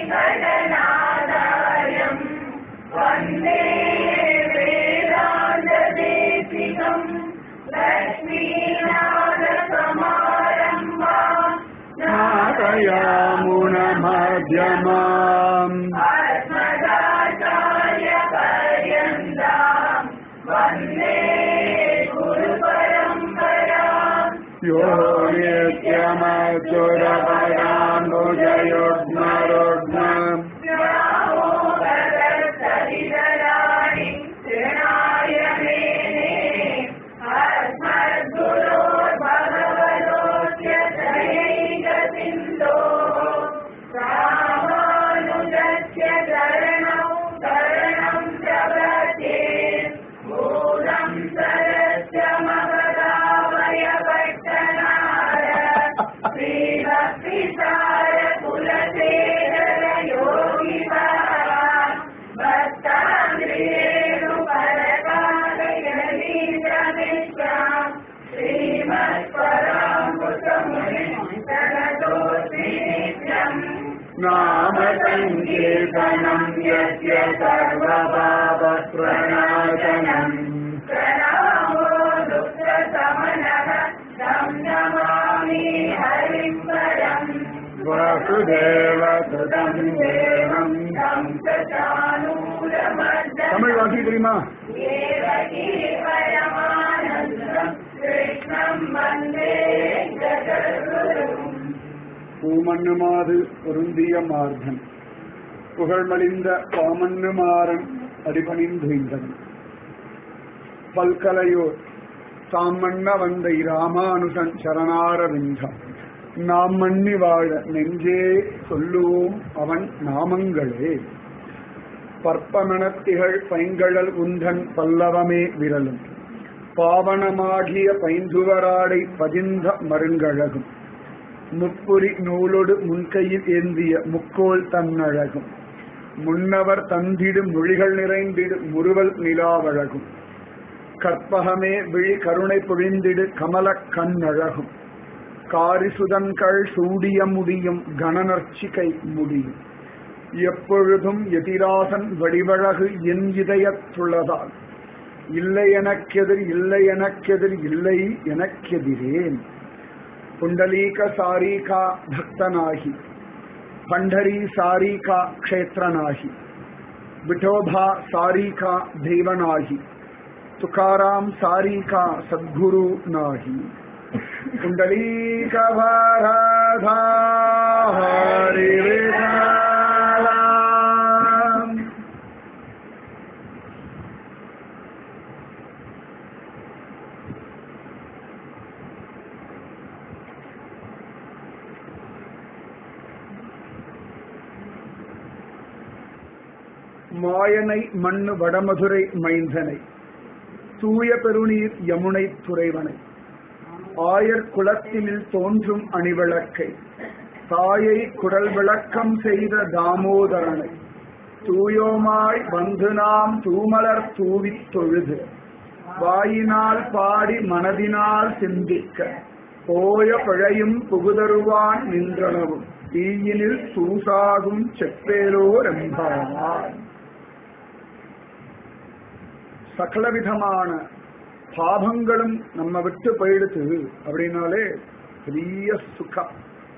वेङ्कटनादायम् वन्दे वेदान्तदेशिकम् लक्ष्मीनाथसमारम्भाम् नादयामुनमध्यमाम् अस्मदाचार्यपर्यन्ताम् वन्दे गुरुपरम्पराम् यो नित्यमचुरपदाम्बुजयुग्मरुग्मम् व्यामोहदस्तदितराणि तृणाय मेने अस्मद्गुरोर्भगवतोऽस्य दयैकसिन्धो रामानुजस्य चरणौ शरणं प्रपद्ये भूतं सरस्य मगदावय पट्टनार श्रीभक्तिसार कुलशेखर योगी भक्ताङ्ग्रेणु परकालयनीन्द्रमिश्राम् श्रीमत्परामृतमुनितनतोऽस्मि नित्यम् नाम सङ्कीर्तनम् यस्य सर्वपापप्रणाशनम् प्रणामो दुःखसमनः तं नमामि हरिं परम् वसुदेवसुतम् देवम् तं च चानूरमर्दनम् தமிழ் வாசி தெரியுமா देवकी परमानन्दम् कृष्णं वन्दे जगद्गुरुम् பூமண்ணுமாது பொருந்திய மார்கன் புகழ்மலிந்த பாமண்ணுமாறன் அடிபணிந்துய்ந்தன் பல்கலையோர் தாம் மன்ன வந்த ராமானுசன் சரணாரவிந்தம் நாம் மன்னி வாழ நெஞ்சே சொல்லுவோம் அவன் நாமங்களே பற்பமணத்திகள் பைங்கழல் உந்தன் பல்லவமே விரலும் பாவனமாகிய பைந்துவராடை பதிந்த மருங்கழகும் முப்புரி நூலொடு முன்கையில் ஏந்திய முக்கோல் தன்னழகும் முன்னவர் தந்திடும் மொழிகள் நிறைந்திடு முறுவல் நிலாவழகும் கற்பகமே விழி கருணை பொழிந்திடு கமலக் கண்ணழகும் காரிசுதன்கள் சூடிய முடியும் கணநர்ச்சிகை முடியும் எப்பொழுதும் எதிராசன் வடிவழகு என் இதயத்துள்ளதால் இல்லை எனக்கெதிர் இல்லை எனக்கெதிர் இல்லை எனக்கெதிரேன் पुंडलीक सारिका भक्त नाही पंढरी सारिका क्षेत्र नाही विठोबा सारिका देव नाही तुकाराम सारिका सद्गुरु नाही पुंडलीक वरदा हरि विठ्ठला. மாயனை மண்ணு வடமதுரை மைந்தனை தூய பெருநீர் யமுனை துறைவனை ஆயர் குலத்தினில் தோன்றும் அணிவிளக்கை தாயை குடல் விளக்கம் செய்த தாமோதரனை தூயோமாய் வந்து நாம் தூமலர் தூவித் தொழுது வாயினால் பாடி மனதினால் சிந்திக்க போய பிழையும் புகுதருவான் நின்றனவும் தீயினில் சூசாகும் செப்பேலோர் எம்பாவார் சகலவிதமான பாபங்களும் நம்ம விட்டு போயிடுத்து அப்படின்னாலே பெரிய சுகம்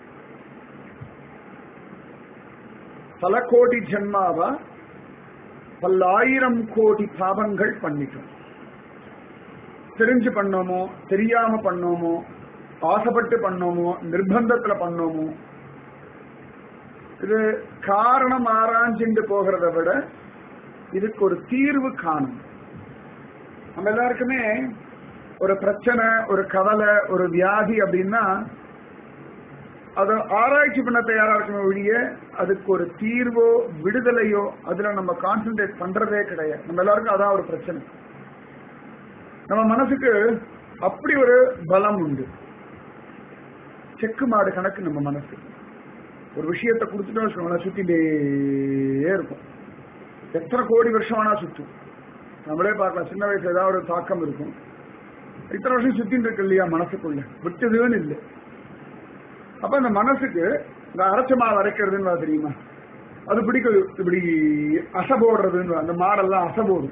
பல கோடி ஜென்மாவா பல்லாயிரம் கோடி பாவங்கள் பண்ணிட்டோம் தெரிஞ்சு பண்ணோமோ தெரியாம பண்ணோமோ ஆசைப்பட்டு பண்ணோமோ நிர்பந்தத்துல பண்ணோமோ இது காரணம் ஆராய்ச்சிட்டு போகிறத விட இதுக்கு ஒரு தீர்வு காணும் நம்ம எல்லாருக்குமே ஒரு பிரச்சனை ஒரு கவலை ஒரு வியாதி அப்படின்னா அதை ஆராய்ச்சி பண்ண தயாரா இருக்கணும் ஒழிய அதுக்கு ஒரு தீர்வோ விடுதலையோ அதுல நம்ம கான்சென்ட்ரேட் பண்றதே கிடையாது நம்ம எல்லாருக்கும் அதான் ஒரு பிரச்சனை நம்ம மனசுக்கு அப்படி ஒரு பலம் உண்டு செக்கு மாடு கணக்கு நம்ம மனசு ஒரு விஷயத்தை கொடுத்துட்டோம் வச்சுக்கோங்களேன் சுத்திட்டே இருக்கும் எத்தனை கோடி வருஷம் வேணா சுத்தும் நம்மளே பார்க்கலாம் சின்ன வயசுல ஏதாவது ஒரு தாக்கம் இருக்கும் இத்தனை வருஷம் சுத்தின்னு இருக்கு இல்லையா மனசுக்குள்ள விட்டதுன்னு இல்லை அப்ப அந்த மனசுக்கு இந்த அரைச்ச மாவு அரைக்கிறதுன்னு தெரியுமா அது பிடிக்கும் இப்படி அசை போடுறதுன்னு அந்த மாடெல்லாம் அசை போடும்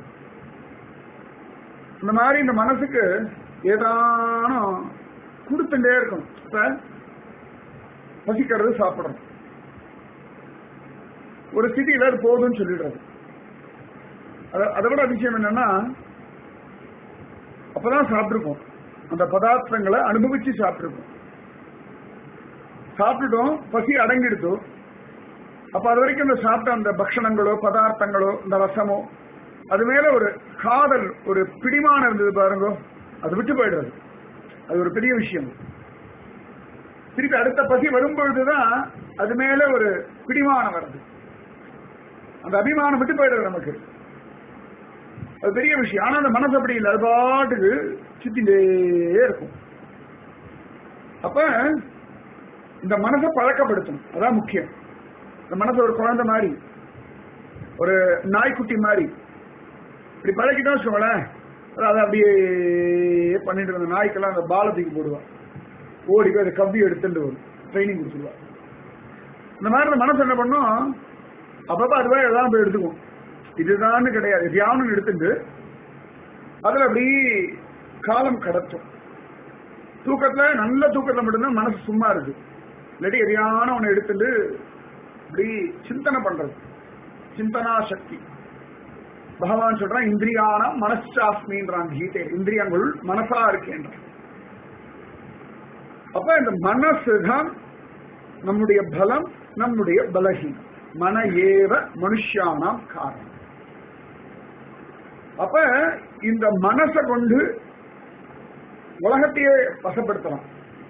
இந்த மாதிரி இந்த மனசுக்கு ஏதானும் கொடுத்துட்டே இருக்கணும் இப்ப பசிக்கிறது சாப்பிடணும் ஒரு ஸ்திதியில அது போதும்னு சொல்லிடுறது அத- அதை விட விஷயம் என்னன்னா அப்பதான் சாப்பிட்டுருக்கோம் அந்த பதார்த்தங்களை அனுபவிச்சு சாப்பிட்டுருக்கோம் சாப்பிட்டுட்டோம் பசி அடங்கிடுத்தோம் அப்ப அது வரைக்கும் இந்த சாப்பிட்ட அந்த பக்ஷணங்களோ பதார்த்தங்களோ இந்த ரசமோ அது மேல ஒரு காதல் ஒரு பிடிமானம் இருந்தது பாருங்க அது விட்டு போயிடுறது அது ஒரு பெரிய விஷயம் திருப்பி அடுத்த பசி வரும்பொழுதுதான் அது மேல ஒரு பிடிமானம் வருது அந்த அபிமானம் விட்டு போயிடுறது நமக்கு அது பெரிய விஷயம் ஆனா அந்த மனசு அப்படி இல்லை அது பாட்டுக்கு சுத்திட்டே இருக்கும் அப்ப இந்த மனசை பழக்கப்படுத்தணும் அதான் முக்கியம் இந்த மனசு ஒரு குழந்தை மாதிரி ஒரு நாய்க்குட்டி மாதிரி இப்படி பழக்கிட்டோம் வச்சுக்கோங்களேன் அதை அப்படியே பண்ணிட்டு இருந்த நாய்க்கெல்லாம் அந்த பாலத்துக்கு போடுவான் ஓடி போய் அதை கவ்வி எடுத்துட்டு வரும் ட்ரைனிங் கொடுத்துருவா இந்த மாதிரி இந்த மனசு என்ன பண்ணும் அப்பப்ப அது போய் எல்லாம் போய் எடுத்துக்கும் இதுதான் கிடையாது தியானம் எடுத்துட்டு அதுல அப்படி காலம் கடத்தும் தூக்கத்துல நல்ல தூக்கத்துல மட்டும்தான் மனசு சும்மா இருக்கு இல்லாட்டி எதையான ஒண்ணு எடுத்துட்டு இப்படி சிந்தனை பண்றது சிந்தனா சக்தி பகவான் சொல்றான் இந்திரியானம் மனசாஸ்மின்றான் கீதையில் இந்திரியங்கள் மனசா இருக்கேன்றான் அப்ப இந்த மனசு தான் நம்முடைய பலம் நம்முடைய பலகீனம் மன ஏவ மனுஷியானாம் காரணம் அப்ப இந்த மனசை கொண்டு உலகத்தையே வசப்படுத்தலாம்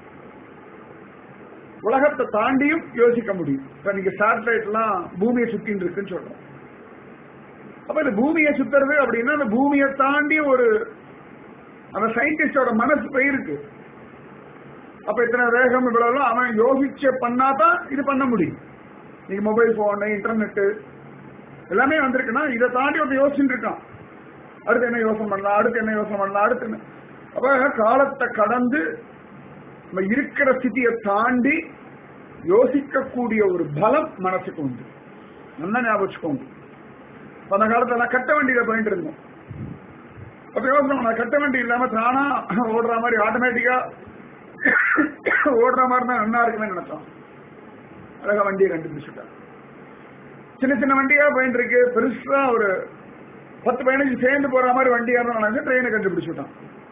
உலகத்தை தாண்டியும் யோசிக்க முடியும் இப்ப நீங்க சேட்டலைட் எல்லாம் பூமியை சுத்தின்னு இருக்குன்னு சொல்றோம் அப்ப இந்த பூமியை சுத்துறது அப்படின்னா அந்த பூமியை தாண்டி ஒரு அந்த சயின்டிஸ்டோட மனசு போயிருக்கு அப்ப இத்தனை வேகம் இவ்வளவு அவன் யோசிச்ச பண்ணாதான் இது பண்ண முடியும் நீங்க மொபைல் போன் இன்டர்நெட் எல்லாமே வந்திருக்குன்னா இதை தாண்டி ஒருத்தன் யோசிச்சுட்டு இருக்கான் அடுத்து என்ன யோசனை பண்ணலாம் அடுத்து என்ன யோசனை பண்ணலாம் அடுத்து என்ன அப்ப காலத்தை கடந்து நம்ம இருக்கிற ஸ்திதியை தாண்டி யோசிக்கக்கூடிய ஒரு பலம் மனசுக்கு உண்டு நல்லா ஞாபகம் வச்சுக்கோங்க அப்ப அந்த காலத்துல நான் கட்ட வண்டியில போயிட்டு இருந்தோம் அப்ப யோசனை நான் கட்ட வண்டி இல்லாம தானா ஓடுற மாதிரி ஆட்டோமேட்டிக்கா ஓடுற மாதிரி தான் நல்லா இருக்குமே நினைச்சோம் அழகா வண்டியை கண்டுபிடிச்சுட்டேன் சின்ன சின்ன வண்டியா போயிட்டு இருக்கு பெருசா ஒரு பத்து பதினஞ்சு சேர்ந்து போற மாதிரி வண்டியா தான் நினைச்சு ட்ரெயினை கண்டுபிடிச்சுட்டான்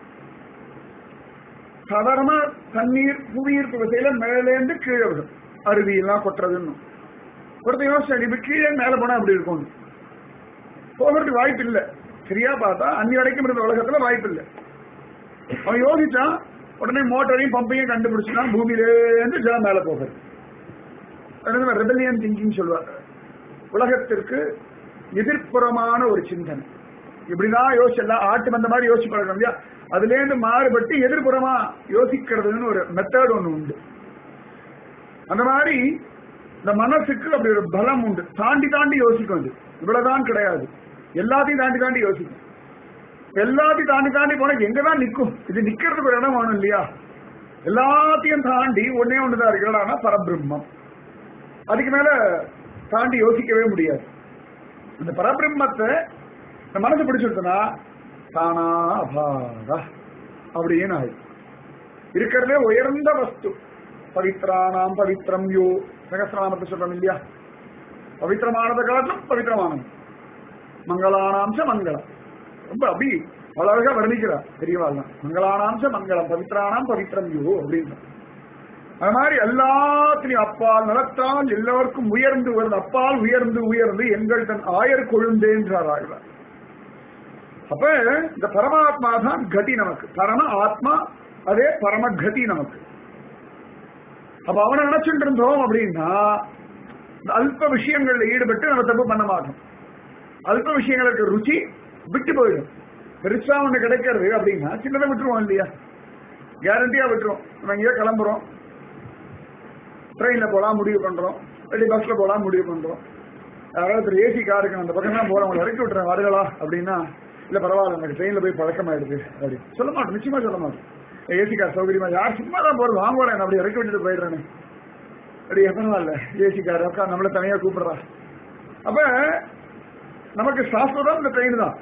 சாதாரணமா தண்ணீர் புவியீர்ப்பு விசையில மேலேந்து கீழே விடும் அருவி எல்லாம் கொட்டுறதுன்னு ஒருத்தர் யோசிச்சு இப்ப கீழே மேல போனா அப்படி இருக்கும் போகிறதுக்கு வாய்ப்பு இல்லை சரியா பார்த்தா அன்னி வரைக்கும் இருந்த உலகத்துல வாய்ப்பு இல்லை அவன் யோசிச்சான் உடனே மோட்டரையும் பம்பையும் கண்டுபிடிச்சுட்டான் பூமியிலேருந்து ஜலம் மேல போகிறது ரெபலியன் திங்கிங் சொல்லுவார் உலகத்திற்கு எதிர்ப்புறமான ஒரு சிந்தனை இப்படிதான் யோசிச்சலாம் ஆட்டு வந்த மாதிரி யோசிச்சு பழகணும் இல்லையா அதுல இருந்து மாறுபட்டு எதிர்ப்புறமா யோசிக்கிறதுன்னு ஒரு மெத்தட் ஒண்ணு உண்டு அந்த மாதிரி இந்த மனசுக்கு அப்படி ஒரு பலம் உண்டு தாண்டி தாண்டி யோசிக்கும் அது இவ்வளவுதான் கிடையாது எல்லாத்தையும் தாண்டி தாண்டி யோசிக்கும் எல்லாத்தையும் தாண்டி தாண்டி போனா எங்கதான் நிக்கும் இது நிக்கிறதுக்கு ஒரு இடம் வேணும் இல்லையா எல்லாத்தையும் தாண்டி ஒன்னே ஒண்ணுதான் இருக்கிறானா பரபிரம்மம் அதுக்கு மேல தாண்டி யோசிக்கவே முடியாது அந்த பரபிரம்மத்தை இந்த மனசு பிடிச்சிருக்குன்னா தானா அபாரா அப்படின்னு ஆயிடும் இருக்கிறதே உயர்ந்த வஸ்து பவித்ரானாம் பவித்ரம் யோ சகசிரநாமத்தை சொல்றோம் இல்லையா பவித்திரமானதை காட்டிலும் பவித்திரமானது மங்களானாம்ச மங்களம் ரொம்ப அப்படி அழகா வர்ணிக்கிறார் தெரியவாள் மங்களானாம்ச மங்களம் பவித்ரானாம் பவித்ரம் யோ அப்படின்னு அது மாதிரி எல்லாத்திலையும் அப்பால் நலத்தால் எல்லோருக்கும் உயர்ந்து வருது அப்பால் உயர்ந்து உயர்ந்து எங்கள் தன் ஆயர் கொழுந்தேன்றார் ஆகிறார் அப்ப இந்த பரமாத்மா தான் கதி நமக்கு பரம ஆத்மா அதே பரம கதி நமக்கு அப்ப அவனை நினைச்சுட்டு இருந்தோம் அப்படின்னா இந்த அல்ப விஷயங்கள்ல ஈடுபட்டு நம்ம தப்பு பண்ண மாட்டோம் அல்ப விஷயங்களுக்கு ருச்சி விட்டு போயிடும் பெருசா ஒண்ணு கிடைக்கிறது அப்படின்னா சின்னதை விட்டுருவோம் இல்லையா கேரண்டியா விட்டுருவோம் நம்ம எங்கேயோ கிளம்புறோம் ட்ரெயின்ல போலாம் முடிவு பண்றோம் இல்லாட்டி பஸ்ல போலாம் முடிவு பண்றோம் யாராவது ஏசி காருக்கு அந்த பக்கம் தான் போறோம் உங்களை இறக்கி விட்டுறேன் வருகளா அப்படின்னா இல்ல பரவாயில்ல எனக்கு ட்ரெயின்ல போய் பழக்கமாயிடுது அப்படி சொல்ல மாட்டோம் நிச்சயமா சொல்ல மாட்டோம் ஏசி கார் சௌகரியமா யார் சும்மா தான் போறது வாங்கல நான் அப்படி இறக்கி விட்டுட்டு போயிடுறேனே அப்படி பரவாயில்ல ஏசி கார் அக்கா நம்மள தனியா கூப்பிடுறா அப்ப நமக்கு சாஸ்திரம் இந்த ட்ரெயின் தான்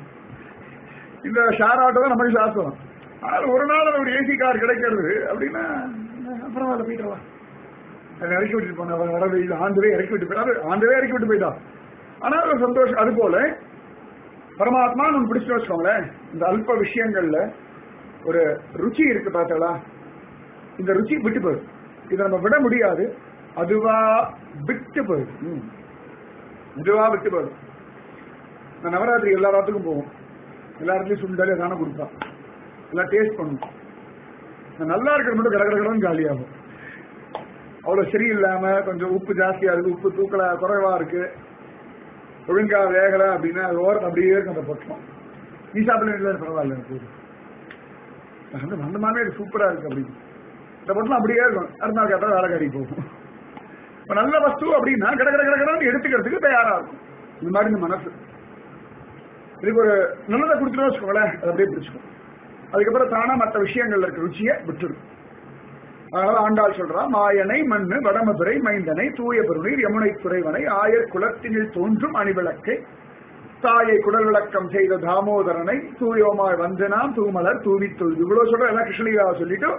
இந்த ஷேர் ஆட்டோ தான் நமக்கு சாஸ்திரம் ஆனால் ஒரு நாள் ஒரு ஏசி கார் கிடைக்கிறது அப்படின்னா அஹ் பரவாயில்ல போயிட்டு வா அதை இறக்கி விட்டுட்டு போன வர வெயில் ஆண்டவே இறக்கி விட்டு போயிட்டா அது ஆண்டவே இறக்கி விட்டு போயிட்டா ஆனால் ஒரு சந்தோஷம் அது போல பரமாத்மா நம்ம பிடிச்சு வச்சுக்கோங்களேன் இந்த அல்ப விஷயங்கள்ல ஒரு ருச்சி இருக்கு பார்த்தீங்களா இந்த ருச்சி விட்டு போயிடும் இதை நம்ம விட முடியாது அதுவா விட்டு போயிடும் ம். அதுவா விட்டு போயிடும் நான் நவராத்திரி எல்லா ராத்துக்கும் போவோம் எல்லா இடத்துலயும் சுண்டல் எதான கொடுப்பா எல்லாம் டேஸ்ட் பண்ணுவோம் நான் நல்லா இருக்கிறது மட்டும் கட கட கடன்னு காலியாகும் அவ்வளவு சரியில்லாம கொஞ்சம் உப்பு ஜாஸ்தியா இருக்கு உப்பு தூக்கல குறைவா இருக்கு ஒழுங்கா வேகல அப்படின்னா அது ஓரம் அப்படியே இருக்கும் அந்த பொட்டலம் நீ சாப்பிட இல்லை பரவாயில்ல எனக்கு போதும். அந்த அந்த மாதிரி இது சூப்பரா இருக்கு அப்படின்னு இந்த பொட்டலம் அப்படியே இருக்கும் அடுத்த நாள் கேட்டா வேலை கடி போகும் இப்ப நல்ல வஸ்து அப்படின்னா கட கட கட கடன்னு எடுத்துக்கிறதுக்கு தயாரா இருக்கும் இந்த மாதிரி இந்த மனசு இதுக்கு ஒரு நல்லதை கொடுத்துட்டு வச்சுக்கோங்களேன் அது அப்படியே பிடிச்சிக்கும் அதுக்கப்புறம் தானா மற்ற விஷயங்கள்ல இருக்க ருச்சியை விட்டுடும் அதனால ஆண்டாள் சொல்றா மாயனை மண்ணு வடமதுரை மைந்தனை தூய பெருநீர் யமுனை துறைவனை ஆயர் குலத்தினில் தோன்றும் அணிவிளக்கை தாயை குடல் விளக்கம் செய்த தாமோதரனை தூயோமாய் வந்தனாம் தூமலர் தூவி தொழுது இவ்வளவு சொல்ற எல்லாம் கிருஷ்ணலீலாவை சொல்லிட்டு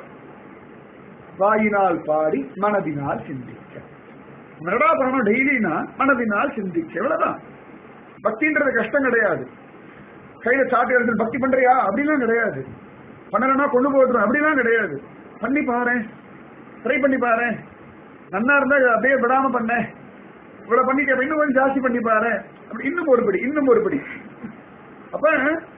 வாயினால் பாடி மனதினால் சிந்திக்க என்னடா பண்ணணும் டெய்லினா மனதினால் சிந்திக்க இவ்வளவுதான் பக்தின்றது கஷ்டம் கிடையாது கையில சாட்டு எடுத்து பக்தி பண்றியா அப்படிலாம் கிடையாது பண்ணலன்னா கொண்டு போட்டுரும் அப்படிலாம் கிடையாது பண்ணி பாரு ட்ரை பண்ணி பாரு நன்னா இருந்தா அப்படியே விடாம பண்ண இவ்வளவு பண்ணிக்க இன்னும் கொஞ்சம் ஜாஸ்தி பண்ணி பாரு அப்படி இன்னும் ஒரு படி இன்னும் ஒரு படி அப்ப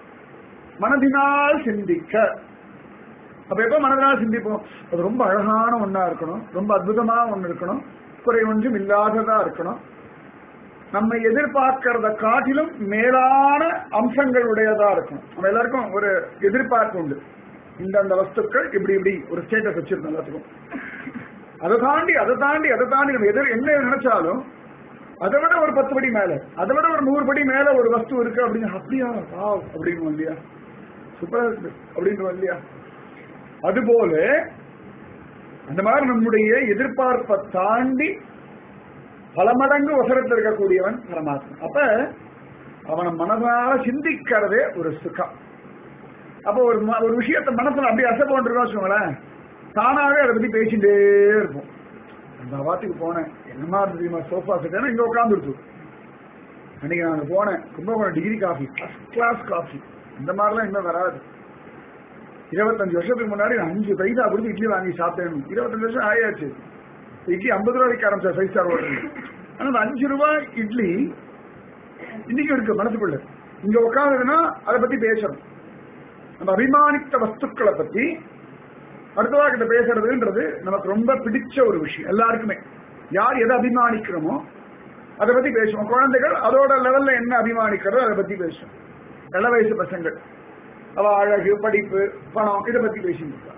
மனதினால் சிந்திக்க அப்ப எப்ப மனதினால் சிந்திப்போம் அது ரொம்ப அழகான ஒண்ணா இருக்கணும் ரொம்ப அற்புதமா ஒண்ணு இருக்கணும் குறை ஒன்றும் இல்லாததா இருக்கணும் நம்ம எதிர்பார்க்கறத காட்டிலும் மேலான அம்சங்கள் உடையதா இருக்கும் நம்ம எல்லாருக்கும் ஒரு எதிர்பார்ப்பு உண்டு இந்த அந்த வஸ்துக்கள் இப்படி இப்படி ஒரு ஸ்டேட்டஸ் வச்சிருக்கோம் எல்லாத்துக்கும் அதை தாண்டி அதை தாண்டி அதை தாண்டி நம்ம எதிர் என்ன நினைச்சாலும் அதை விட ஒரு பத்து படி மேல அதை விட ஒரு நூறு படி மேல ஒரு வஸ்து இருக்கு அப்படின்னு அப்படியா வாவ் அப்படின்னு இல்லையா சூப்பரா இருக்கு அப்படின்னு இல்லையா அதுபோல அந்த மாதிரி நம்முடைய எதிர்பார்ப்பை தாண்டி பல மடங்கு வசரத்தில் இருக்கக்கூடியவன் பரமாத்மா அப்ப அவனை மனதால சிந்திக்கிறதே ஒரு சுகம் அப்ப ஒரு ம- ஒரு விஷயத்தை மனசுல அப்படியே அசை போட்டுருக்கோம் வச்சுக்கோங்களேன் தானாவே அதை பத்தி பேசிட்டே இருப்போம் அந்த வாத்துக்கு போனேன் என்னமா இருந்தது தெரியுமா சோஃபா செட் இங்க உட்காந்துருச்சு அன்னைக்கு நான் போனேன் Kumbakonam degree coffee first class coffee இந்த மாதிரிலாம் இன்னும் வராது இருபத்தஞ்சு வருஷத்துக்கு முன்னாடி நான் அஞ்சு பைசா கொடுத்து இட்லி வாங்கி சாப்பிட்டேன் இருபத்தஞ்சு வருஷம் ஆயாச்சு இட்லி ஐம்பது ரூபாய் விற்க ஆரம்பிச்சா ஃபைவ் ஸ்டார் ஹோட்டல் ஆனா அந்த அஞ்சு ரூபாய் இட்லி இன்னைக்கு இருக்கு மனசுக்குள்ள இங்க உட்காந்துதுன்னா அதை பத்தி பேசணும் நம்ம அபிமானித்த வஸ்துக்களை பத்தி அடுத்தவா கிட்ட பேசுறதுன்றது நமக்கு ரொம்ப பிடிச்ச ஒரு விஷயம் எல்லாருக்குமே யார் எதை அபிமானிக்கிறோமோ அதை பத்தி பேசுவோம் குழந்தைகள் அதோட லெவல்ல என்ன அபிமானிக்கிறதோ அதை பத்தி பேசும் இள வயசு பசங்கள் அவ அழகு படிப்பு பணம் இதை பத்தி பேசிட்டு இருக்கா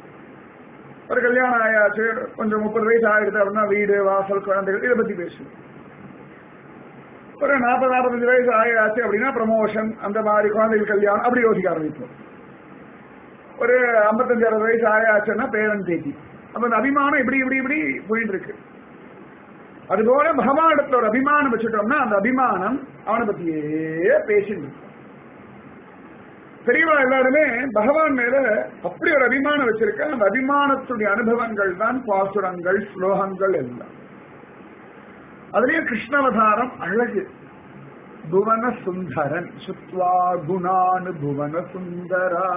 ஒரு கல்யாணம் ஆயாச்சு கொஞ்சம் முப்பது வயசு ஆயிடுது அப்படின்னா வீடு வாசல் குழந்தைகள் இதை பத்தி பேசுவோம் ஒரு நாற்பது நாற்பத்தஞ்சு வயசு ஆயாச்சு அப்படின்னா ப்ரமோஷன் அந்த மாதிரி குழந்தைகள் கல்யாணம் அப்படி யோசிக்க ஆரம்பிப்போம் ஒரு ஐம்பத்தஞ்சு அறுபது வயசு ஆயாச்சுன்னா பேரன் பேத்தி அப்ப அந்த அபிமானம் இப்படி இப்படி இப்படி போயிட்டு இருக்கு அதுபோல பகவானிடத்துல ஒரு அபிமானம் வச்சுட்டோம்னா அந்த அபிமானம் அவனை பத்தியே பேசிட்டு இருக்கும் பெரியவா எல்லாருமே பகவான் மேல அப்படி ஒரு அபிமானம் வச்சிருக்க அந்த அபிமானத்துடைய அனுபவங்கள் தான் பாசுரங்கள் ஸ்லோகங்கள் எல்லாம் அதுலயும் கிருஷ்ணவதாரம் அழகு புவன சுந்தரன் சுத்வா குணானு புவன சுந்தரா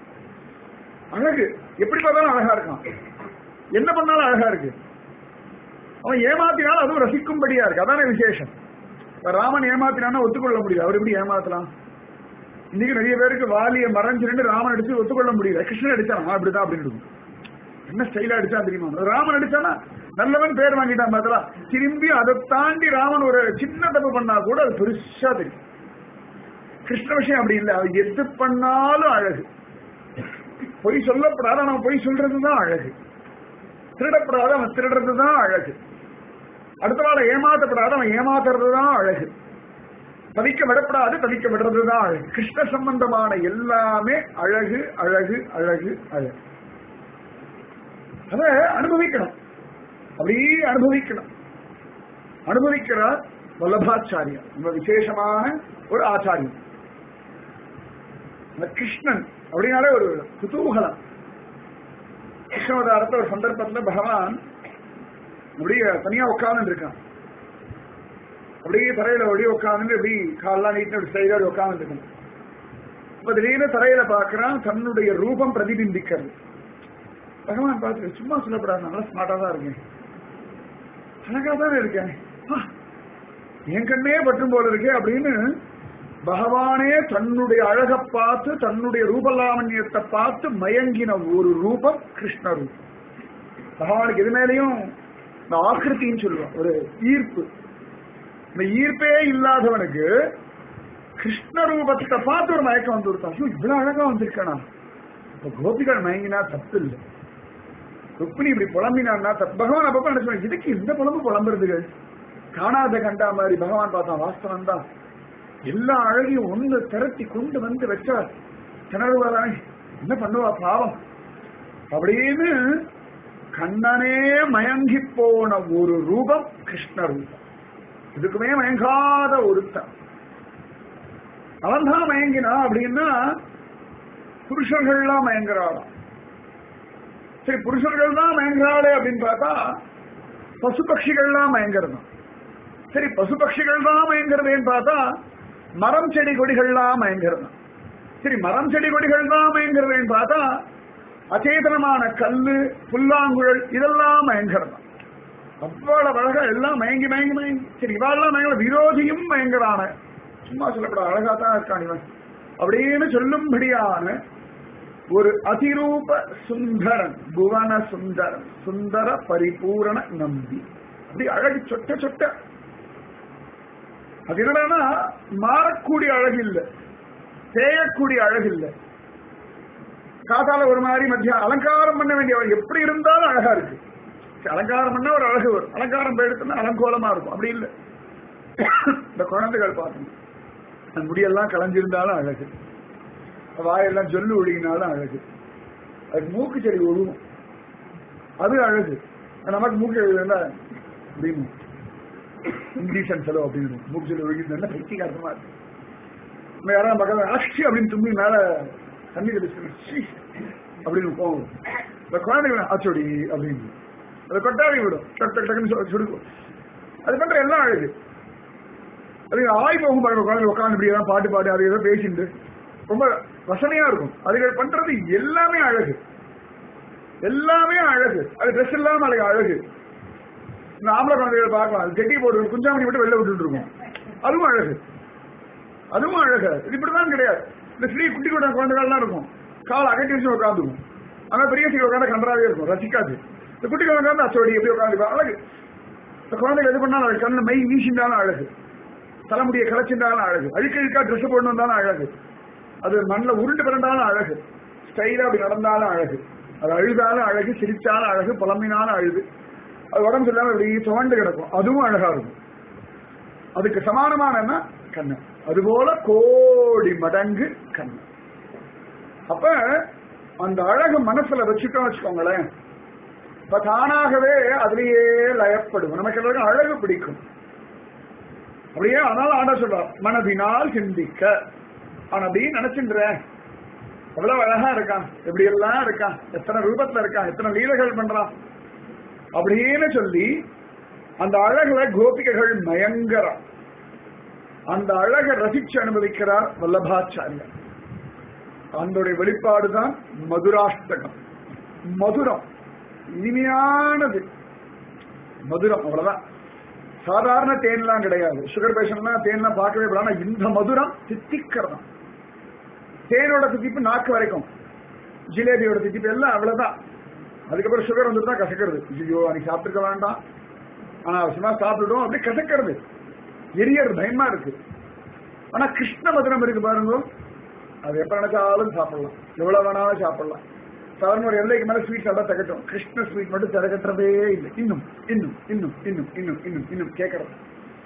அழகு எப்படி பார்த்தாலும் அழகா இருக்கான் என்ன பண்ணாலும் அழகா இருக்கு அவன் ஏமாத்தினாலும் அதுவும் ரசிக்கும்படியா இருக்கு அதானே விசேஷம் இப்ப ராமன் ஏமாத்தினான்னா ஒத்துக்கொள்ள முடியல அவர் எப்படி ஏமாத்தலாம் இன்னைக்கு நிறைய பேருக்கு வாலிய மறைஞ்சு நின்று ராமன் அடிச்சு ஒத்துக்கொள்ள முடியல கிருஷ்ணன் அடிச்சான் "ஆ, இப்படிதான் அப்படின்னு இருக்கும் என்ன ஸ்டைலா அடிச்சான் தெரியுமா ராமன் அடிச்சானா நல்லவன் பேர் வாங்கிட்டான் பார்த்தா திரும்பி அதை தாண்டி ராமன் ஒரு சின்ன தப்பு பண்ணா கூட அது பெருசா தெரியும் கிருஷ்ண விஷயம் அப்படி இல்லை அவன் எது பண்ணாலும் அழகு பொய் சொல்லப்படாத அவன் பொய் சொல்றதுதான் அழகு திருடப்படாத அவன் திருடுறதுதான் அழகு அடுத்தவாளை ஏமாத்தப்படாத அவன் ஏமாத்துறதுதான் அழகு தவிக்க விடப்படாது தவிக்க விடுறதுதான் அழகு கிருஷ்ண சம்பந்தமான எல்லாமே அழகு அழகு அழகு அழகு அத அனுபவிக்கணும் அப்படியே அனுபவிக்கணும் அனுபவிக்கிறார் வல்லபாச்சாரியா ரொம்ப விசேஷமான ஒரு ஆச்சாரியம் அந்த கிருஷ்ணன் அப்படின்னாலே ஒரு குதூகலம் கிருஷ்ணவதாரத்தை ஒரு சந்தர்ப்பத்துல பகவான் அப்படியே தனியா உட்கார்ந்து இருக்கான் அப்படியே தரையில அப்படியே உட்கார்ந்து அப்படி காலெல்லாம் நீட்டு அப்படி ஸ்டைலா அப்படி உட்கார்ந்து இருக்கான் இப்ப திடீர்னு தரையில பாக்குறான் தன்னுடைய ரூபம் பிரதிபிம்பிக்கிறது பகவான் பார்த்து சும்மா சொல்லப்படாது நல்லா ஸ்மார்ட்டா தான் இருக்கேன் அழகா தான் இருக்கேன் ஆ, என் கண்ணே பற்றும் போல இருக்கே அப்படின்னு பகவானே தன்னுடைய அழகை பார்த்து தன்னுடைய ரூபலாவண்யத்தை பார்த்து மயங்கின ஒரு ரூபம் கிருஷ்ண ரூபம் பகவானுக்கு எது மேலேயும் இந்த ஆக்கிருத்தின்னு சொல்லுவோம் ஒரு ஈர்ப்பு இந்த ஈர்ப்பே இல்லாதவனுக்கு கிருஷ்ண ரூபத்தை பார்த்து ஒரு மயக்கம் வந்து கொடுத்தான் ஐயோ இவ்வளவு அழகா வந்திருக்கானா இப்ப கோபிகள் மயங்கினா தப்பு இல்லை ருக்மிணி இப்படி புலம்பினான்னா தப்பு பகவான் அப்பப்ப நினைச்சு இதுக்கு இந்த புலம்பு புலம்புறதுக்கு காணாத கண்டா மாதிரி பகவான் பார்த்தான் வாஸ்தவம் தான் எல்லா அழகையும் ஒண்ணு திரட்டி கொண்டு வந்து வச்சா திணறுவாதானே என்ன பண்ணுவா பாவம் அப்படின்னு கண்ணனே மயங்கி போன ஒரு ரூபம் கிருஷ்ண ரூபம் இதுக்குமே மயங்காத ஒருத்தன் அவன் தான் மயங்கினா அப்படின்னா புருஷர்கள்லாம் மயங்குறாளாம் சரி புருஷர்கள் தான் மயங்குறாளே அப்படின்னு பார்த்தா பசு பட்சிகள்லாம் மயங்குறது சரி பசு பட்சிகள் தான் மயங்குறதேன்னு பார்த்தா மரம் செடி கொடிகள்லாம் மயங்குறது சரி மரம் செடி கொடிகள் தான் மயங்குறதேன்னு பார்த்தா அச்சேதனமான கல்லு புல்லாங்குழல் இதெல்லாம் மயங்குறது அவ்வளவு அழகா எல்லாம் மயங்கி மயங்கி மயங்கி சரி இவாள்லாம் மயங்கல விரோதியும் மயங்குறான சும்மா சொல்லப்பட அழகா தான் இருக்கான் இவன் அப்படின்னு சொல்லும்படியான ஒரு அதிரூப சுந்தரன் புவன சுந்தரன் சுந்தர பரிபூரண நம்பி அப்படி அழகு சொட்ட சொட்ட அது என்னன்னா மாறக்கூடிய அழகு இல்ல தேயக்கூடிய அழகு இல்ல காத்தால ஒரு மாதிரி மத்தியம் அலங்காரம் பண்ண வேண்டிய அழகு எப்படி இருந்தாலும் அழகா இருக்கு சரி, அலங்காரம் பண்ணா ஒரு அழகு வரும் அலங்காரம் போயிடுச்சுன்னா அலங்கோலமா இருக்கும் அப்படி இல்ல இந்த குழந்தைகள் பார்க்கணும் அந்த முடியெல்லாம் களைஞ்சிருந்தாலும் அழகு வாயெல்லாம் ஜொல்லு ஒழுகினாலும் அழகு அது மூக்கு செடி ஒழுகும் அது அழகு நமக்கு மூக்கு எழுதுனா அப்படின்னு இங்கிலீஷன் செலவு அப்படின்னு மூக்கு செடி ஒழுகினா பைத்தியகாரமா இருக்கு நம்ம யாராவது பக்கத்துல அஷ்டி அப்படின்னு தும்பி மேல தண்ணி தெளிச்சு ச்சீ அப்படின்னு போகும் இந்த குழந்தைங்க அச்சொடி அப்படின்னு அது கொட்டாவி விடும் டக் டக் டக்குன்னு சு- சுடுக்கும் அது பண்ற எல்லாம் அழகு அது ஆய் போகும் பாருங்க குழந்தை உட்காந்து இப்படி ஏதாவது பாட்டு பாடி அது ஏதோ பேசிட்டு ரொம்ப வசனையா இருக்கும் அதுகள் பண்றது எல்லாமே அழகு எல்லாமே அழகு அது ட்ரெஸ் இல்லாம அழகு அழகு இந்த ஆம்பளை குழந்தைகள் பார்க்கலாம் அது கெட்டி போட்டு குஞ்சாமணி மட்டும் வெளில விட்டுட்டு இருக்கும் அதுவும் அழகு அதுவும் அழகு இது இப்படிதான் கிடையாது இந்த ஸ்ரீ குட்டி கூட குழந்தைகள்லாம் இருக்கும் கால் அகட்டி வச்சு உட்காந்துக்கும் ஆனா பெரிய சீக்கிரம் உட்காந்து கன்றாவே இருக்கும் ரசிக்காது இந்த குட்டி குழந்தை வந்து அச்சோடி எப்படி உட்காந்து அழகு இந்த குழந்தைகள் எது பண்ணாலும் அழகு கண்ணு மை வீசிண்டாலும் அழகு தலைமுடியை களைச்சிருந்தாலும் அழகு அழுக்கழுக்கா ட்ரெஸ் போட்டு வந்தாலும் அழகு அது மண்ணில் உருண்டு பிறந்தாலும் அழகு ஸ்டைலா அப்படி நடந்தாலும் அழகு அது அழுதாலும் அழகு சிரிச்சாலும் அழகு புலம்பினாலும் அழுது அது உடம்பு இல்லாம இப்படி துவண்டு கிடக்கும் அதுவும் அழகா இருக்கும் அதுக்கு சமானமான கண்ணன் அதுபோல கோடி மடங்கு கண்ணன் அப்ப அந்த அழகு மனசுல வச்சுட்டோம் வச்சுக்கோங்களேன் இப்ப தானாகவே அதுலயே லயப்படும் நமக்கு எல்லாருக்கும் அழகு பிடிக்கும் அப்படியே அதனால ஆண்டா சொல்றார் மனதினால் சிந்திக்க அவன் அப்படியே நினைச்சுன்றேன் எவ்வளவு அழகா இருக்கான் எப்படி எல்லாம் இருக்கான் எத்தனை ரூபத்துல இருக்கான் எத்தனை லீலைகள் பண்றான் அப்படின்னு சொல்லி அந்த அழகுல கோபிகைகள் மயங்கரம் அந்த அழகை ரசிச்சு அனுபவிக்கிறார் வல்லபாச்சாரியர் அதனுடைய வெளிப்பாடுதான் மதுராஷ்டகம் மதுரம் இனிமையானது மதுரம் அவ்வளவுதான் சாதாரண தேன்லாம் கிடையாது சுகர் பேஷண்ட்லாம் தேன்லாம் பார்க்கவே கூடாது ஆனா இந்த மதுரம் தித்திக்கிறதாம் தேனோட தித்திப்பு நாக்கு வரைக்கும் ஜிலேபியோட தித்திப்பு எல்லாம் அவ்வளவுதான் அதுக்கப்புறம் சுகர் வந்துட்டு தான் கசக்கிறது ஐயோ அன்னைக்கு சாப்பிட்டுக்க வேண்டாம் ஆனா அவசியமா சாப்பிட்டுடும் அப்படி கசக்கிறது எரியறது பயமா இருக்கு ஆனா கிருஷ்ண மதுரம் இருக்கு பாருங்க அது எப்ப நினைச்சாலும் சாப்பிடலாம் எவ்வளவு வேணாலும் சாப்பிடலாம் சாதாரண ஒரு எல்லைக்கு மேல ஸ்வீட் சாப்பிட்டா தகட்டும் கிருஷ்ண ஸ்வீட் மட்டும் தகட்டதே இல்லை இன்னும் இன்னும் இன்னும் இன்னும் இன்னும் இன்னும் இன்னும் கேட்கறது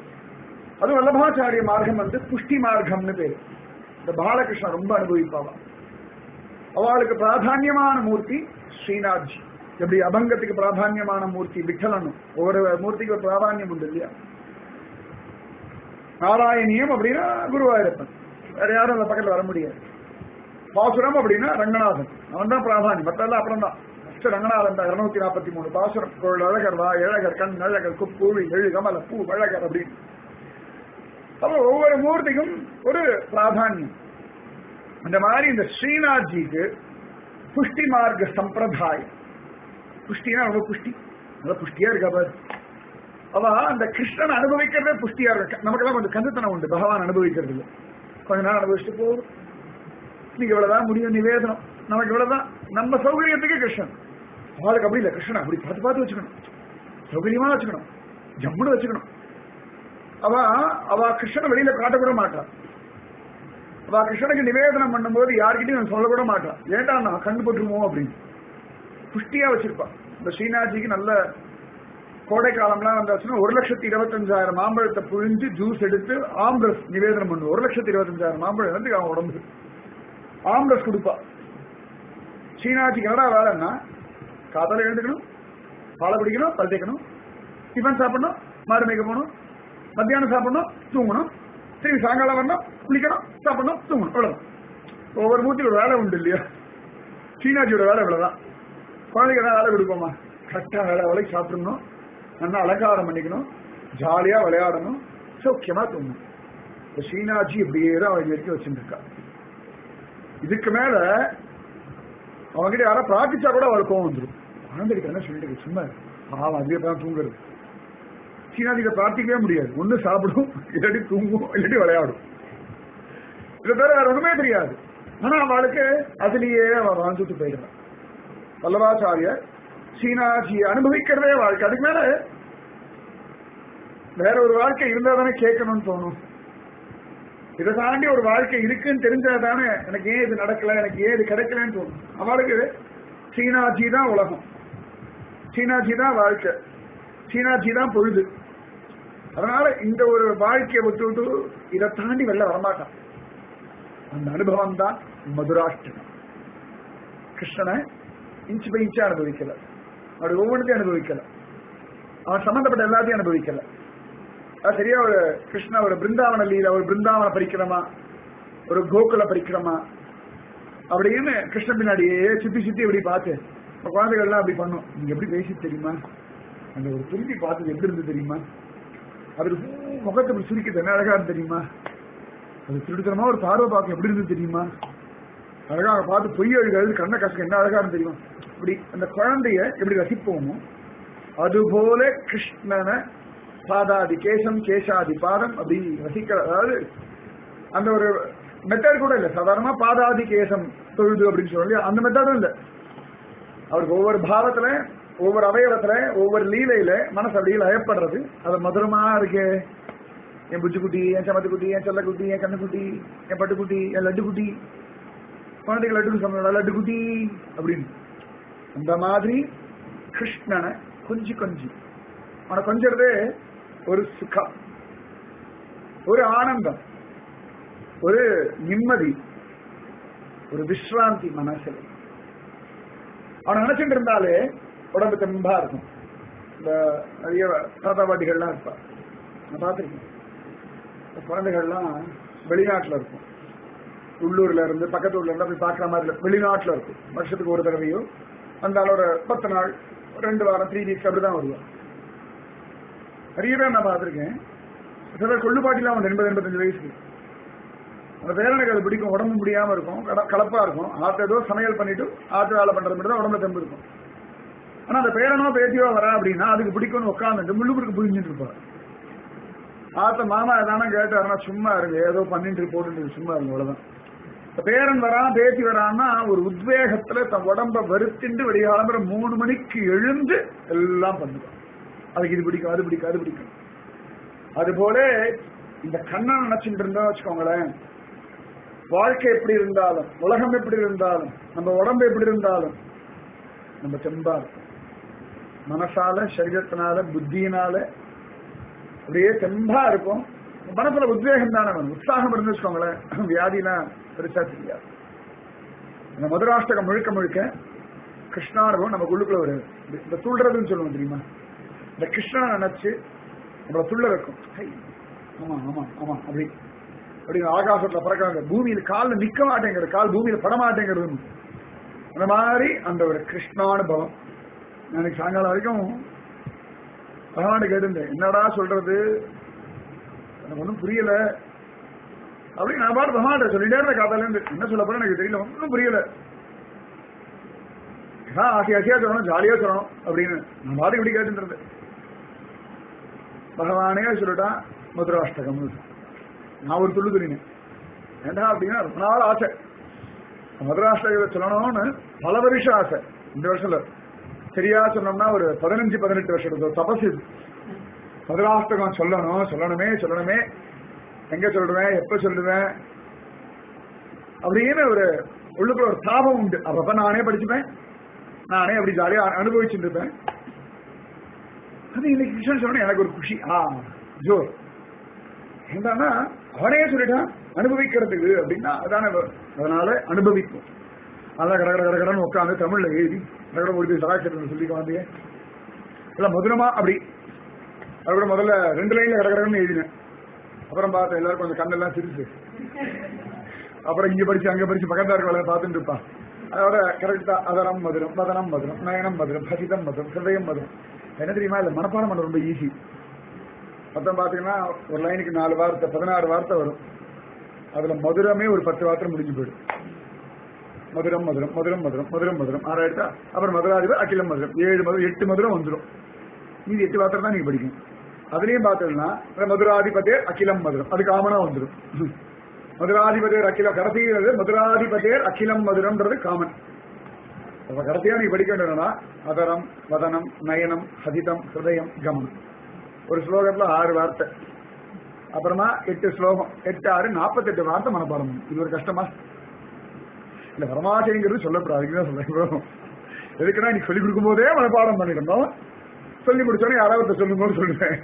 அது வல்லபாச்சாரிய மார்க்கம் வந்து புஷ்டி மார்க்கம்னு பேரு இந்த பாலகிருஷ்ணன் ரொம்ப அனுபவிப்பாவா அவளுக்கு பிராதான்யமான மூர்த்தி ஸ்ரீநாத்ஜி எப்படி அபங்கத்துக்கு பிராதான்யமான மூர்த்தி விட்டலனும் ஒவ்வொரு மூர்த்திக்கு ஒரு பிராதான்யம் உண்டு இல்லையா நாராயணியம் அப்படின்னா குருவாயூரப்பன் வேற யாரும் அந்த பக்கத்துல வர முடியாது பாசுரம் அப்படின்னா ரங்கநாதன் அவன் தான் பிராதானியம் மற்றெல்லாம் அப்புறம் தான் ஃபர்ஸ்ட் ரங்கநாதன் தான் இருநூத்தி நாற்பத்தி மூணு பாசுரம் கோள் அழகர் வா இழகர் கண் அழகர் குப்பூழி எழு கமல பூ அழகர் அப்படின்னு அப்ப ஒவ்வொரு மூர்த்திக்கும் ஒரு பிராதானியம் அந்த மாதிரி இந்த ஸ்ரீநாத்ஜிக்கு புஷ்டி மார்க்க சம்பிரதாயம் புஷ்டினா ரொம்ப புஷ்டி நல்ல புஷ்டியா இருக்கா பாரு அவ அந்த கிருஷ்ணன் அனுபவிக்கிறதே புஷ்டியா இருக்கு நமக்கெல்லாம் கொஞ்சம் கந்துத்தனம் உண்டு பகவான் அனுபவிக்கிறது இல்லை கொஞ்ச நாள் அனுபவிச்சுட்டு போதும் நீங்க இவ்வளவுதான் முடியும் நிவேதனம் நமக்கு இவ்வளவுதான் நம்ம சௌகரியத்துக்கு கிருஷ்ணன் அவளுக்கு அப்படி இல்லை கிருஷ்ணன் அப்படி பார்த்து பார்த்து வச்சுக்கணும் சௌகரியமா வச்சுக்கணும் ஜம்முன்னு வச்சுக்கணும் அவ அவ கிருஷ்ணனை வெளியில காட்டக்கூட மாட்டான் அவ கிருஷ்ணனுக்கு நிவேதனம் பண்ணும்போது யார்கிட்டயும் சொல்லக்கூட மாட்டான் ஏண்டா நான் கண்டு போட்டுருமோ அப்படின்னு புஷ்டியா வச்சிருப்பா இந்த ஸ்ரீநாத்ஜிக்கு நல்ல கோடை காலம்லாம் வந்தாச்சுன்னா ஒரு லட்சத்தி இருபத்தஞ்சாயிரம் மாம்பழத்தை புழிஞ்சு ஜூஸ் எடுத்து ஆம்ரஸ் நிவேதனம் பண்ணுவோம் ஒரு லட்சத்தி இருபத்தஞ்சாயிரம் மாம்பழம் வந்து அவன் உடம்பு ஆம்ரஸ் கொடுப்பா ஸ்ரீநாத்ஜிக்கு என்னடா வேலைன்னா காதால எழுந்துக்கணும் பாலை குடிக்கணும் பல் தேய்க்கணும் டிஃபன் சாப்பிடணும் மாடு மேய்க்க போகணும் மத்தியானம் சாப்பிடணும் தூங்கணும் சரி சாயங்காலம் வரணும் குளிக்கணும் சாப்பிடணும் தூங்கணும் அவ்வளவுதான் ஒவ்வொரு மூர்த்திக்கு ஒரு வேலை உண்டு இல்லையா ஸ்ரீநாத்ஜியோட வேலை இவ்வளவுதான் குழந்தைக்கு என்ன வேலை கொடுப்போமா கரெக்டா வேலை வேலைக்கு சாப்பிடணும் நல்லா அலங்காரம் பண்ணிக்கணும் ஜாலியா விளையாடணும் சௌக்கியமா தூங்கணும் இந்த ஸ்ரீநாத்ஜி இப்படியே தான் அவங்க வரைக்கும் வச்சுருக்கா இதுக்கு மேல அவங்ககிட்ட யாரா பிரார்த்திச்சா கூட அவளுக்கு கோவம் வந்துடும் குழந்தைகிட்ட என்ன சொல்லிட்டு இருக்கு? சும்மா இரு. பாவம் அதுவே தான் தூங்குறது சீனாதிக்க பிரார்த்திக்கவே முடியாது ஒண்ணு சாப்பிடும் இல்லாட்டி தூங்கும் இல்லாட்டி விளையாடும் இதை தவிர வேற ஒண்ணுமே தெரியாது ஆனா அவளுக்கு அதுலயே அவ வாழ்ந்துட்டு போயிடுறான் வல்லவாச்சாரியர் சீனாஜி அனுபவிக்கிறதே வாழ்க்கை அதுக்கு மேல வேற ஒரு வாழ்க்கை இருந்தா தானே கேட்கணும்னு தோணும் இதை தாண்டி ஒரு வாழ்க்கை இருக்குன்னு தெரிஞ்சா தானே எனக்கு ஏன் இது நடக்கல எனக்கு ஏன் இது கிடைக்கலன்னு தோணும் அவளுக்கு சீனாஜி தான் உலகம் சீனாஜி தான் வாழ்க்கை சீனாஜி தான் பொழுது அதனால இந்த ஒரு வாழ்க்கையை விட்டு விட்டு இதை தாண்டி வெளில வரமாட்டான் அந்த அனுபவம் தான் மதுராஷ்டகம் கிருஷ்ணனை இன்ச்சு பை இன்ச்சா அனுபவிக்கல அப்படி ஒவ்வொன்றத்தையும் அனுபவிக்கல அவன் சம்பந்தப்பட்ட எல்லாத்தையும் அனுபவிக்கல அது சரியா ஒரு கிருஷ்ணா ஒரு பிருந்தாவன லீல ஒரு பிருந்தாவன பறிக்கிறோமா ஒரு கோகுல பறிக்கிறோமா அப்படின்னு கிருஷ்ணன் பின்னாடியே சுத்தி சுத்தி இப்படி பார்த்து இப்ப குழந்தைகள் எல்லாம் அப்படி பண்ணும் நீங்க எப்படி பேசி தெரியுமா அந்த ஒரு திரும்பி பார்த்தது எப்படி இருந்து தெரியுமா அது முகத்தை இப்படி சுருக்கிது என்ன அழகா இருந்து தெரியுமா அது திருடுத்தனமா ஒரு பார்வை பார்க்க எப்படி இருந்து தெரியுமா அழகா அவன் பார்த்து பொய் அழுகிறது கண்ண கசக்க என்ன அழகா இருந்து தெரியுமா இப்படி அந்த குழந்தைய எப்படி ரசிப்போமோ அதுபோல கிருஷ்ணனை பாதாதி கேசம் கேசாதி பாதம் அப்படி ரசிக்கிற அதாவது அந்த ஒரு மெத்தட் கூட இல்ல சாதாரணமா பாதாதி கேசம் தொழுது அப்படின்னு சொல்லி அந்த மெத்தடும் இல்ல அவருக்கு ஒவ்வொரு பாவத்துல ஒவ்வொரு அவயவத்துல ஒவ்வொரு லீலையில மனசு அப்படியே லயப்படுறது அது மதுரமா இருக்கு என் புச்சுக்குட்டி என் சமத்துக்குட்டி என் செல்லக்குட்டி என் கண்ணுக்குட்டி என் பட்டுக்குட்டி என் லட்டுக்குட்டி குழந்தைகள் லட்டுக்கு சொன்ன லட்டுக்குட்டி அப்படின்னு அந்த மாதிரி கிருஷ்ணனை கொஞ்சி கொஞ்சி அவனை கொஞ்சறதே ஒரு சுகம் ஒரு ஆனந்தம் ஒரு நிம்மதி ஒரு விஸ்ராந்தி மனசுல அவனை நினைச்சிட்டு இருந்தாலே உடம்பு தெம்பா இருக்கும் இந்த நிறைய தாத்தா பாட்டிகள்லாம் இருப்பா நான் பார்த்துருக்கேன் இந்த குழந்தைகள்லாம் வெளிநாட்டுல இருக்கும் உள்ளூர்ல இருந்து பக்கத்து ஊர்ல இருந்து போய் பார்க்குற மாதிரி இல்ல. வெளிநாட்டுல இருக்கும் வருஷத்துக்கு ஒரு தடவையோ அந்த ஆளோட பத்து நாள் ரெண்டு வாரம் த்ரீ வீக்ஸ் அப்படிதான் வருவான் நிறைய பேர் நான் பார்த்துருக்கேன் சில பேர் கொள்ளுப்பாட்டிலாம் அவன் எண்பது எண்பத்தஞ்சு வயசு அந்த பேரனுக்கு அது பிடிக்கும் உடம்பு முடியாம இருக்கும் கட- கலப்பா இருக்கும் ஆத்த ஏதோ சமையல் பண்ணிட்டு ஆத்து வேலை பண்றது மட்டும் தான் உடம்புல தெம்பு இருக்கும் ஆனா அந்த பேரனோ பேத்தியோ வரா அப்படின்னா அதுக்கு பிடிக்கும்னு உட்காந்துட்டு முள்ளுமுருக்கு புரிஞ்சுட்டு இருப்பார் ஆத்த மாமா எதானா கேட்டாருன்னா சும்மா இருக்கு ஏதோ பண்ணிட்டு போட்டு சும்மா இருக்கு அவ்வளவுதான் இப்ப பேரன் வரான் பேத்தி வரான்னா ஒரு உத்வேகத்துல தன் உடம்ப வெறுத்திண்டு விடியாளம்பர மூணு மணிக்கு எழுந்து எல்லாம் பண்ணுவான் அதுக்கு இது பிடிக்கும் அது பிடிக்கும் அது பிடிக்கும் அதுபோல இந்த கண்ணன் நினைச்சுட்டு இருந்தா வச்சுக்கோங்களேன் வாழ்க்கை எப்படி இருந்தாலும் உலகம் எப்படி இருந்தாலும் நம்ம உடம்பு எப்படி இருந்தாலும் நம்ம தெம்பா இருக்கும் மனசால சரீரத்தினால புத்தியினால அப்படியே தெம்பா இருக்கும் மனசுல உத்வேகம் தானே வேணும் உற்சாகம் இருந்து வச்சுக்கோங்களேன் வியாதிலாம் பெருசா தெரியாது இந்த மதுராஷ்டகம் முழுக்க முழுக்க கிருஷ்ணானுபவம் நம்ம உள்ளுக்குள்ள ஒரு இந்த துள்றதுன்னு சொல்லுவோம் தெரியுமா இந்த கிருஷ்ணனை நினைச்சு நம்மள துள்ள வைக்கும் ஹை, ஆமா ஆமா ஆமா அப்படி அப்படி ஆகாசத்துல பறக்கிறாங்க பூமியில கால்ல நிக்க மாட்டேங்கிறது கால் பூமியில பட மாட்டேங்கிறது அந்த மாதிரி அந்த ஒரு கிருஷ்ணானுபவம் எனக்கு சாயங்காலம் வரைக்கும் பகவான் கேட்டிருந்தேன் என்னடா சொல்றது எனக்கு ஒன்றும் புரியல அப்படி நான் பாட்டு பகவான் சொல்லிட்டே இருந்த காதால இருந்து என்ன சொல்ல போறேன் எனக்கு தெரியல ஒன்றும் புரியல ஏதாவது ஆசை ஆசையா சொல்லணும் ஜாலியா சொல்லணும் அப்படின்னு நான் பாட்டு இப்படி கேட்டுட்டு இருந்தேன் பகவானே சொல்லிட்டான் மதுராஷ்டகம் நான் ஒரு துள்ளு துணினேன் ஏண்டா அப்படின்னா ரொம்ப நாள் ஆசை மதுராஷ்டகத்தை சொல்லணும்னு பல வருஷம் ஆசை இந்த வருஷம்ல சரியா சொன்னோம்னா ஒரு பதினஞ்சு பதினெட்டு வருஷம் எடுத்தோம் தபசு இது மதுராஷ்டகம் சொல்லணும் சொல்லணுமே சொல்லணுமே எங்க சொல்லுவேன் எப்ப சொல்லுவேன் அப்படின்னு ஒரு உள்ளுக்குள்ள ஒரு தாபம் உண்டு அப்பப்ப நானே படிச்சுப்பேன் நானே அப்படி ஜாலியா அனுபவிச்சுட்டு இருப்பேன் அது இன்னைக்கு கிருஷ்ணன் சொன்ன எனக்கு ஒரு குஷி ஆ ஜோர் என்னன்னா அவனே சொல்லிட்டான் அனுபவிக்கிறதுக்கு அப்படின்னா அதான அதனால அனுபவிப்போம் அதான் கட கட கட கடன்னு உட்காந்து தமிழ்ல எழுதி கடகட முடிவு சராட்சரத்தில் சொல்லி வந்தீங்க இல்ல மதுரமா அப்படி அது கூட முதல்ல ரெண்டு லைன்ல கட கடன்னு எழுதினேன் அப்புறம் பார்த்தேன் எல்லாரும் கொஞ்சம் கண்ணெல்லாம் சிரிச்சு அப்புறம் இங்க படிச்சு அங்க படிச்சு பக்கத்தா இருக்க பார்த்துட்டு இருப்பான் அதோட கரெக்டா அதரம் மதுரம் மதனம் மதுரம் நயனம் மதுரம் பசிதம் மதுரம் ஹிருதயம் மதுரம் என்ன தெரியுமா இல்ல மனப்பாடம் பண்ண ரொம்ப ஈஸி மொத்தம் பாத்தீங்கன்னா ஒரு லைனுக்கு நாலு வார்த்தை பதினாறு வார்த்தை வரும் அதுல மதுரமே ஒரு பத்து வார்த்தை முடிஞ்சு போயிடும் மதுரம் மதுரம் மதுரம் மதுரம் மதுரம் மதுரம் ஆறாயிரத்தா அப்புறம் மதுராதிபர் அகிலம் மதுரம் ஏழு மதுரம் எட்டு மதுரம் வந்துடும் மீதி எட்டு வார்த்தை தான் நீங்க படிக்கணும் அதுலயும் பார்த்தோம்னா மதுராதிபதேர் அகிலம் மதுரம் அது காமனா வந்துடும் மதுராதிபதேர் அகிலம் கடைசியில் மதுராதிபதேர் அகிலம் மதுரம்ன்றது காமன் அப்ப கடைசியா நீ படிக்க வேண்டியதுன்னா அதரம் வதனம் நயனம் ஹதிதம் ஹிருதயம் கமனம் ஒரு ஸ்லோகத்துல ஆறு வார்த்தை அப்புறமா எட்டு ஸ்லோகம் எட்டு ஆறு நாற்பத்தெட்டு வார்த்தை மனப்பாடம் பண்ணணும். இது ஒரு கஷ்டமா இல்ல வரமாட்டேங்கிறது சொல்லப்படாது தான் சொல்றேன் எதுக்குன்னா நீ சொல்லிக் கொடுக்கும் போதே மனப்பாடம் பண்ணிடணும் சொல்லி முடிச்சோடனே யாராவது சொல்லும்போது சொல்லுவேன்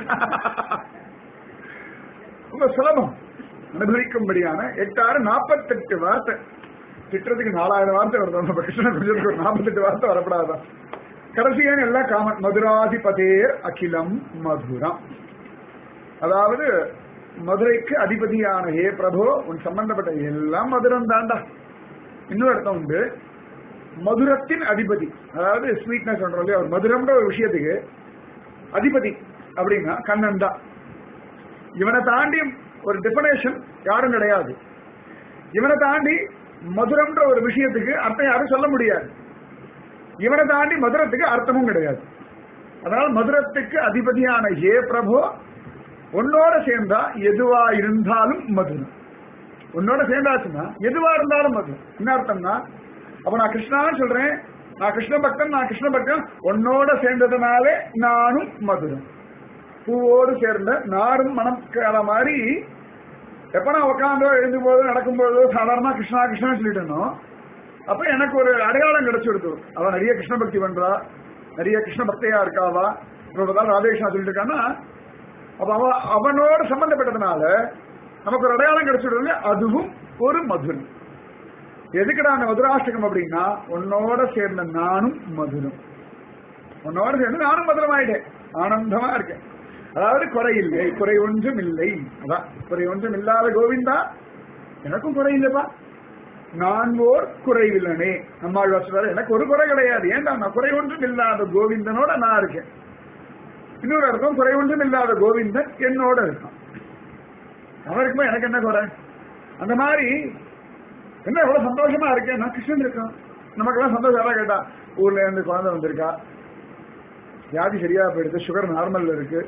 ரொம்ப சுலபம் அனுபவிக்கும்படியான எட்டாறு நாற்பத்தெட்டு வார்த்தை திட்டத்துக்கு நாலாயிரம் வார்த்தை வருது நம்ம கிருஷ்ணன் கொஞ்சம் ஒரு நாற்பத்தெட்டு வார்த்தை வரப்படாதான் கடைசியான எல்லாம் காமன் மதுராதிபதேர் அகிலம் மதுரம் அதாவது மதுரைக்கு அதிபதியான ஹே பிரபு உன் சம்பந்தப்பட்ட எல்லாம் மதுரம் தாண்டா இன்னொரு அர்த்தம் உண்டு மதுரத்தின் அதிபதி அதாவது ஸ்வீட்னஸ் சொல்றோம் இல்லையா ஒரு மதுரம்ன்ற ஒரு விஷயத்துக்கு அதிபதி அப்படின்னா கண்ணன் தான் இவனை தாண்டி ஒரு டெபினேஷன் யாரும் கிடையாது இவனை தாண்டி மதுரம்ன்ற ஒரு விஷயத்துக்கு அர்த்தம் யாரும் சொல்ல முடியாது இவனை தாண்டி மதுரத்துக்கு அர்த்தமும் கிடையாது அதனால மதுரத்துக்கு அதிபதியான ஏ பிரபு உன்னோட சேர்ந்தா எதுவா இருந்தாலும் மதுரம் உன்னோட சேர்ந்தாச்சுன்னா எதுவா இருந்தாலும் மதுரம் என்ன அர்த்தம்னா அப்ப நான் கிருஷ்ணான்னு சொல்றேன் நான் கிருஷ்ண பக்தன் நான் கிருஷ்ண பக்தன் உன்னோட சேர்ந்ததுனாலே நானும் மதுரம் பூவோடு சேர்ந்த நாரும் மனம் கேள மாதிரி எப்ப நான் உட்காந்தோ எழுந்தும் போதோ நடக்கும் போதோ சாதாரணமா கிருஷ்ணா கிருஷ்ணா சொல்லிட்டு அப்ப எனக்கு ஒரு அடையாளம் கிடைச்சு கொடுத்து அவன் நிறைய கிருஷ்ண பக்தி பண்றா நிறைய கிருஷ்ண பக்தையா இருக்காவா இப்பதான் ராதேகிருஷ்ணா சொல்லிட்டு இருக்கான்னா அப்ப அவ அவனோட சம்பந்தப்பட்டதுனால நமக்கு ஒரு அடையாளம் கிடைச்சிடுது அதுவும் ஒரு மதுரம் எதுக்குடா அந்த மதுராஷ்டகம் அப்படின்னா உன்னோட சேர்ந்த நானும் மதுரம் உன்னோட சேர்ந்து நானும் மதுரம் ஆயிட்டேன் ஆனந்தமா இருக்கேன் அதாவது குறை இல்லை குறை ஒன்றும் இல்லை அதான் குறை ஒன்றும் இல்லாத கோவிந்தா எனக்கும் குறை இல்லப்பா நான் ஓர் குறைவில்லனே நம்மாழ்வார் சொல்றாரு எனக்கு ஒரு குறை கிடையாது ஏன்டா நான் குறை ஒன்றும் இல்லாத கோவிந்தனோட நான் இருக்கேன் இன்னொரு அர்த்தம் குறை ஒன்றும் இல்லாத கோவிந்தன் என்னோட இருக்கான் அவருக்குமே எனக்கு என்ன குறை அந்த மாதிரி என்ன எவ்வளவு சந்தோஷமா இருக்கேன் நான் கிருஷ்ணன் இருக்கான் நமக்கெல்லாம் சந்தோஷம் எல்லாம் கேட்டா ஊர்ல இருந்து குழந்தை வந்திருக்கா வியாதி சரியா போயிடுது சுகர் நார்மல்ல இருக்கு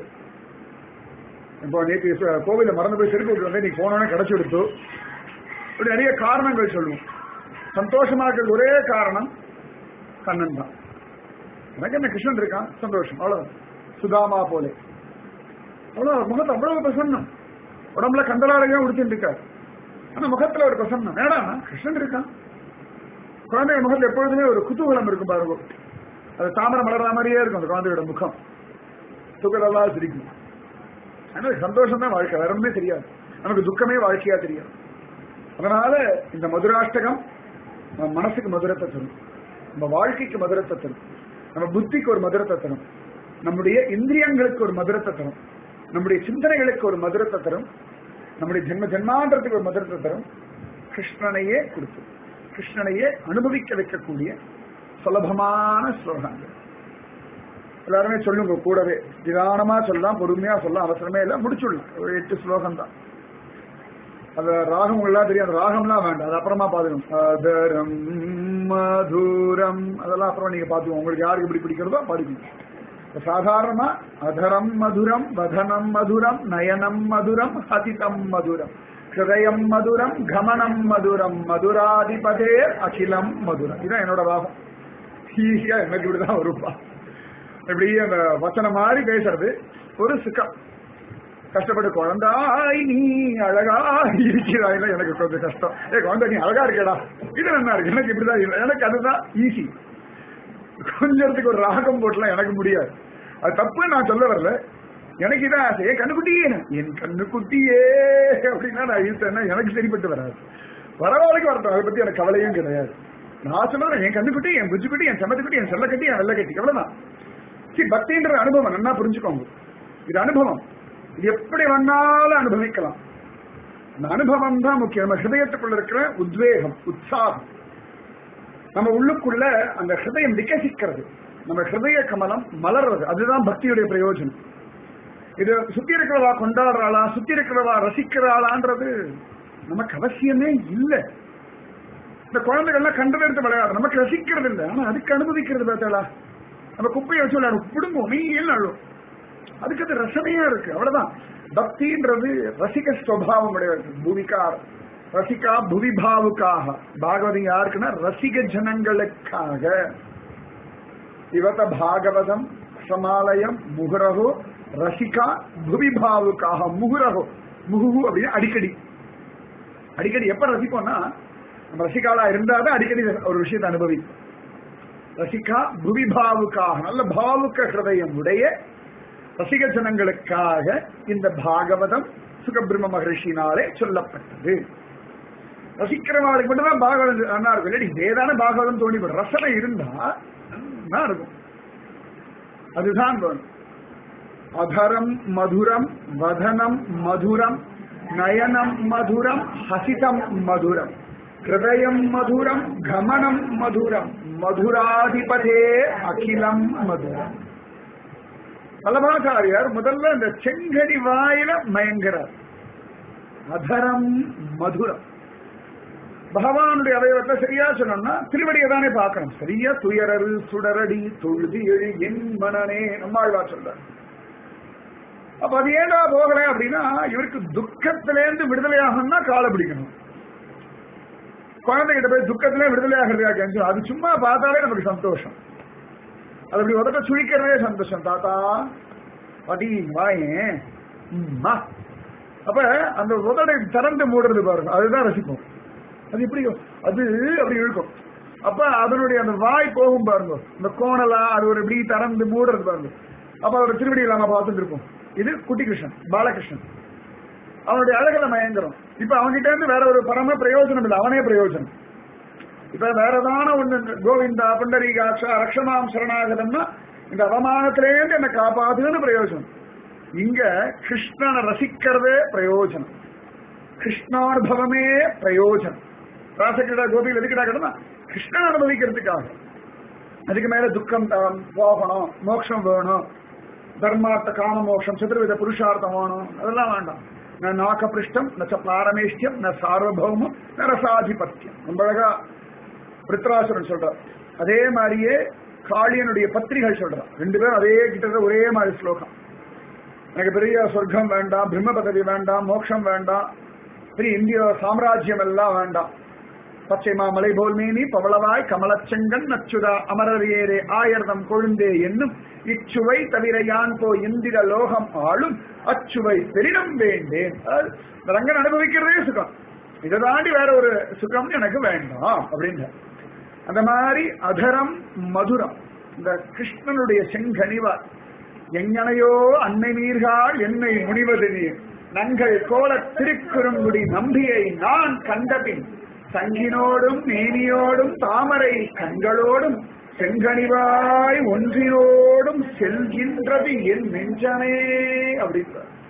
இப்போ நேற்று சு- கோவில்ல மறந்து போய் செருப்பு விட்டு வந்து நீ போனோன்னே கிடைச்சி கொடுத்து இப்படி நிறைய காரணங்கள் சொல்லுவோம் சந்தோஷமா இருக்கிறது ஒரே காரணம் கண்ணன் தான் எனக்கு என்ன கிருஷ்ணன் இருக்கான் சந்தோஷம் அவ்வளவு சுதாமா போலே அவ்வளவு முகத்தை அவ்வளவு பிரசன்னம் உடம்புல கந்தலாடையா உடுத்திட்டு இருக்காரு ஆனா முகத்துல ஒரு பிரசன்னம் வேடாமா கிருஷ்ணன் இருக்கான் குழந்தைங்க முகத்துல எப்பொழுதுமே ஒரு குதூகலம் இருக்கும் பாருங்க அது தாமரை மலர்ற மாதிரியே இருக்கும் அந்த குழந்தையோட முகம் துகளெல்லாம் சிரிக்கும் ஆனா சந்தோஷம் தான் வாழ்க்கை வேற ஒண்ணுமே தெரியாது நமக்கு துக்கமே வாழ்க்கையா தெரியாது அதனால இந்த மதுராஷ்டகம் நம்ம மனசுக்கு மதுரத்தை தரும் நம்ம வாழ்க்கைக்கு மதுரத்தை தரும் நம்ம புத்திக்கு ஒரு மதுரத்தை தரும் நம்முடைய இந்திரியங்களுக்கு ஒரு மதுரத்தை தரும் நம்முடைய சிந்தனைகளுக்கு ஒரு மதுரத்தை தரும் நம்முடைய ஜென்ம ஜென்மாந்திரத்துக்கு ஒரு மதுரத்தை தரும் கிருஷ்ணனையே கொடுத்து கிருஷ்ணனையே அனுபவிக்க வைக்கக்கூடிய சுலபமான ஸ்லோகங்கள் எல்லாருமே சொல்லுங்க கூடவே நிதானமா சொல்லலாம் பொறுமையா சொல்லலாம் அவசரமே இல்லை முடிச்சுடலாம் ஒரு எட்டு ஸ்லோகம் தான் அது ராகம் எல்லாம் தெரியும் அந்த ராகம்லாம் வேண்டாம் அது அப்புறமா பாத்துக்கணும் அதரம் மதுரம் அதெல்லாம் அப்புறம் நீங்க பாத்துக்கோங்க உங்களுக்கு யாருக்கு இப்படி பிடிக்கிறதோ படிக்கணும் இப்ப சாதாரணமா அதரம் மதுரம் வதனம் மதுரம் நயனம் மதுரம் ஹதிதம் மதுரம் ஹிருதயம் மதுரம் கமனம் மதுரம் மதுராதிபதே அகிலம் மதுரம் இதுதான் என்னோட ராகம் ஈஸியா எனக்கு இப்படிதான் வருப்பா இப்படி அந்த வச்சனம் மாதிரி பேசுறது ஒரு சுக்கம் கஷ்டப்பட்டு குழந்தாய் நீ அழகா இருக்கிறாய் எனக்கு கொஞ்சம் கஷ்டம் ஏ குழந்தை நீ அழகா இருக்கடா இது நல்லா இருக்கு எனக்கு இப்படிதான் இல்லை. எனக்கு அதுதான் ஈஸி கொஞ்சத்துக்கு ஒரு ராகம் போட்டுலாம் எனக்கு முடியாது அது தப்பு நான் சொல்ல வரல எனக்கு இதான் ஆசை ஏ கண்ணுக்குட்டியே என் கண்ணுக்குட்டியே அப்படின்னா நான் இழுத்தேன்னா எனக்கு சரிப்பட்டு வராது வரவாளுக்கு வரட்டும் அதை பத்தி எனக்கு கவலையும் கிடையாது நான் சொல்லுவேன் என் கண்ணுக்குட்டி என் புஜ்ஜுக்குட்டி என் செம்மத்துக்குட்டி என் செல்லக்கட்டி என் வெள்ளக்கட்டி எவ்வளவுதான் சரி பக்தின்ற அனுபவம் நல்லா புரிஞ்சுக்கோங்க இது அனுபவம் இது எப்படி வேணாலும் அனுபவிக்கலாம் அந்த அனுபவம் தான் முக்கியம் நம்ம ஹிருதயத்துக்குள்ள இருக்கிற உத்வேகம் உற்சாகம் நம்ம உள்ளுக்குள்ள அந்த ஹிருதயம் விகசிக்கிறது நம்ம ஹிருதய கமலம் மலர்றது அதுதான் பக்தியுடைய பிரயோஜனம் இது சுத்தி இருக்கிறவா கொண்டாடுறாளா சுத்தி இருக்கிறவா ரசிக்கிறாளான்றது நமக்கு அவசியமே இல்லை இந்த குழந்தைகள்லாம் கண்டதை எடுத்து விளையாடு நமக்கு ரசிக்கிறது இல்லை ஆனா அதுக்கு அனுபவிக்கிறது பார்த்தாளா நம்ம குப்பையை வச்சு விளையாடும் பிடுங்கும் மெய்யில் அழும் அதுக்கு அது ரசனையா இருக்கு அவ்வளவுதான் பக்தின்றது ரசிக ஸ்வபாவம் உடையது பூவிகார் ரசிகா புவிபாவுக்காக பாகவதம் யாருக்குன்னா ரசிக ஜனங்களுக்காக இவத பாகவதம் சமாலயம் முகுரகோ ரசிகா புவிபாவுக்காக முகுரகோ முகுகு அப்படின்னு அடிக்கடி அடிக்கடி எப்ப ரசிப்போம்னா நம்ம ரசிகாலா இருந்தாதான் அடிக்கடி ஒரு விஷயத்தை அனுபவிப்போம் ரசிகா புவிபாவுக்காக நல்ல பாவுக்க ஹிருதயம் உடைய ரசிக ஜனங்களுக்காக இந்த பாகவதம் சுகபிரம்ம மகர்ஷினாலே சொல்லப்பட்டது ரசிக்கிறவங்களுக்கு மட்டும்தான் பாகவதம் நல்லா இருக்கும் இல்லாட்டி வேதான பாகவதம் தோணி போடும் ரசனை இருந்தா நல்லா இருக்கும் அதுதான் வேணும் அதரம் மதுரம் வதனம் மதுரம் நயனம் மதுரம் ஹசிதம் மதுரம் ஹிருதயம் மதுரம் கமனம் மதுரம் மதுராதிபதே அகிலம் மதுரம் வல்லபாச்சாரியார் முதல்ல இந்த செங்கடி வாயில மயங்குறார் அதரம் மதுரம் பகவானுடைய அவயவத்தை சரியா சொன்னோம்னா திருவடியை தானே பார்க்கணும் சரியா துயரரு சுடரடி தொழுதி எழு என் மனனே நம்மாழ்வார் சொல்றார் அப்ப அது ஏண்டா போகல அப்படின்னா இவருக்கு துக்கத்திலேருந்து விடுதலையாகணும்னா காலை பிடிக்கணும் குழந்தைகிட்ட போய் துக்கத்திலே விடுதலை ஆகிறதா கேஞ்சு அது சும்மா பார்த்தாலே நமக்கு சந்தோஷம் அது அப்படி உதட்ட சுழிக்கிறதே சந்தோஷம் தாத்தா பாட்டி வாயேன் ம்மா. அப்ப அந்த உதடை திறந்து மூடுறது பாருங்க அதுதான் ரசிப்போம் அது எப்படி அது அப்படி இழுக்கும் அப்ப அதனுடைய அந்த வாய் போகும் பாருங்க இந்த கோணலா அது ஒரு இப்படி திறந்து மூடுறது பாருங்க அப்ப அதோட திருவடி இல்லாம பார்த்துட்டு இருப்போம் இது குட்டி கிருஷ்ணன் பாலகிருஷ்ணன் அவனுடைய அழகுல மயங்கரம் இப்ப அவன்கிட்ட இருந்து வேற ஒரு பரம பிரயோஜனம் இல்லை அவனே பிரயோஜனம் இப்ப வேற ஏதான ஒண்ணு கோவிந்தா புண்டரீகாட்சா ரக்ஷமாம் சரணாகதம்னா இந்த அவமானத்திலேருந்து என்னை காப்பாத்துன்னு பிரயோஜனம் இங்க கிருஷ்ணனை ரசிக்கிறதே பிரயோஜனம் கிருஷ்ணானுபவமே பிரயோஜனம் ராசகிரடா கோபியில் எதுக்கிட்டா கிடந்தா கிருஷ்ணன் அனுபவிக்கிறதுக்காக அதுக்கு மேல துக்கம் தான் போகணும் மோட்சம் வேணும் தர்மார்த்த காம மோட்சம் சதுர்வித புருஷார்த்தம் வேணும் அதெல்லாம் வேண்டாம் ந நாகபிருஷ்டம் ந பாரமேஷ்டியம் ந சார்வபௌமம் ந ரசாதிபத்தியம் ரொம்ப அழகா பிருத்ராசுரன் சொல்றார் அதே மாதிரியே காளியனுடைய பத்திரிகள் சொல்றான் ரெண்டு பேரும் அதே கிட்டத்தட்ட ஒரே மாதிரி ஸ்லோகம் எனக்கு பெரிய சொர்க்கம் வேண்டாம் பிரம்ம பதவி வேண்டாம் மோட்சம் வேண்டாம் பெரிய இந்திய சாம்ராஜ்யம் எல்லாம் வேண்டாம் பச்சை மாமலை போல் மேனி பவளவாய் கமலச்செங்கன் நச்சுதா அமரர் ஏரே ஆயர்தம் கொழுந்தே என்னும் இச்சுவை தவிர யான் போ இந்திர லோகம் ஆளும் அச்சுவை பெரிடம் வேண்டேன் அதாவது இந்த ரங்கன் அனுபவிக்கிறதே சுகம் இதை தாண்டி வேற ஒரு சுகம் எனக்கு வேண்டாம் அப்படின்னு அந்த மாதிரி அதரம் மதுரம் இந்த கிருஷ்ணனுடைய செங்கனிவார் எங்கனையோ அன்னை நீர்கால் என்னை முனிவது நீர் நங்கள் கோல திருக்குறுங்குடி நம்பியை நான் கண்டபின் சங்கினோடும் மேனியோடும் தாமரை கண்களோடும் செங்கனிவாய் ஒன்றினோடும் செல்கின்றது என் நெஞ்சமே அப்படின்றார்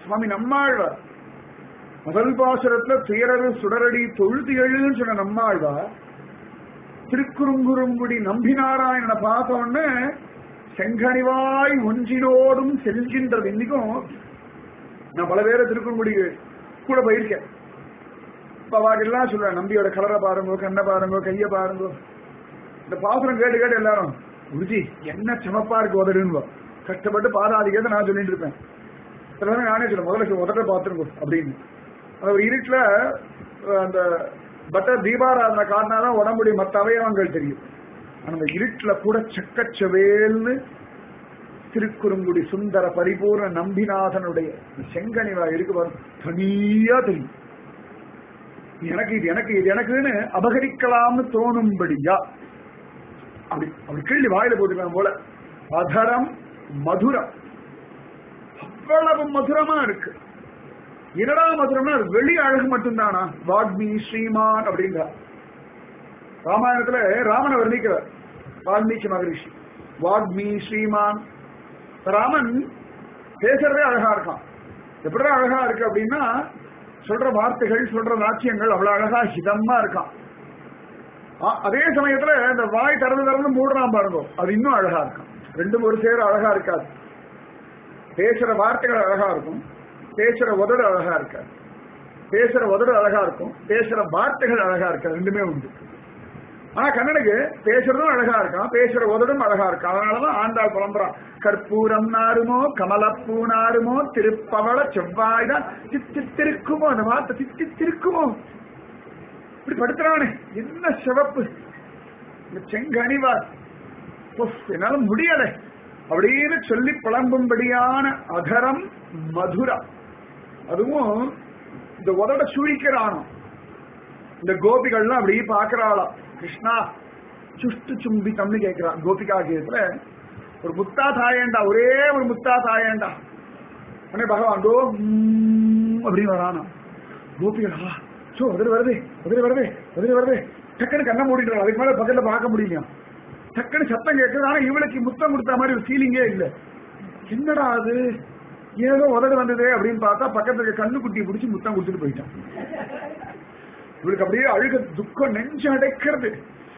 சுவாமி நம்மாழ்வார் முதல் பாசுரத்துல துயரரு சுடரடி தொழுது எழுன்னு சொன்ன நம்மாழ்வார் திருக்குறுங்குறுங்குடி நம்பினாராயணனை பார்த்த உடனே செங்கனிவாய் ஒன்றினோடும் செல்கின்றது இன்னைக்கும் நான் பல பேரை திருக்குறுங்குடி கூட போயிருக்கேன் இப்ப எல்லாம் சொல்றேன் நம்பியோட கலரை பாருங்க கண்ணை பாருங்க கைய பாருங்க இந்த பாசுரம் கேட்டு கேட்டு எல்லாரும் குருஜி என்ன சமப்பா இருக்கு உதடுன்னு கஷ்டப்பட்டு பாதாதிக்கிறத நான் சொல்லிட்டு இருப்பேன் சில நேரம் நானே சொல்ல முதல்ல உதட்ட பாத்துருங்க அப்படின்னு அந்த ஒரு இருட்டுல அஹ், அந்த பட்ட தீபாராதனை காட்டினாதான் உடம்புடைய மற்ற அவயவங்கள் தெரியும் ஆனா அந்த இருட்டுல கூட செக்கச்சவேல்னு திருக்குறுங்குடி சுந்தர பரிபூர்ண நம்பிநாதனுடைய செங்கனிவா இருக்கு பாருங்க தனியா தெரியும் எனக்கு இது எனக்கு இது எனக்குன்னு அபகரிக்கலாம்னு தோணும்படியா அப்படி அப்படி கிள்ளி வாயில போட்டுக்கலாம் போல அதரம் மதுரம் அவ்வளவு மதுரமா இருக்கு என்னடா மதுரம்னா அது வெளி அழகு மட்டும்தானா வாக்மி ஸ்ரீமான் அப்படிங்கிற ராமாயணத்துல ராமனை வர்ணிக்கிறார் வால்மீகி மகரிஷி வாக்மி ஸ்ரீமான் ராமன் பேசுறதே அழகா இருக்கான் எப்படி அழகா இருக்கு அப்படின்னா சொல்ற வார்த்தைகள் சொல்ற வாக்கியங்கள் அவ்வளவு அழகா ஹிதமா இருக்கான் ஆ- அதே சமயத்துல இந்த வாய் திறந்து திறந்து மூடுறான் பாருங்க அது இன்னும் அழகா இருக்கும் ரெண்டும் ஒரு சேர அழகா இருக்காது பேசுற வார்த்தைகள் அழகா இருக்கும் பேசுற உதடு அழகா இருக்காது பேசுற உதடு அழகா இருக்கும் பேசுற வார்த்தைகள் அழகா இருக்காது ரெண்டுமே உண்டு ஆனா கண்ணனுக்கு பேசுறதும் அழகா இருக்கான் பேசுற உதடும் அழகா இருக்கும் அதனாலதான் ஆண்டாள் புலம்புறான் கற்பூரம் நாருமோ கமலப்பூ நாருமோ திருப்பவள செவ்வாய் தான் சித்திருக்குமோ அந்த வார்த்தை சித்திருக்குமோ இப்படி படுத்துறானே என்ன சிவப்பு இந்த செங்கனிவார் உஃப், என்னால முடியல அப்படின்னு சொல்லி புலம்பும்படியான அகரம் மதுரம் அதுவும் இந்த உதட சுழிக்கிறானோ இந்த கோபிகள்லாம் அப்படியே பாக்குறாளாம் கிருஷ்ணா சுஷ்டு சும்பித்தம்னு கேட்கிறான் கோபிகா கீதத்துல ஒரு முத்தா தாயேண்டா ஒரே ஒரு முத்தா தாயேண்டா உடனே பகவான் கோ ம், அப்படின்னு வரானா கோபிகளா சோ உதறி வருது உதறி வருது உதறி வருது டக்குன்னு கண்ணை மூடிட்டு அதுக்கு மேல பக்கத்துல பார்க்க முடியலையா டக்குன்னு சத்தம் கேட்குது ஆனா இவளுக்கு முத்தம் கொடுத்த மாதிரி ஒரு ஃபீலிங்கே இல்ல என்னடா அது ஏதோ உதடு வந்ததே அப்படின்னு பார்த்தா பக்கத்துல இருக்க கண்ணு குட்டியை பிடிச்சி முத்தம் கொடுத்துட்டு போயிட்டான் இவளுக்கு அப்படியே அழுக துக்கம் நெஞ்சு அடைக்கிறது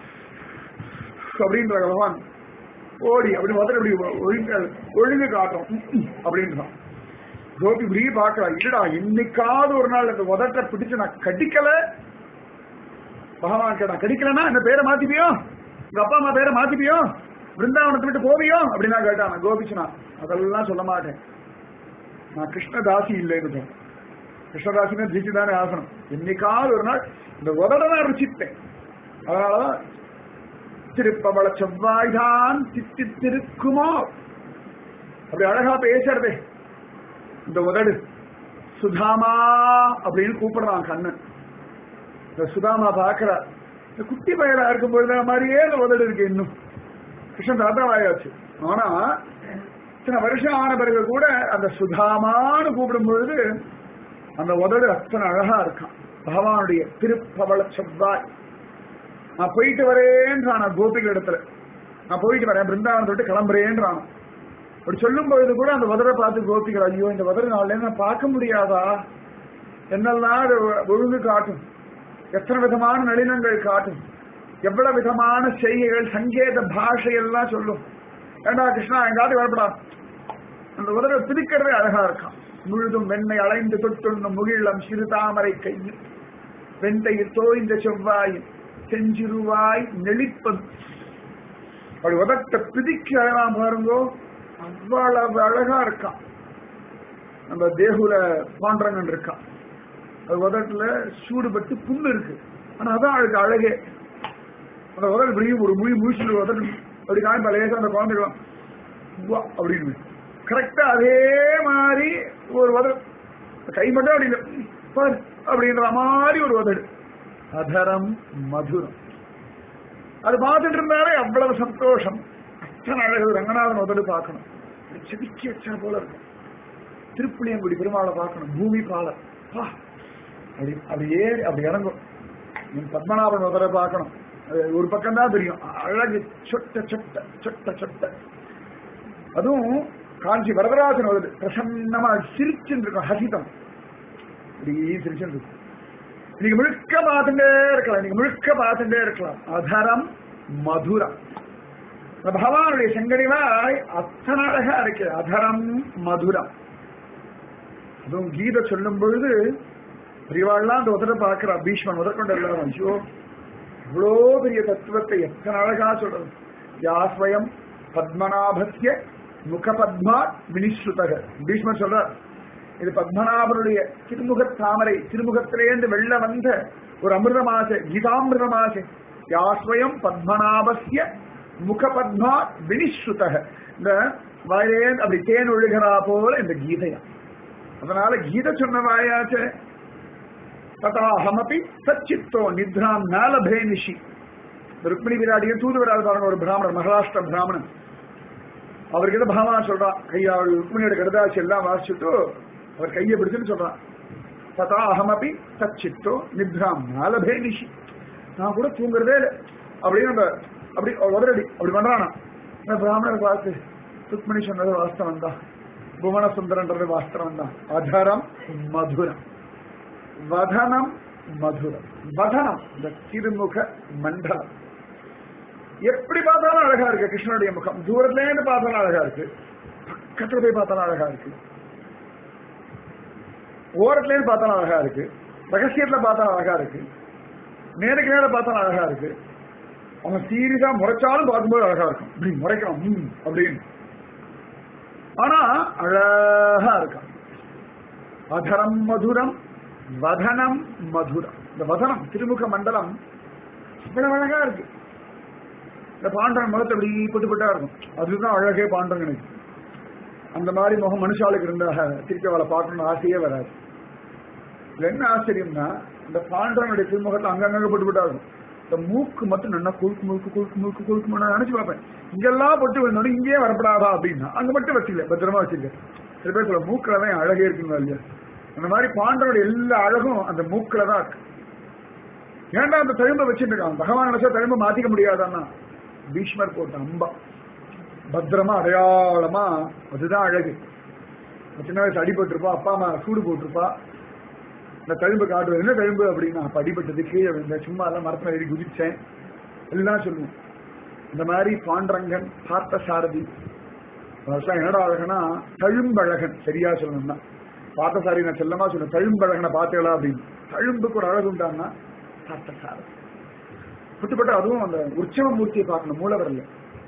அப்படின்ற பகவான் ஓடி அப்படி முதல்ல இப்படி ஒழுங்கு ஒழுங்கு காட்டும் அப்படின்றான் கோபி இப்படியே பாக்குறா இல்லடா இன்னைக்காவது ஒரு நாள் இந்த உதட்ட பிடிச்சு நான் கடிக்கல பகவான் கேட்டா கடிக்கலன்னா என்ன பேரை மாத்திப்பியோ உங்க அப்பா அம்மா பேரை மாத்திப்பியோ பிருந்தாவனத்தை விட்டு போவியோ அப்படின்னா கேட்டான் கோபிச்சுனா அதெல்லாம் சொல்ல மாட்டேன் நான் கிருஷ்ணதாசி இல்லைன்னு சொன்னேன் கிருஷ்ணதாசினா ஜிச்சு தானே ஆசனம் என்னைக்காவது ஒரு நாள் இந்த உதட நான் ருச்சித்தேன் அதனாலதான் திருப்பவள செவ்வாய்தான் தித்தி திருக்குமோ அப்படி அழகா பேசுறதே இந்த உதடு சுதாமா அப்படின்னு கூப்பிடுறான் கண்ணன் இந்த சுதாமா பாக்குற இந்த குட்டி பயலா இருக்கும் பொழுது மாதிரியே இந்த உதடு இருக்கு இன்னும் கிருஷ்ணன் தாத்தாவாயாச்சு ஆனா இத்தனை வருஷம் ஆன பிறகு கூட அந்த சுதாமான்னு கூப்பிடும் பொழுது அந்த உதடு அத்தனை அழகா இருக்கான் பகவானுடைய திருப்பவள செவ்வாய் நான் போயிட்டு வரேன்றான் கோபிகள் இடத்துல நான் போயிட்டு வரேன் பிருந்தாவனத்தை விட்டு கிளம்புறேன்றான் அப்படி சொல்லும் பொழுது கூட அந்த உதரை பார்த்து கோபிகள் ஐயோ இந்த உதர நாள்ல நான் பார்க்க முடியாதா என்னெல்லாம் அது ஒழுங்கு காட்டும் எத்தனை விதமான நளினங்கள் காட்டும் எவ்வளவு விதமான செய்கைகள் சங்கேத பாஷையெல்லாம் சொல்லும் ஏண்டா கிருஷ்ணா எங்காவது வரப்படா அந்த உதரை பிடிக்கிறதே அழகா இருக்கான் முழுதும் வெண்ணை அலைந்து தொட்டுண்ணும் முகிழம் சிறு தாமரை கையில் வெண்டையில் தோய்ந்த செவ்வாயில் செஞ்சிருவாய் நெளிப்பது அப்படி உதட்ட பிதிக்கு அழகாம் பாருங்கோ அவ்வளவு அழகா இருக்கான் நம்ம தேகுல பாண்டரங்கன் இருக்கான் அது உதட்டுல சூடுபட்டு புண்ணு இருக்கு ஆனா அதான் அதுக்கு அழகே அந்த உதடு இப்படியும் ஒரு முழி முழிச்சு உதட்டு அப்படி காமிப்பா லேசா அந்த குழந்தைகளும் உவ்வா அப்படின்னு கரெக்டா அதே மாதிரி ஒரு உதடு கை மட்டும் அப்படி இல்லை. பாரு அப்படின்ற மாதிரி ஒரு உதடு அதரம் மதுரம் அது பார்த்துட்டு இருந்தாலே அவ்வளவு சந்தோஷம் அத்தனை அழகு ரங்கநாதன் உதடு பார்க்கணும் அப்படி செதுக்கி வச்சா போல இருக்கும் திருப்புளியங்குடி பெருமாளை பார்க்கணும் பூமி பாலர் பா அப்படி அப்படி ஏறி அப்படி இறங்கும் என் பத்மநாபன் உதட பார்க்கணும் அது ஒரு பக்கம் தான் தெரியும் அழகு சொட்ட சொட்ட சொட்ட சொட்ட அதுவும் காஞ்சி வரதராஜன் வருது பிரசன்னமா சிரிச்சுட்டு இருக்கும் ஹசிதம் இப்படி சிரிச்சுட்டு இருக்கும் நீங்க முழுக்க பார்த்துட்டே இருக்கலாம் நீங்க முழுக்க பார்த்துட்டே இருக்கலாம் அதரம் மதுரம் இந்த பகவானுடைய செங்கடிவாய் அத்தனை அழகா இருக்கு அதரம் மதுரம் அதுவும் கீதை சொல்லும் பொழுது பெரியவாள்லாம் அந்த உதர பார்க்கிறா பீஷ்மன் முதற்கொண்டு எல்லாரும் ஐயோ இவ்வளோ பெரிய தத்துவத்தை எத்தனை அழகா சொல்றது யாஸ்வயம் பத்மநாபத்திய முகபத்மா வினிஸ்ருதக பீஷ்மர் சொல்றார் இது பத்மநாபனுடைய திருமுக தாமரை திருமுகத்திலேந்து வெள்ள வந்த ஒரு அமிர்தமாச கீதாமிர்தமாச யாஸ்வயம் பத்மநாபஸ்ய முகபத்மா வினிஸ்ருதக இந்த வாயிலே அப்படி தேன் ஒழுகிறா போல இந்த கீதையா அதனால கீதை சொன்ன வாயாச்சே ததாஹமபி சச்சித்தோ நித்ராம் நாலபே நிஷி ருக்மிணி விராடியும் தூதுவராது பாருங்க ஒரு பிராமணர் மகாராஷ்டிர பிராமணன் அவர்கிட்ட பகவான் சொல்றான் கையா அவள் ருக்மிணியோட கடுதாசி எல்லாம் வாசிச்சுட்டு அவர் கையை பிடிச்சுன்னு சொல்றான் ததா அகமபி சச்சித்தோ நித்ராம் நாலபே நிஷி நான் கூட தூங்குறதே இல்லை அப்படின்னு நம்ம அப்படி உதறடி அப்படி பண்றானா இந்த பிராமணரை பார்த்து ருக்மிணி சொன்னது வாஸ்தவம் தான் புவன சுந்தரன்றது வாஸ்தவம் தான் அதரம் மதுரம் வதனம் மதுரம் வதனம் இந்த திருமுக மண்டலம் எப்படி பார்த்தாலும் அழகா இருக்கு கிருஷ்ணனுடைய முகம் தூரத்துல இருந்து பார்த்தாலும் அழகா இருக்கு பக்கத்துல போய் பார்த்தாலும் அழகா இருக்கு ஓரத்துல இருந்து பார்த்தாலும் அழகா இருக்கு ரகசியத்துல பார்த்தாலும் அழகா இருக்கு நேருக்கு நேரம் பார்த்தாலும் அழகா இருக்கு அவன் சீரியஸா முறைச்சாலும் பார்க்கும்போது அழகா இருக்கும் இப்படி முறைக்கிறான் ம் அப்படின்னு ஆனா அழகா இருக்கான் அதரம் மதுரம் வதனம் மதுரம் இந்த வதனம் திருமுக மண்டலம் இவ்வளவு அழகா இருக்கு இந்த பாண்டவன் முகத்தை அப்படி புட்டு புட்டா இருக்கும் அதுதான் அழகே பாண்டவனுக்கு அந்த மாதிரி முகம் மனுஷாளுக்கு இருந்தா திருப்பி அவளை பார்க்கணும்னு ஆசையே வராது இதுல என்ன ஆச்சரியம்னா இந்த பாண்டவனுடைய திருமுகத்தை அங்கங்க புட்டு புட்டா இருக்கும் இந்த மூக்கு மட்டும் நல்லா குழுக்கு முழுக்கு குழுக்கு முழுக்கு குழுக்கு நான் நினைச்சு பார்ப்பேன் இங்கெல்லாம் பொட்டு வந்தோடனே இங்கேயே வரப்படாதா அப்படின்னா அங்க மட்டும் வச்சுக்கல பத்திரமா வச்சிருக்க சில பேர் சொல்ல மூக்கில தான் அழகே இருக்குங்க இல்லையா அந்த மாதிரி பாண்டவனுடைய எல்லா அழகும் அந்த மூக்கில தான் இருக்கு ஏன்டா அந்த தழும்ப வச்சுட்டு இருக்கான் பகவான் நினைச்சா தழும்ப மாத்திக்க முடியாதான்னா பீஷ்மர் போட்ட அம்பா பத்திரமா அடையாளமா அதுதான் அழகு சின்ன வயசு அடிபட்டிருப்பா அப்பா அம்மா சூடு போட்டிருப்பா இந்த தழும்பு காட்டுவது என்ன தழும்பு அப்படின்னா அப்ப அடிபட்டது கீழே விழுந்தேன் சும்மா எல்லாம் மரத்துல ஏறி குதிச்சேன் எல்லாம் சொல்லுவோம் இந்த மாதிரி பாண்டரங்கன் பார்த்த சாரதி அதெல்லாம் என்னடா அழகனா தழும்பழகன் சரியா சொல்லணும்னா பார்த்த சாரி நான் செல்லமா சொன்னேன் தழும்பழகனை பார்த்தேளா அப்படின்னு தழும்புக்கு ஒரு அழகு உண்டான்னா பார்த்த சாரதி புட்டுப்பட்டு அதுவும் அந்த உற்சவ மூர்த்தியை பார்க்கணும் மூலவர்ல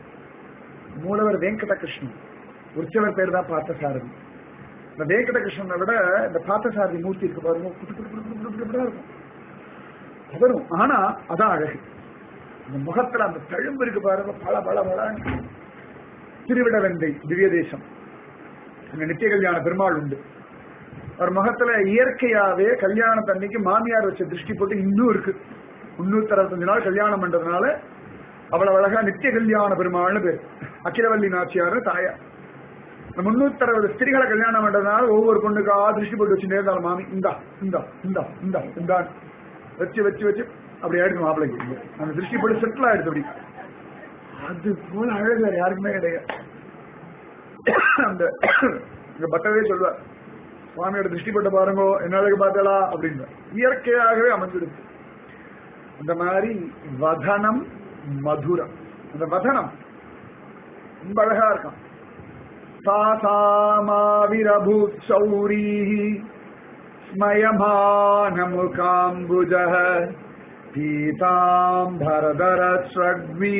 மூலவர் வெங்கட கிருஷ்ணன் உற்சவர் பேர் தான் பார்த்த சாரதி இந்த வெங்கட கிருஷ்ணனை விட இந்த பார்த்த சாரதி மூர்த்தி இருக்கு பாருங்க புட்டு புட்டு புட்டு புட்டு புட்டு புட்டா இருக்கும் அவரும் ஆனா அதான் அழகு இந்த முகத்துல அந்த தழும்பு இருக்கு பாருங்க பல பல பல திருவிடவெந்தை திவ்ய தேசம் அங்க நித்திய கல்யாண பெருமாள் உண்டு அவர் முகத்துல இயற்கையாவே கல்யாணத்தன்னைக்கு மாமியார் வச்ச திருஷ்டி போட்டு இன்னும் இருக்கு முன்னூத்தி அறுபத்தஞ்சு நாள் கல்யாணம் பண்றதுனால அவ்வளவு அழகா நித்திய கல்யாண பெருமாள்னு பேர் அகிலவல்லி நாச்சியார் தாயார் இந்த முன்னூத்தி அறுபது ஸ்திரிகளை கல்யாணம் பண்றதுனால ஒவ்வொரு பொண்ணுக்கா திருஷ்டி போட்டு வச்சுட்டே இருந்தாலும் மாமி இந்தா இந்தா இந்தா இந்தா இந்தா வச்சு வச்சு வச்சு அப்படி ஆயிடுச்சு மாப்பிள்ளைக்கு அந்த திருஷ்டி போட்டு செட்டில் ஆயிடுச்சு அப்படி அது போல அழகு வேற யாருக்குமே கிடையாது அந்த இந்த பட்டவே சொல்லுவார் சுவாமியோட திருஷ்டி பட்ட பாருங்கோ என்ன அழகு பார்த்தலா அப்படின்னு இயற்கையாகவே அமைஞ்சிருக்கு அந்த மாதிரி வதனம் மதுரம் அந்த வதனம் ரொம்ப அழகா இருக்கும் சாசாமாவிரபூத் சௌரீ ஸ்மயமானமுகாம்புஜ பீதாம்பரதரஸ்ரக்வி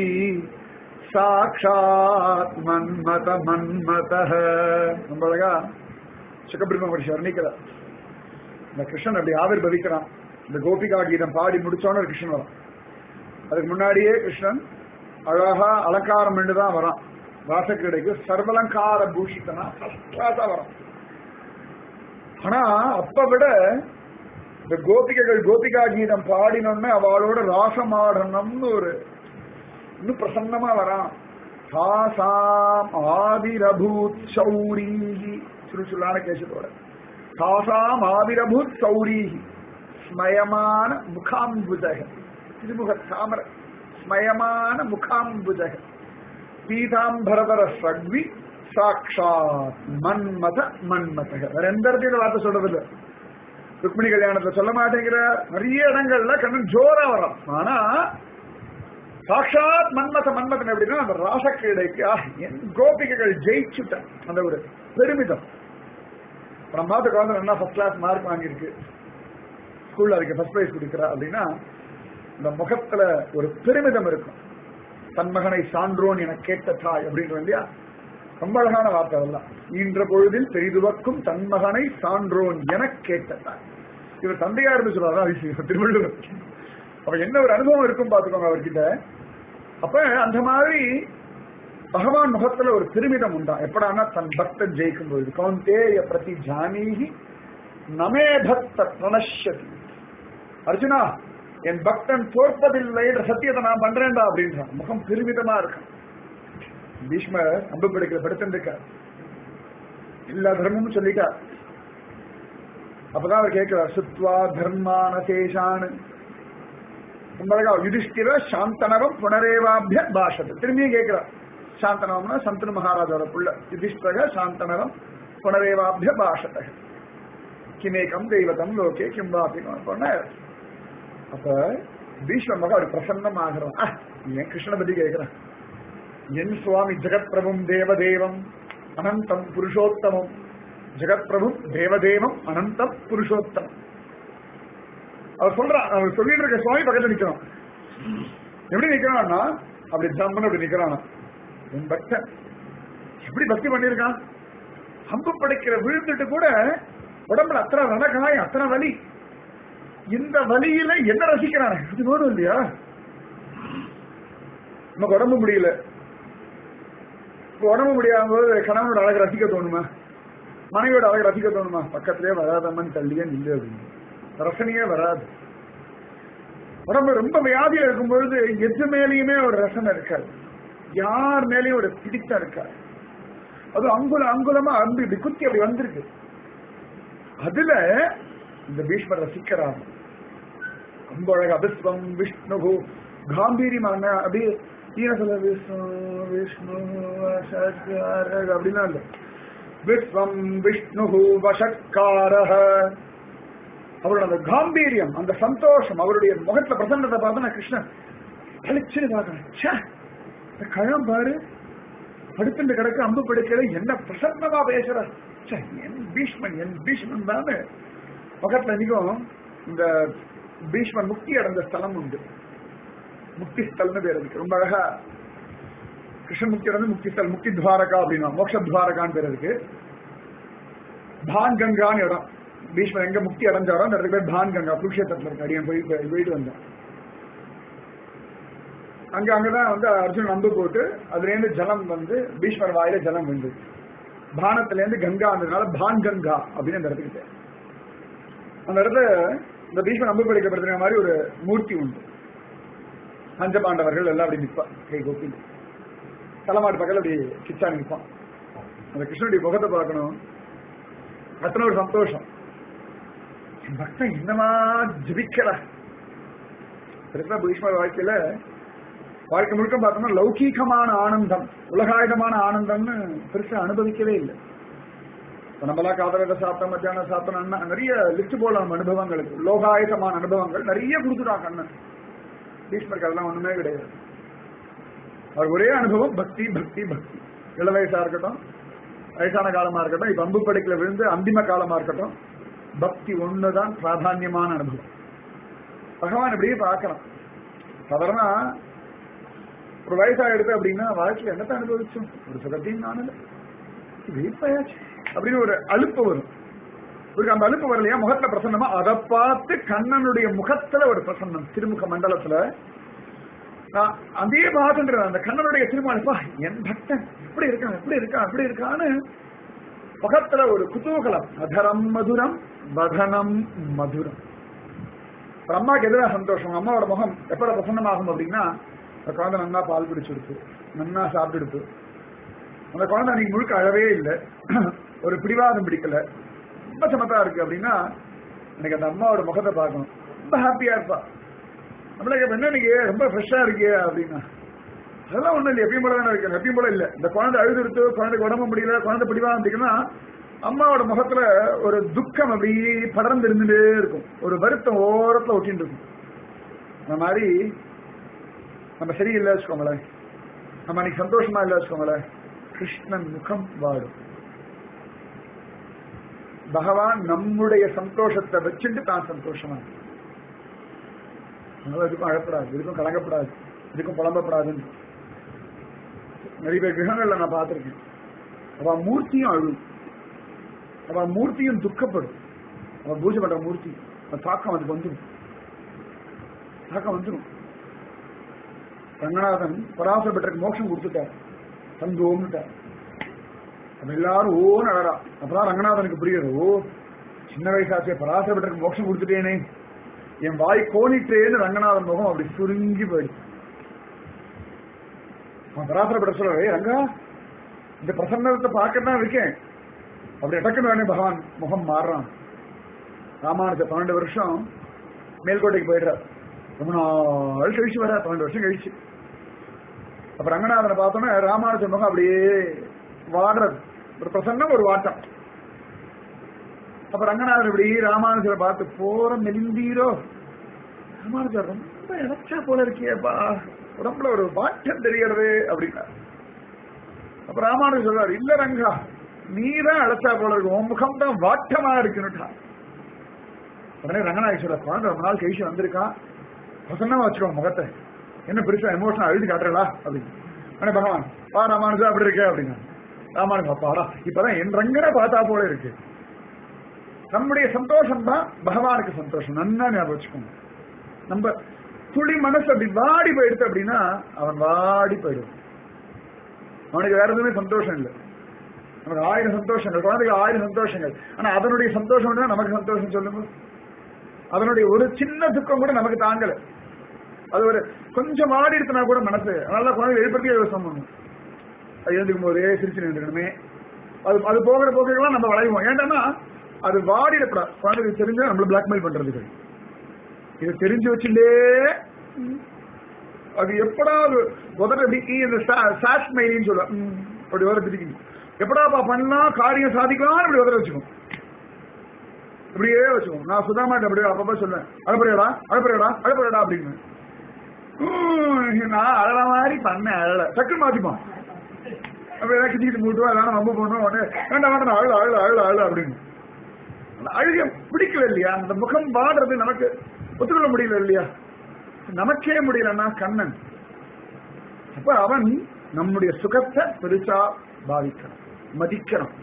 சாட்சாத் மன்மத மன்மத ரொம்ப அழகா சுகபிரம்ம மகர்ஷி வர்ணிக்கிறார் இந்த கிருஷ்ணன் அப்படி ஆவிர் பவிக்கிறான் இந்த கோபிகா கீதம் பாடி முடிச்சோன்னு கிருஷ்ணன் வரான் அதுக்கு முன்னாடியே கிருஷ்ணன் அழகா அலங்காரம் பண்ணி தான் வரான் வாசக்கிடைக்கு சர்வலங்கார பூஷித்தனா ஃபர்ஸ்ட் வரான் ஆனா அப்ப விட இந்த கோபிகைகள் கோபிகா கீதம் பாடினோன்னு அவளோட ராசமாடணும்னு ஒரு இன்னும் பிரசன்னமா வரான் தாசாம் ஆதிரபூத் சௌரீஹி சுருசுலான கேசத்தோட தாசாம் ஆதிரபூத் சௌரீஹி ஸ்மயமான முகாம்புஜக திருமுக தாமர ஸ்மயமான முகாம்புஜக பீதாம்பரதர சக்வி சாக்ஷாத் மன்மத மன்மதக வேற எந்த இடத்தையும் இந்த வார்த்தை சொல்றது இல்ல ருக்மிணி கல்யாணத்துல சொல்ல மாட்டேங்கிறார் நிறைய இடங்கள்ல கண்ணன் ஜோரா வரும் ஆனா சாக்ஷாத் மன்மத மன்மதன் எப்படின்னா அந்த ராசக்கிரீடைக்கு ஆ, என் கோபிகைகள் ஜெயிச்சுட்டேன் அந்த ஒரு பெருமிதம் நம்ம மாத்துக்கு வந்து நல்லா ஃபர்ஸ்ட் கிளாஸ் மார்க் வாங்கியிருக்கு ஸ்கூல்ல அதுக்கு ஃபர்ஸ்ட் பிரைஸ் கொடுக்குறா அப்படின்னா இந்த முகத்துல ஒரு பெருமிதம் இருக்கும் தன் மகனை சான்றோன் என கேட்ட தாய் அப்படின்றது இல்லையா ரொம்ப அழகான வார்த்தை அதெல்லாம் ஈன்ற பொழுதில் பெரிதுவக்கும் தன் மகனை சான்றோன் என கேட்ட தாய் இவர் தந்தையா இருந்து சொல்றாரு அதிசயம் திருவள்ளுவர் அப்ப என்ன ஒரு அனுபவம் இருக்கும் பாத்துக்கோங்க அவர்கிட்ட அப்ப அந்த மாதிரி பகவான் முகத்துல ஒரு பெருமிதம் உண்டா எப்படான்னா தன் பக்தன் ஜெயிக்கும் பொழுது கௌந்தேய பிரதி ஜானீகி நமே பக்த பிரணஷதி அர்ஜுனா என் பக்தன் தோற்பதில்லை என்ற சத்தியத்தை நான் பண்றேன்டா அப்படின்றான் முகம் பெருமிதமா இருக்கும் பீஷ்மர் அம்பு பிடிக்கல படுத்திருக்கார் எல்லா தர்மமும் சொல்லிட்டார் அப்பதான் அவர் கேட்கிறார் சுத்வா தர்மான சேஷான் ரொம்ப அழகா யுதிஷ்டிர சாந்தனவம் புனரேவாபிய பாஷத்து திரும்பியும் கேட்கிறார் சாந்தனவம்னா சந்தனு மகாராஜாவோட புள்ள யுதிஷ்டக சாந்தனவம் புனரேவாபிய பாஷத கிமேகம் தெய்வதம் லோகே கிம்பாபி சொன்னார் அப்ப பீஷ்மர் மகா ஒரு பிரசன்னமாகிறான் ஆ, ஏன் கிருஷ்ணனை பத்தி கேட்கிறான் என் சுவாமி ஜெகத் பிரபும் தேவதேவம் அனந்தம் புருஷோத்தமம் ஜெகத் பிரபும் தேவதேவம் அனந்தம் புருஷோத்தமம் அவர் சொல்றான் அவர் சொல்லிட்டு இருக்க சுவாமி பக்கத்துல நிக்கிறான் எப்படி நிக்கிறான்னா அப்படி ஜம்மன் அப்படி நிக்கிறானா என் பக்தன் எப்படி பக்தி பண்ணிருக்கான் அம்பு படைக்கிற விழுந்துட்டு கூட உடம்புல அத்தனை ரணகாயம் அத்தனை வலி இந்த வலியில என்ன ரசிக்கிறானே இது போதும் இல்லையா நமக்கு உடம்பு முடியல இப்ப உடம்பு முடியாத போது கணவனோட அழகு ரசிக்க தோணுமா மனைவியோட அழகு ரசிக்க தோணுமா பக்கத்திலே வராதம்மன் தள்ளியே நில்லு அப்படின்னு ரசனையே வராது உடம்பு ரொம்ப வியாதியா இருக்கும் பொழுது எது மேலேயுமே ஒரு ரசனை இருக்காது யார் மேலேயும் ஒரு பிடித்தம் இருக்காது அது அங்குல அங்குலமா அன்பு இப்படி குத்தி அப்படி வந்திருக்கு அதுல இந்த பீஷ்மர் ரசிக்கிறார் ரொம்ப அழகா விஸ்வம் விஷ்ணு காம்பீரியமான அப்படியே ஈன சொல்ல விஷ்ணு விஷ்ணு வஷட்கார அப்படின்னா இல்ல விஸ்வம் விஷ்ணு வஷட்காரஹ அவரோட அந்த காம்பீரியம் அந்த சந்தோஷம் அவருடைய முகத்துல பிரசன்னத்தை பார்த்தா நான் கிருஷ்ணன் பளிச்சுன்னு பார்க்கறேன் ச்சே, இந்த கழம் பாரு படுத்துட்டு கிடக்க அம்பு படுக்கிற என்ன பிரசன்னமா பேசுற ச்சே, என் பீஷ்மன் என் பீஷ்மன் தானே பக்கத்துல நிற்கும் இந்த பீஷ்மன் முக்தி அடைந்த ஸ்தலம் உண்டு முக்தி ஸ்தல்னு பேர் இருக்கு ரொம்ப அழகா கிருஷ்ண முக்தி அடைந்து முக்தி ஸ்தல் முக்தி துவாரகா அப்படின்னா மோட்ச துவாரகான்னு பேர் இருக்கு பான் கங்கான்னு இடம் பீஷ்மர் எங்க முக்தி அடைஞ்சாரோ அந்த இடத்துக்கு பேர் பான் கங்கா குருஷேத்திரத்துல இருக்கு அடியன் போய் போய் போயிட்டு வந்தேன் அங்க அங்கதான் வந்து அர்ஜுன் அம்பு போட்டு அதுல இருந்து ஜலம் வந்து பீஷ்மர் வாயில ஜலம் வந்து பானத்துல இருந்து கங்கா வந்ததுனால பான் கங்கா அப்படின்னு அந்த இடத்துக்கு பேர் அந்த இடத்துல இந்த பீஷ்மர் அம்பு பிடிக்கப்படுற மாதிரி ஒரு மூர்த்தி உண்டு பஞ்சபாண்டவர்கள் எல்லாம் அப்படி நிற்பான் கை கோப்பி தலைமாட்டு பக்கத்துல அப்படி கிச்சா நிற்பான் அந்த கிருஷ்ணனுடைய முகத்தை பார்க்கணும் அத்தனை ஒரு சந்தோஷம் என் பக்தன் என்னமா ஜபிக்கிறா பெருசா பீஷ்மர் வாழ்க்கையில வாழ்க்கை முழுக்க பார்த்தோம்னா லௌகீகமான ஆனந்தம் உலகாயுதமான ஆனந்தம்னு பெருசா அனுபவிக்கவே இல்லை இப்ப நம்மளா காதல சாப்பிட்டோம் மத்தியானம் சாப்பிட்டோம்னா நிறைய லிஸ்ட் போடலாம் அனுபவங்களுக்கு லோகாயுதமான அனுபவங்கள் நிறைய கொடுத்துட்டான் கண்ணன் பீஷ்மருக்கு அதெல்லாம் ஒண்ணுமே கிடையாது அவர் ஒரே அனுபவம் பக்தி பக்தி பக்தி இள வயசா இருக்கட்டும் வயசான காலமா இருக்கட்டும் இப்ப அம்பு படைக்கல விழுந்து அந்திம காலமா இருக்கட்டும் பக்தி ஒண்ணுதான் பிராதான்யமான அனுபவம் பகவான் இப்படியே பார்க்கலாம் சாதாரண ஒரு வயசா எடுத்து அப்படின்னா வாழ்க்கையில என்னத்தை அனுபவிச்சோம் ஒரு சுகத்தையும் நானும் வீட்பாயாச்சு அப்படின்னு ஒரு அலுப்பு வரும் இவருக்கு அந்த அலுப்பு வரலையா முகத்துல பிரசன்னமா அதை பார்த்து கண்ணனுடைய முகத்துல ஒரு பிரசன்னம் திருமுக மண்டலத்துல நான் அதே பார்த்துன்றேன் அந்த கண்ணனுடைய திருமாலிப்பா என் பக்தன் எப்படி இருக்கான் எப்படி இருக்கான் எப்படி இருக்கான்னு முகத்துல ஒரு குதூகலம் அதரம் மதுரம் வதனம் மதுரம் ஒரு அம்மாக்கு எதிராக சந்தோஷம் அம்மாவோட முகம் எப்பட பிரசன்னமாகும் அப்படின்னா அந்த குழந்தை நன்னா பால் குடிச்சுடுத்து நன்னா சாப்பிட்டுடுத்து அந்த குழந்தை அன்னைக்கு முழுக்க அழவே இல்லை ஒரு பிடிவாதம் பிடிக்கல ரொம்ப சமத்தா இருக்கு அப்படின்னா எனக்கு அந்த அம்மாவோட முகத்தை பார்க்கணும் ரொம்ப ஹாப்பியா இருப்பா நம்மள கேட்ப, என்ன இன்னைக்கு ரொம்ப ஃப்ரெஷ்ஷா இருக்கே அப்படின்னா அதெல்லாம் ஒண்ணும் இல்லை எப்பயும் போல தானே இருக்கு எப்பயும் போல இல்ல இந்த குழந்தை அழுது எடுத்து குழந்தைக்கு உடம்பு முடியல குழந்தை பிடிவா அப்படின்னா அம்மாவோட முகத்துல ஒரு துக்கம் அப்படி படர்ந்து இருந்துட்டே இருக்கும் ஒரு வருத்தம் ஓரத்துல ஒட்டிட்டு இருக்கும் அந்த மாதிரி நம்ம சரியில்லை வச்சுக்கோங்களேன் நம்ம அன்னைக்கு சந்தோஷமா இல்லை வச்சுக்கோங்களேன் கிருஷ்ணன் முகம் வாடும் பகவான் நம்முடைய சந்தோஷத்தை வச்சுட்டு தான் சந்தோஷமா இருக்கு. அதனால எதுக்கும் அழப்படாது எதுக்கும் கலங்கப்படாது எதுக்கும் புலம்பப்படாதுன்னு நிறைய பேர் கிரகங்கள்ல நான் பார்த்திருக்கேன் அவ மூர்த்தியும் அழும் அவ மூர்த்தியும் துக்கப்படும் அவ பூஜை பண்ற மூர்த்தி அந்த தாக்கம் அதுக்கு வந்துடும் தாக்கம் வந்துடும் ரங்கநாதன் பராசர பெற்றக்கு மோட்சம் கொடுத்துட்டார் தந்தோம்னுட்டார் அப்ப எல்லாரும் ஓன்னு அழறா அப்பதான் ரங்கநாதனுக்கு புரியுது ஓ சின்ன வயசாச்சே பராசர பெற்றக்கு மோட்சம் கொடுத்துட்டேனே என் வாய் கோணிட்டேன்னு ரங்கநாதன் முகம் அப்படி சுருங்கி போயிடுச்சு அவன் பராசர பெற்ற சொல்ற "ஏய் ரங்கா இந்த பிரசன்னத்தை பார்க்க தான் இருக்கேன் அப்படி டக்குன்னு உடனே பகவான் முகம் மாறுறான் ராமானுஜ பன்னெண்டு வருஷம் மேல்கோட்டைக்கு போயிடுறார் ரொம்ப நாள் கழிச்சு வர பன்னெண்டு வருஷம் கழிச்சு அப்ப ரங்கநாதனை பார்த்தோன்னா ராமானுஜ முகம் அப்படியே வாடுறது ஒரு பிரசன்னம் ஒரு வாட்டம் அப்ப ரங்கநாதன் இப்படி ராமானுஜரை பார்த்து போற மெலிந்தீரோ ராமானுஜர் ரொம்ப இணைச்சா போல இருக்கியேப்பா உடம்புல ஒரு வாட்டம் தெரியறது அப்படின்னா அப்ப ராமானுஜர் சொல்றாரு இல்ல ரங்கா நீ தான் அழைச்சா போல இருக்கு உன் முகம் தான் வாட்டமா இருக்குன்னுட்டா உடனே ரங்கநாயகி சொல்ற குழந்தை ரொம்ப நாள் கழிச்சு வந்திருக்கான் பிரசன்னமா வச்சுக்கோ முகத்தை என்ன பெருசா எமோஷனா எழுதி காட்டுறா அப்படின்னு உடனே பகவான் பா ராமானுஜா அப்படி இருக்க அப்படின்னா ராமானுஜா பாடா இப்பதான் என் ரங்கனை பார்த்தா போல இருக்கு நம்முடைய சந்தோஷம் தான் பகவானுக்கு சந்தோஷம் நன்னா ஞாபகம் வச்சுக்கோங்க நம்ம துளி மனசு அப்படி வாடி போயிடுது அப்படின்னா அவன் வாடி போயிடுவான் அவனுக்கு வேற எதுவுமே சந்தோஷம் இல்லை நமக்கு ஆயிரம் சந்தோஷங்கள் குழந்தைக்கு ஆயிரம் சந்தோஷங்கள் ஆனா அதனுடைய சந்தோஷம் தான் நமக்கு சந்தோஷம் சொல்லுங்க அதனுடைய ஒரு சின்ன துக்கம் கூட நமக்கு தாங்கல அது ஒரு கொஞ்சம் வாடி எடுத்தனா கூட மனசு அதனால குழந்தை எழுப்பறதுக்கே யோசனை பண்ணும் அது எழுந்துக்கும் போதே சிரிச்சு நின்றுக்கணுமே அது அது போகிற போக்கெல்லாம் நம்ம வளைவோம் ஏன்டா அது வாடிடப்படாது குழந்தைக்கு தெரிஞ்சா நம்மள பிளாக்மெயில் பண்றதுக்கு இது தெரிஞ்சு வச்சுட்டே அது எப்படா அது முதல்ல இப்படி இந்த சாட் மெயிலின்னு சொல்ல அப்படி வர பிடிக்கும் எப்படாப்பா பண்ணா காரியம் சாதிக்கலாம் இப்படி உதற வச்சுக்கும் இப்படியே வச்சுக்கோம் நான் சுதாமாட்ட அப்படியே அப்பப்ப சொல்லுவேன் அழப்பறையடா அழப்பறையடா அழப்பறையடா அப்படின்னு நான் அழற மாதிரி பண்ணேன் அழல டக்குன்னு மாத்திப்பான் அப்படி ஏதாவது கிச்சிக்கிட்டு மூட்டுவா இல்லைன்னா ரொம்ப போடணும் உடனே வேண்டாம் வேண்டாம் அழு அழு அழு அழு அப்படின்னு அந்த அழுக பிடிக்கல இல்லையா அந்த முகம் வாடுறது நமக்கு ஒத்துக்கொள்ள முடியல இல்லையா நமக்கே முடியலன்னா கண்ணன் அப்ப அவன் நம்முடைய சுகத்தை பெருசா பாவிக்கணும் மதிக்கணும்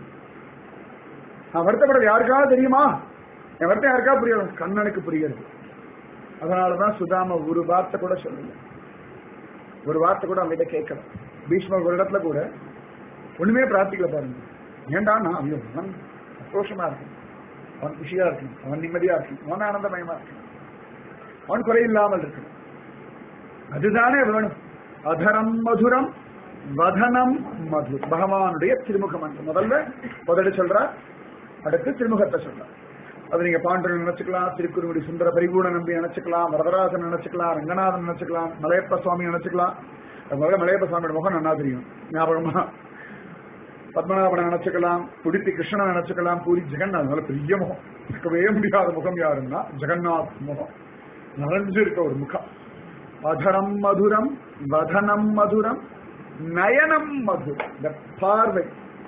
நான் வருத்தப்படுறது யாருக்காவது தெரியுமா என் வருத்தம் யாருக்கா புரியாது கண்ணனுக்கு புரியுது அதனாலதான் சுதாம ஒரு வார்த்தை கூட சொல்லல ஒரு வார்த்தை கூட அவங்ககிட்ட கேட்கல பீஷ்மர் ஒரு இடத்துல கூட ஒண்ணுமே பிரார்த்திக்கல பாருங்க ஏண்டா நான் ஐயோ அவன் சந்தோஷமா இருக்கணும் அவன் குஷியா இருக்கணும் அவன் நிம்மதியா இருக்கணும் அவன் ஆனந்தமயமா இருக்கணும் அவன் குறையில்லாமல் இருக்கணும் அதுதானே வேணும் அதரம் மதுரம் வதனம் மது பகவானுடைய திருமுகம் என்று முதல்ல முதல்ல சொல்றார் அடுத்து திருமுகத்தை சொல்றார் அது நீங்க பாண்டவன் நினைச்சுக்கலாம் திருக்குறுங்குடி சுந்தர பரிபூர்ண நம்பி நினைச்சுக்கலாம் வரதராஜன் நினைச்சுக்கலாம் ரங்கநாதன் நினைச்சுக்கலாம் மலையப்ப சுவாமி நினைச்சுக்கலாம் அது முதல்ல மலையப்ப சுவாமியோட முகம் நன்னா தெரியும் ஞாபகமா பத்மநாபனை நினைச்சுக்கலாம் உடுப்பி கிருஷ்ணனை நினைச்சுக்கலாம் பூரி ஜெகநாத் நல்ல பெரிய முகம் இருக்கவே முடியாத முகம் யாருன்னா ஜெகநாத் முகம் நிறைஞ்சு இருக்க ஒரு முகம் அதரம் மதுரம் வதனம் மதுரம் நயனம் மது இந்த பார்வை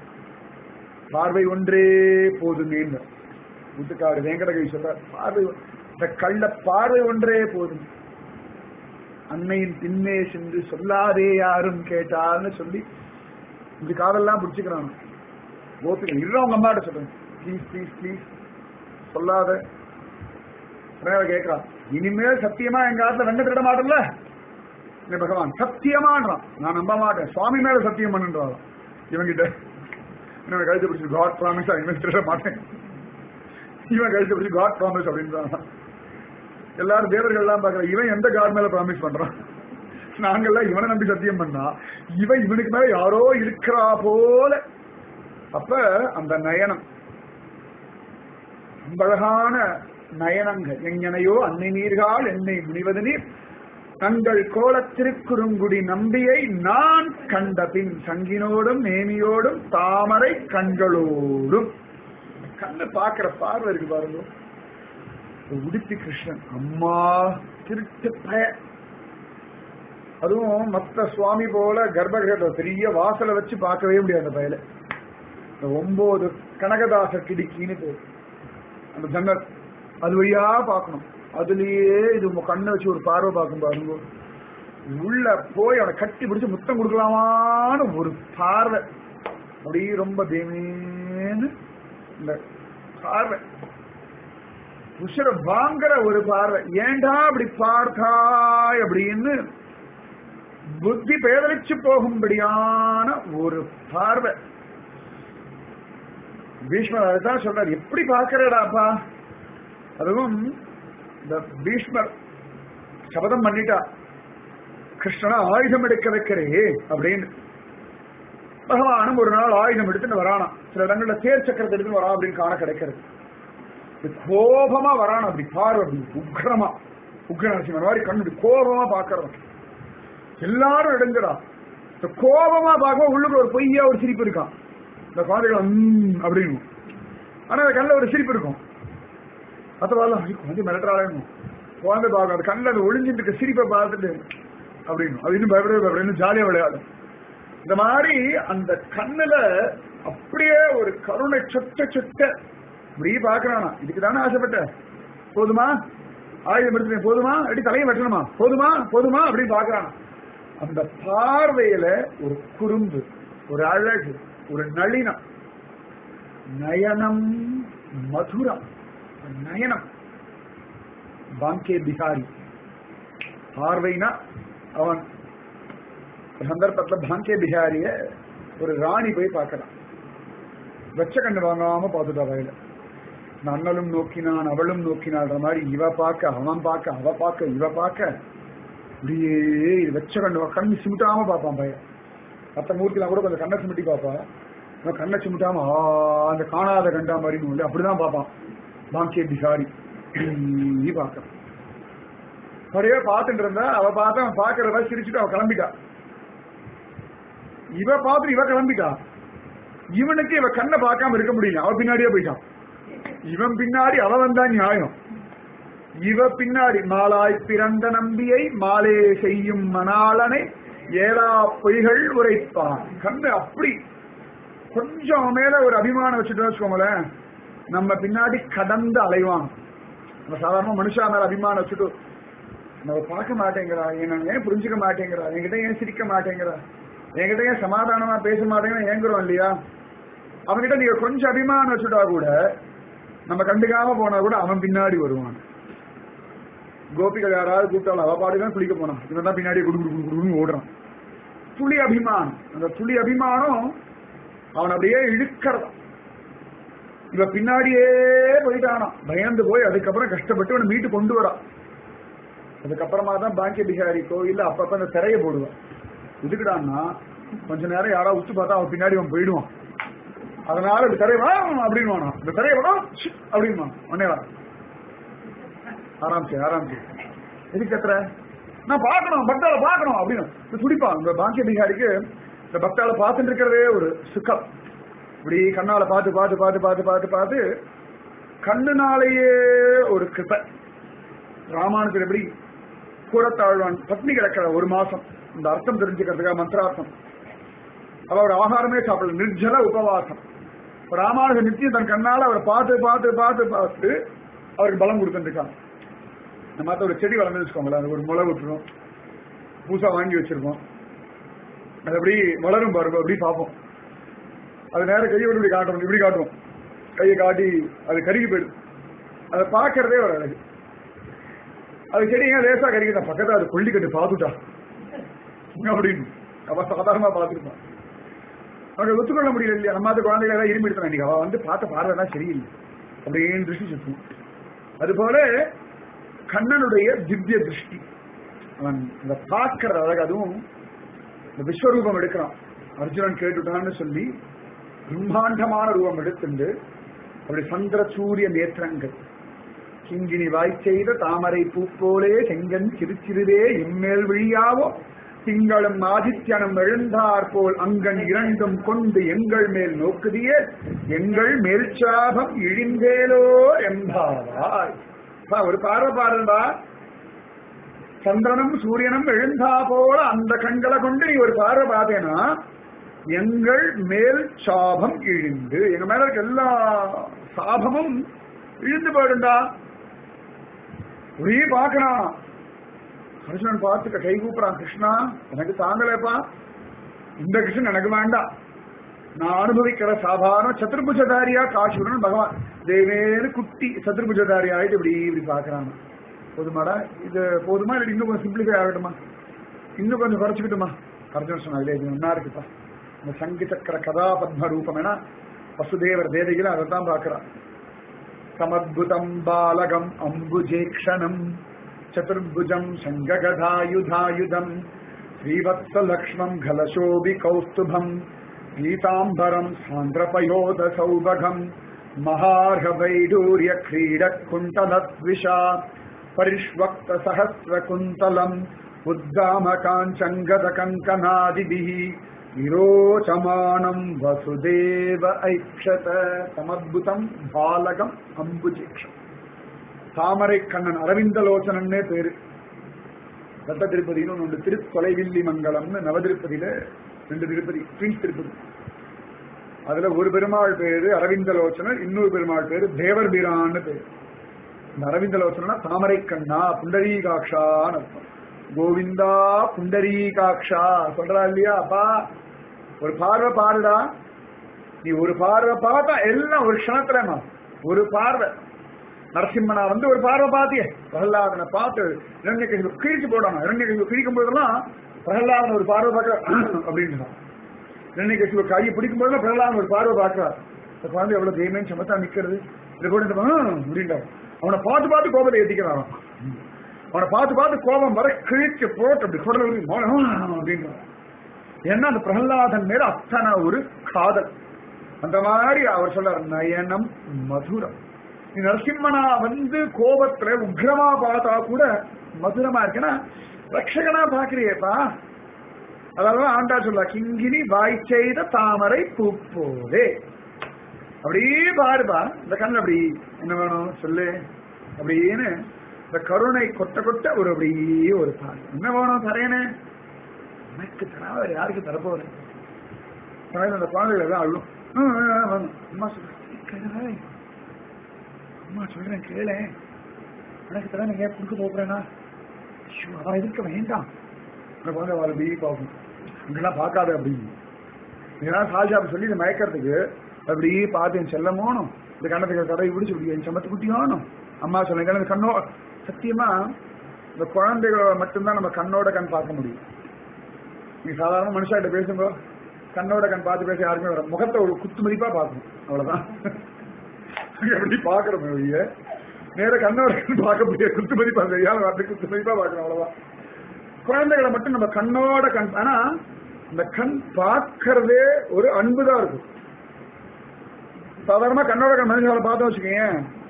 பார்வை ஒன்றே போதுமேன்னு முத்துக்காடு வேங்கடகவி சொல்ற பார்வை ஒ- இந்த கள்ள பார்வை ஒன்றே போதும் அன்னையின் பின்னே சென்று சொல்லாதே யாரும் கேட்டால்னு சொல்லி இப்படி காதெல்லாம் பிடிச்சுக்கிறான் கோபிகள் இல்லை உங்க அம்மாட்ட சொல்றேன் ப்ளீஸ் ப்ளீஸ் ப்ளீஸ் சொல்லாத உடனே அவ கேட்கிறா இனிமேல் சத்தியமா எங்க ஆத்துல வெங்க திருட மாட்டேன்ல இல்லை பகவான் சத்தியமான்றான் நான் நம்ப மாட்டேன் சுவாமி மேல சத்தியம் பண்ணுன்றான் இவங்கிட்ட இவன் கழுத்து பிடிச்சி காட் ப்ராமிஸ் இனிமேல் திருட மாட்டேன் இவன் கழுத்து பிடிச்சி காட் ப்ராமிஸ் அப்படின்றான் எல்லாரும் தேவர்கள் எல்லாம் பாக்குற இவன் எந்த காட் மேல ப்ராமிஸ் பண்றான் நாங்கெல்லாம் இவனை நம்பி சத்தியம் பண்ணா இவன் இவனுக்கு மேல யாரோ இருக்கிறா போல அப்ப அந்த நயனம் ரொம்ப அழகான நயனங்கள் எங்கனையோ அன்னை நீர்கால் என்னை முனிவது நீர் தங்கள் கோலத் திருக்குறுங்குடி நம்பியை நான் கண்ட பின் சங்கினோடும் நேமியோடும் தாமரை கண்களோடும் கண்ணு பாக்குற பார்வை இருக்கு பாருங்க உடுப்பி கிருஷ்ணன் அம்மா திருட்டு பய அதுவும் மத்த சுவாமி போல கர்ப்பகிரகத்தை பெரிய வாசலை வச்சு பார்க்கவே முடியாது அந்த பயல இந்த ஒன்பது கனகதாச கிடுக்கின்னு பேர் அந்த ஜன்னல் அது வழியா பார்க்கணும் அதுலயே இது உங்க கண்ணை வச்சு ஒரு பார்வை பார்க்கும் பாருங்க உள்ள போய் அவனை கட்டி பிடிச்சு முத்தம் கொடுக்கலாமான்னு ஒரு பார்வை அப்படியே ரொம்ப தேமேன்னு இந்த பார்வை உசுர வாங்குற ஒரு பார்வை ஏண்டா அப்படி பார்த்தாய் அப்படின்னு புத்தி பேதலிச்சு போகும்படியான ஒரு பார்வை பீஷ்மர் அதுதான் சொல்றார் எப்படி பார்க்கிறடாப்பா அதுவும் இந்த பீஷ்மர் சபதம் பண்ணிட்டா கிருஷ்ணனா ஆயுதம் எடுக்க வைக்கிறே அப்படின்னு பகவானும் ஒரு நாள் ஆயுதம் எடுத்துட்டு வரானா சில இடங்கள்ல தேர் சக்கரத்தை எடுத்து வரா அப்படின்னு காண கிடைக்கிறது இது கோபமா வரான அப்படி பார்வை அப்படி உக்ரமா உக்ர நரசிம்மர் மாதிரி கண்ணு இப்படி கோபமா பாக்குறவன் எல்லாரும் எடுங்கடா இந்த கோபமா பார்க்க உள்ளுக்குள்ள ஒரு பொய்யா ஒரு சிரிப்பு இருக்கான் இந்த குழந்தைகள் "ம்" அப்படின்னு ஆனா அந்த கண்ணில் ஒரு சிரிப்பு இருக்கும் மற்றவாள் குழந்தை மிரட்டுறாளேன்னு குழந்தை பார்க்கும் அந்த கண்ணில் அது ஒளிஞ்சிட்டு இருக்க சிரிப்பை பார்த்துட்டு அப்படின்னு அது இன்னும் பயப்படவே பயப்பட ஜாலியா விளையாடும் இந்த மாதிரி அந்த கண்ணுல அப்படியே ஒரு கருணை சொட்ட சொட்ட இப்படி பாக்குறானா இதுக்கு தானே ஆசைப்பட்ட போதுமா ஆயுதம் எடுத்துட்டேன் போதுமா அப்படி தலையை வெட்டணுமா போதுமா போதுமா அப்படின்னு பாக்குறானா அந்த பார்வையில ஒரு குறும்பு ஒரு அழகு ஒரு நளினம் நயனம் மதுரம் நயனம் பாங்கே பிகாரி பார்வைனா அவன் ஒரு சந்தர்ப்பத்துல பாங்கே பிஹாரிய ஒரு ராணி போய் பார்க்கலாம் வெச்ச கண்ணு வாங்காம பார்த்துட்டா வயல இந்த அண்ணலும் நோக்கினான் அவளும் நோக்கினாள்ன்ற மாதிரி இவ பார்க்க அவன் பார்க்க அவ பார்க்க இவ பார்க்க அப்படியே இது வெச்ச கண்ணு கண்ணு சிமிட்டாம பார்ப்பான் பையன் மற்ற மூர்த்திலாம் கூட கொஞ்சம் கண்ணை சிமிட்டி பார்ப்பா இவன் கண்ணை சிமிட்டாம ஆ அந்த காணாத கண்டா மாதிரி இல்லை அப்படிதான் பார்ப்பான் பாங்கே பிஹாரி நீ பார்க்க அப்படியே பார்த்துட்டு இருந்தா அவ பார்த்தா அவன் பார்க்கறத சிரிச்சுட்டு அவ கிளம்பிட்டா இவ பார்த்து இவ கிளம்பிட்டா இவனுக்கு இவ கண்ணை பார்க்காம இருக்க முடியல அவ பின்னாடியே போயிட்டான் இவன் பின்னாடி அவ வந்தா நியாயம் இவ பின்னாடி மாலாய் பிறந்த நம்பியை மாலே செய்யும் மணாளனை ஏழா பொய்கள் உரைப்பான் கண்ணு அப்படி கொஞ்சம் மேல ஒரு அபிமானம் வச்சுட்டு வச்சுக்கோங்களேன் நம்ம பின்னாடி கடந்து அலைவான் நம்ம சாதாரண மனுஷா மேல அபிமானம் வச்சுட்டு நம்ம பார்க்க மாட்டேங்கிறா என்ன ஏன் புரிஞ்சுக்க மாட்டேங்கிறா என்கிட்ட ஏன் சிரிக்க மாட்டேங்கிறா என்கிட்ட ஏன் சமாதானமா பேச மாட்டேங்கிற ஏங்குறோம் இல்லையா அவன்கிட்ட நீங்க கொஞ்சம் அபிமானம் வச்சுட்டா கூட நம்ம கண்டுக்காம போனா கூட அவன் பின்னாடி வருவான் கோபிகள் யாராவது கூப்பிட்டாலும் அவ பாடுதான் குளிக்க போனான் இவன் தான் பின்னாடி குடு குடு குடு குடுன்னு ஓடுறான் துளி அபிமானம் அந்த துளி அபிமானம் அவன் அப்படியே இழுக்கிறதான் இவ பின்னாடியே போயிட்டானாம் பயந்து போய் அதுக்கப்புறம் கஷ்டப்பட்டு அவனை மீட்டு கொண்டு வரான் அதுக்கப்புறமா தான் பாக்கிய பிகாரி கோயில்ல அப்பப்ப அந்த திரைய போடுவான் எதுக்குடான்னா கொஞ்ச நேரம் யாராவது உச்சு பார்த்தா அவன் பின்னாடி அவன் போயிடுவான் அதனால இந்த திரைய வா அப்படின்னு வானா இந்த திரைய வா அப்படின்னு உடனே ஆராம் செய்ய ஆராம் செய்ய எதுக்கு கத்துற நான் பார்க்கணும் பக்தால பார்க்கணும் அப்படின்னு இந்த துடிப்பான் இந்த பாக்கிய பிகாரிக்கு இந்த பக்தால பார்த்துட்டு இருக்கிறதே ஒரு சுக்கம் இப்படி கண்ணால பார்த்து பார்த்து பார்த்து பார்த்து பார்த்து பார்த்து கண்ணுனாலேயே ஒரு கிருப்பை ராமானுஜர் எப்படி கூடத்தாழ்வான் பத்னி கிடக்கிற ஒரு மாசம் இந்த அர்த்தம் தெரிஞ்சுக்கிறதுக்காக மந்திரார்த்தம் அவர் ஆகாரமே சாப்பிடல நிர்ஜல உபவாசம் ராமானுஜர் நித்தியம் தன் கண்ணால அவரை பார்த்து பார்த்து பார்த்து பார்த்து அவருக்கு பலம் கொடுத்துருக்காங்க இந்த மாதிரி ஒரு செடி வளர்ந்து வச்சுக்கோங்களேன் அது ஒரு முளை விட்டுரும் பூசா வாங்கி வச்சிருக்கோம் அது அப்படி வளரும் பாருங்க அப்படி பார்ப்போம் அது நேரம் கையை விட்டு இப்படி காட்டணும் இப்படி காட்டுவோம் கையை காட்டி அது கருகி போயிடும் அதை பார்க்கறதே ஒரு அழகு அது செடிங்க லேசா கறிக்கிட்ட பக்கத்துல அது கொல்லி கட்டு பார்த்துட்டா அப்படின்னு அவ சாதாரணமா பார்த்துருப்பான் அவனை ஒத்துக்கொள்ள முடியல இல்லையா நம்ம அது குழந்தைகளை எல்லாம் இரும்பி எடுத்தான் இன்னைக்கு அவ வந்து பார்த்த பார்வைதான் சரியில்லை அப்படின்னு திருஷ்டி சுற்றும் அதுபோல கண்ணனுடைய திவ்ய திருஷ்டி அவன் இந்த பார்க்கிற அழகு அதுவும் இந்த விஸ்வரூபம் எடுக்கிறான் அர்ஜுனன் கேட்டுட்டான்னு சொல்லி பிரம்மாண்டமான ரூபம் எடுத்துண்டு அப்படி சந்திர சூரிய நேத்திரங்கள் கிங்கினி வாய் செய்த தாமரை பூ போலே செங்கன் சிறுச்சிறுதே எம்மேல் விழியாவோ திங்களும் ஆதித்யனும் எழுந்தார் போல் அங்கன் இரண்டும் கொண்டு எங்கள் மேல் நோக்குதியே எங்கள் மேல் சாபம் இழிந்தேலோ என்பாவாய் அப்பா, ஒரு பார்வை பாருந்தா சந்திரனும் சூரியனும் எழுந்தா போல அந்த கண்களை கொண்டு நீ ஒரு பார்வை பார்த்தேனா எங்கள் மேல் சாபம் இழிந்து எங்க மேல இருக்க எல்லா சாபமும் இழிந்து போயிடுண்டா ஒரே பார்க்கறான் அர்ஜுனன் பார்த்துக்க கை கூப்பிடான் கிருஷ்ணா எனக்கு தாங்கலேப்பா இந்த கிருஷ்ணன் எனக்கு வேண்டாம் நான் அனுபவிக்கிற சாதாரண சதுர்புஜதாரியா காட்சியுடன் பகவான் தேவேனு குட்டி சதுர்புஜதாரி ஆயிட்டு இப்படி இப்படி பாக்குறான் போதுமாடா இது போதுமா இல்லை இன்னும் கொஞ்சம் சிம்பிளிஃபை ஆகட்டுமா இன்னும் கொஞ்சம் குறைச்சிக்கிட்டுமா அர்ஜுனன் சொன்னா இல்லையா இது நல்லா இருக்குப்பா இந்த சங்கி சக்கர கதா பத்ம ரூபம் என வசுதேவர் தேவகில அதை தான் பார்க்கிறான் சமத்புதம் பாலகம் அம்புஜேக்ஷணம் சதுர்புஜம் சங்ககதாயுதாயுதம் ஸ்ரீவத்சலக்ஷ்மம் கலசோபி கௌஸ்துபம் பீதாம்பரம் சாந்திரபயோத சௌபகம் மகார்ஹவைடூரிய क्रीडकुण्टलद्विषा परिष्वक्तसहस्रकुन्तलम् उद्गामकाञ्चङ्गदकङ्कनादिभिः विरोचमाणम् वसुदेव ऐक्षत சமத்புதம் பாலகம் அம்புஜேக்ஷம் தாமரை கண்ணன் அரவிந்தலோச்சனன்னே பேரு ரத்த திருப்பதினு ஒன்று திருத்தொலைவில்லி மங்கலம்னு நவதிருப்பதியில ரெண்டு திருப்பதி ட்வின்ஸ் திருப்பதி அதுல ஒரு பெருமாள் பேரு அரவிந்தலோச்சனர் இன்னொரு பெருமாள் பேரு தேவர் பிரான்னு பேரு இந்த அரவிந்தலோச்சனா தாமரை கண்ணா புண்டரீகாட்சான்னு அர்த்தம் கோவிந்தா புண்டரீகாட்சா சொல்றா இல்லையா அப்பா ஒரு பார்வை பாருடா நீ ஒரு பார்வை பார்த்தா எல்லாம் ஒரு க்ஷணத்துலமா ஒரு பார்வை நரசிம்மனா வந்து ஒரு பார்வை பார்த்தியே பிரகலாதனை பார்த்து இரண்யகசிபு கிழிச்சு போடணும் இரண்யகசிபு கிழிக்கும் போதெல்லாம் பிரகலாதன் ஒரு பார்வை பார்க்க அப்படின்னு இரண்யகசிபு கையை பிடிக்கும் போதெல்லாம் பிரகலாதன் ஒரு பார்வை பார்க்கிறார் இந்த குழந்தை எவ்வளவு தைரியம் சமத்தா நிக்கிறது இது கூட இந்த அப்படின்றார் அவனை பார்த்து பார்த்து கோபத்தை ஏத்திக்கிறான் அவனை பார்த்து பார்த்து கோபம் வர கிழிச்சு போட்டு அப்படி சொல்றது அப்படின்றான் ஏன்னா அந்த பிரகலாதன் மேல அத்தனை ஒரு காதல் அந்த மாதிரி அவர் சொல்றார் நயனம் மதுரம் நீ நரசிம்மனா வந்து கோபத்துல உக்ரமா பார்த்தா கூட மதுரமா இருக்குன்னா ரட்சகனா பாக்குறியேப்பா அதாவது ஆண்டா சொல்ல கிங்கினி வாய் செய்த தாமரை பூப்போதே அப்படியே பாருப்பா இந்த கண் அப்படி என்ன வேணும் சொல்லு அப்படின்னு இந்த கருணை கொட்ட கொட்ட ஒரு அப்படியே ஒரு பாரு என்ன வேணும் தரேனே எனக்கு தரா வேற யாருக்கு தரப்போறேன் அந்த குழந்தைகள் தான் அழும் ம், ம், ம், ம். அம்மா சொல்றேன் அம்மா சொல்றேன் கேளு எனக்கு தர நீங்க கொடுக்க போறேனா ஐயோ அவன் எதிர்க்க வேண்டாம் அந்த குழந்தை அவளை பீ பார்க்கும் அங்கெல்லாம் பார்க்காத அப்படின்னு இதெல்லாம் சாஜாப் சொல்லி இதை மயக்கிறதுக்கு அப்படி பார்த்து என் செல்லமோனும் இந்த கண்ணத்துக்கு கதை பிடிச்சி இப்படி என் சமத்து குட்டியோனும் அம்மா சொல்லுங்க இந்த கண்ணோ சத்தியமா இந்த குழந்தைகளோட மட்டும்தான் நம்ம கண்ணோட கண் பார்க்க முடியும் நீ சாதாரண மனுஷாட்ட பேசுங்க கண்ணோட கண் பார்த்து பேச யாருமே வர முகத்தை ஒரு குத்து மதிப்பா பார்க்கணும் அவ்வளவுதான் எப்படி பாக்குறோம் ஒழிய நேர கண்ணோட கண் பார்க்க முடியாது குத்து மதிப்பா தெரியாத வார்த்தை குத்து மதிப்பா பார்க்கணும் அவ்வளவுதான் குழந்தைகளை மட்டும் நம்ம கண்ணோட கண் ஆனா இந்த கண் பார்க்கறதே ஒரு அன்புதான் இருக்கும் சாதாரணமா கண்ணோட கண் மனுஷால பார்த்தோம் வச்சுக்கோங்க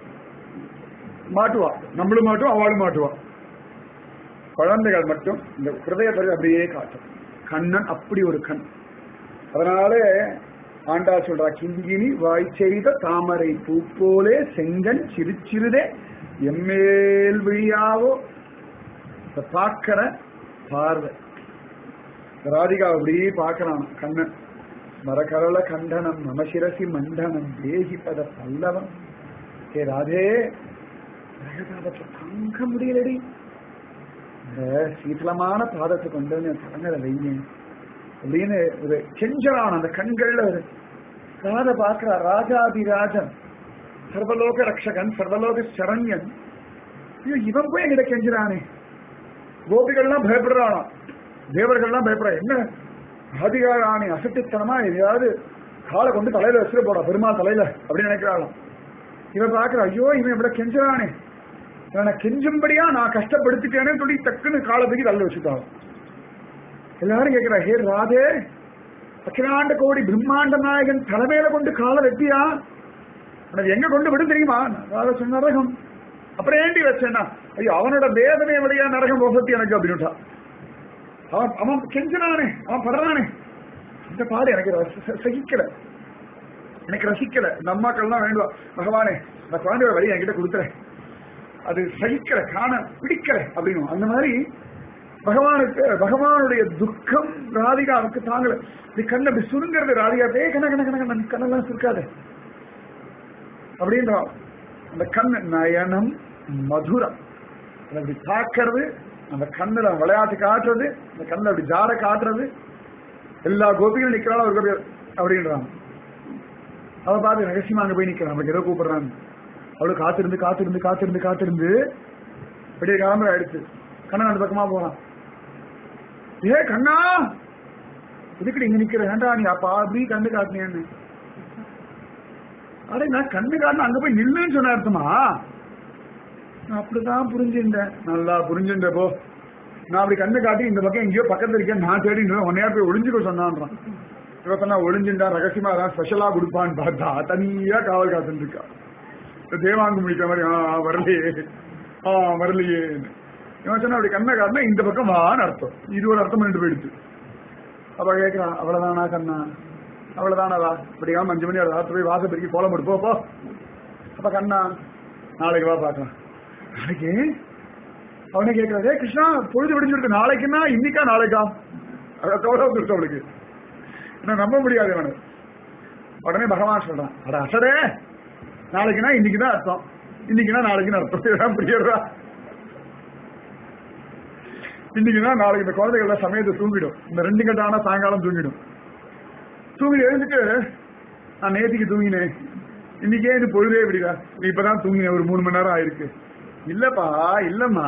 மாட்டுவா நம்மளும் மாட்டுவோம் அவளும் மாட்டுவா குழந்தைகள் மட்டும் இந்த ஹிருதயத்தை அப்படியே காட்டும் கண்ணன் அப்படி ஒரு கண் அதனால ஆண்டா சொல்றா கிங்கினி வாய் செய்த தாமரை பூ போலே செங்கன் சிறுச்சிறுதே எம்மேல் விழியாவோ இத பார்க்கிற பார்வை ராதிகா அப்படியே பார்க்கறான் கண்ணன் மரகரள கண்டனம் நமசிரசி மண்டனம் தேகி பத பல்லவம் ஏ ராதே ரகதாபத்தை தாங்க முடியலடி இந்த சீதளமான பாதத்தை கொண்டு வந்து என் தலைமையில வைங்க அப்படின்னு ஒரு கெஞ்சரான் அந்த கண்கள்ல ஒரு ராத பாக்குறா ராஜாதிராஜன் சர்வலோக ரக்ஷகன் சர்வலோக சரண்யன் ஐயோ இவன் போய் எங்கிட்ட கெஞ்சுறானே கோபிகள்லாம் பயப்படுறானா தேவர்கள்லாம் பயப்படுறா என்ன ராதிகாராணி அசட்டுத்தனமா எதையாவது காலை கொண்டு தலையில வச்சுட்டு போடா பெருமாள் தலையில அப்படின்னு நினைக்கிறாளாம் இவன் பாக்குற ஐயோ இவன் இவ்வளவு கெஞ்சுறானே இவனை கெஞ்சும்படியா நான் கஷ்டப்படுத்திட்டேன்னு சொல்லி டக்குன்னு காலை தூக்கி தள்ள வச்சுட்டாங்க எல்லாரும் கேட்கிறா ஹே ராதே அகிலாண்ட கோடி பிரம்மாண்ட நாயகன் தலைமையில கொண்டு காலை வெட்டியா உனக்கு எங்க கொண்டு விடும் தெரியுமா ராதா சொன்ன நரகம் அப்புறம் ஏண்டி வச்சேன்னா ஐயோ அவனோட வேதனை வழியா நரகம் போகத்தி எனக்கு அப்படின்னுட்டா அவன் அவன் கெஞ்சனானே அவன் படுறானே இந்த பாடு எனக்கு ரச- ச- சகிக்கல எனக்கு ரசிக்கல இந்த அம்மாக்கள்லாம் வேண்டுவா பகவானே இந்த குழந்தையோட வழி என்கிட்ட கொடுத்துறேன் அது சகிக்கல காண பிடிக்கல அப்படின்னு அந்த மாதிரி பகவானுக்கு பகவானுடைய துக்கம் ராதிகாவுக்கு தாங்கல இப்படி கண்ணை அப்படி சுருங்கிறது ராதிகா ஏ கண்ண கண்ண கண்ண கண்ண கண்ணெல்லாம் சுருக்காத அப்படின்றா அந்த கண் நயனம் மதுரம் அதை அப்படி பார்க்கறது அந்த கண்ணுல விளையாட்டு காட்டுறது அந்த கண்ணுல அப்படி ஜாட காட்டுறது எல்லா கோபிகளும் நிக்கிறாலும் ஒரு கோபி அப்படின்றான் அவ பார்த்து ரகசியமா அங்க போய் நிக்கிறான் அவளுக்கு ஏதோ கூப்பிடுறான் அவளுக்கு காத்திருந்து காத்திருந்து காத்திருந்து காத்திருந்து அப்படியே கிளம்புற ஆயிடுச்சு கண்ணன் அந்த பக்கமா போறான் ஏ கண்ணா இதுக்கு இங்க நிக்கிற ஏன்டா நீ அப்பா அப்படி கண்ணு காட்டினேன்னு அடே நான் கண்ணு காட்டின அங்க போய் நில்லுன்னு சொன்ன அர்த்தமா நான் அப்படிதான் புரிஞ்சுட்டேன் நல்லா புரிஞ்சுட்ட போ நான் அப்படி கண்ணு காட்டி இந்த பக்கம் எங்கேயோ பக்கத்துல இருக்கேன் நான் தேடி உன்னையா போய் ஒளிஞ்சுக்க சொன்னான்றான் இவத்தனா ஒளிஞ்சுட்டா ரகசியமா அதான் ஸ்பெஷலா கொடுப்பான்னு பார்த்தா தனியா காவல் காத்துட்டு இருக்கா இந்த தேவாங்கு முடிக்கிற மாதிரி ஆ ஆ, வரலையே ஆ வரலையே இவன் சொன்னா அப்படி கண்ணை காட்டினா இந்த பக்கம் வான்னு அர்த்தம் இது ஒரு அர்த்தம் பண்ணிட்டு போயிடுச்சு அப்ப கேட்கிறான் அவ்வளவுதானா கண்ணா அவ்வளவுதானவா இப்படிக்காம அஞ்சு மணி ராத்திரி போய் வாசல் பெருக்கி கோலம் போட்டு போ, போ அப்ப கண்ணா நாளைக்கு வா பார்க்கலாம் நாளைக்கு அவனே கேட்கிறாரு "ஏய் கிருஷ்ணா பொழுது விடிஞ்சிருக்கு நாளைக்குன்னா இன்னைக்கா நாளைக்கா அத கவலை வந்துருச்சு அவளுக்கு என்ன நம்ப முடியாது அவனு உடனே பகவான் சொல்றான் அட அசரே நாளைக்குன்னா இன்னைக்குதான் அர்த்தம் இன்னைக்குன்னா நாளைக்குன்னு அர்த்தம் இதெல்லாம் புரியுறா இன்னைக்குதான் நாளைக்கு இந்த குழந்தைகள் சமயத்தை தூங்கிடும் இந்த ரெண்டு கட்டான சாயங்காலம் தூங்கிடும் தூங்கி எழுந்துட்டு நான் நேத்திக்கு தூங்கினேன் இன்னைக்கே இது பொழுதே விடுதா நீ இப்பதான் தூங்கினேன் ஒரு மூணு மணி நேரம் ஆயிருக்கு இல்லப்பா இல்லம்மா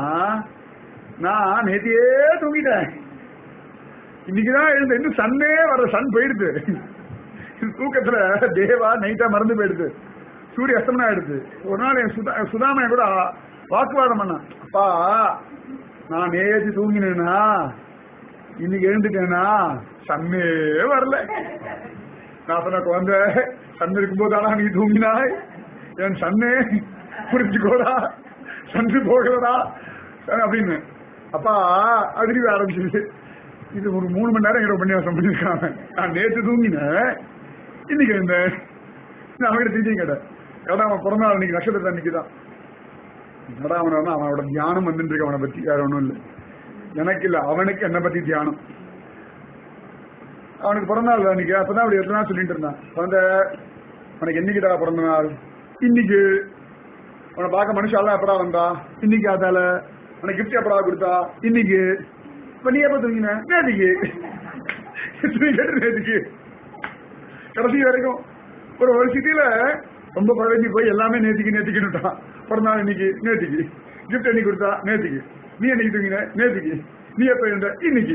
நான் நேத்தியே தூங்கிட்டேன் இன்னைக்குதான் எழுந்த இன்னும் சன்னே வர சன் போயிடுது தூக்கத்துல தேவா நைட்டா மறந்து போயிடுது சூரிய அஸ்தமனம் ஆயிடுது ஒரு நாள் என் சுதா சுதாமன் கூட வாக்குவாதம் பண்ணான் அப்பா நான் நேத்து தூங்கினேனா இன்னைக்கு எழுந்துட்டேனா சன்னே வரல நான் சொன்ன குழந்தை சன் இருக்கும்போது ஆனா நீ தூங்கினாய் என் சன்னே புரிஞ்சுக்கோடா சன்று போகலடா அப்படின்னு அப்பா அதிர்வு ஆரம்பிச்சிருச்சு இது ஒரு மூணு மணி நேரம் இரவு உபன்யாசம் பண்ணியிருக்காங்க நான் நேற்று தூங்கினேன் இன்னைக்கு இருந்தேன் நான் அவன்கிட்ட திருச்சி கேட்டேன் ஏன்னா அவன் பிறந்த நாள் இன்னைக்கு நட்சத்திரத்தை அன்னைக்கு தான் என்னடா அவன வந்து அவனோட தியானம் வந்துட்டு இருக்கு அவனை பத்தி வேற ஒண்ணும் இல்லை எனக்கு இல்ல அவனுக்கு என்னை பத்தி தியானம் அவனுக்கு பிறந்த நாள் அன்னைக்கு அப்பதான் அப்படி எத்தனை நாள் சொல்லிட்டு இருந்தான் குழந்தை உனக்கு என்னைக்குடா பிறந்த நாள் இன்னைக்கு உன்னை பார்க்க மனுஷாலாம் எப்படா வந்தா இன்னைக்கு அதால உனக்கு கிஃப்ட் எப்படா கொடுத்தா இன்னைக்கு இப்ப நீ எப்ப தூங்கின நேற்றுக்கு எத்தனை கேட்டு நேற்றுக்கு கடைசி வரைக்கும் ஒரு ஒரு சிட்டியில ரொம்ப பழகி போய் எல்லாமே நேத்திக்கு நேத்திக்கிட்டான் பிறந்த நாள் இன்னைக்கு நேத்திக்கு கிஃப்ட் என்னைக்கு கொடுத்தா நேத்திக்கு நீ என்னைக்கு தூங்கின நேத்திக்கு நீ எப்ப இருந்த இன்னைக்கு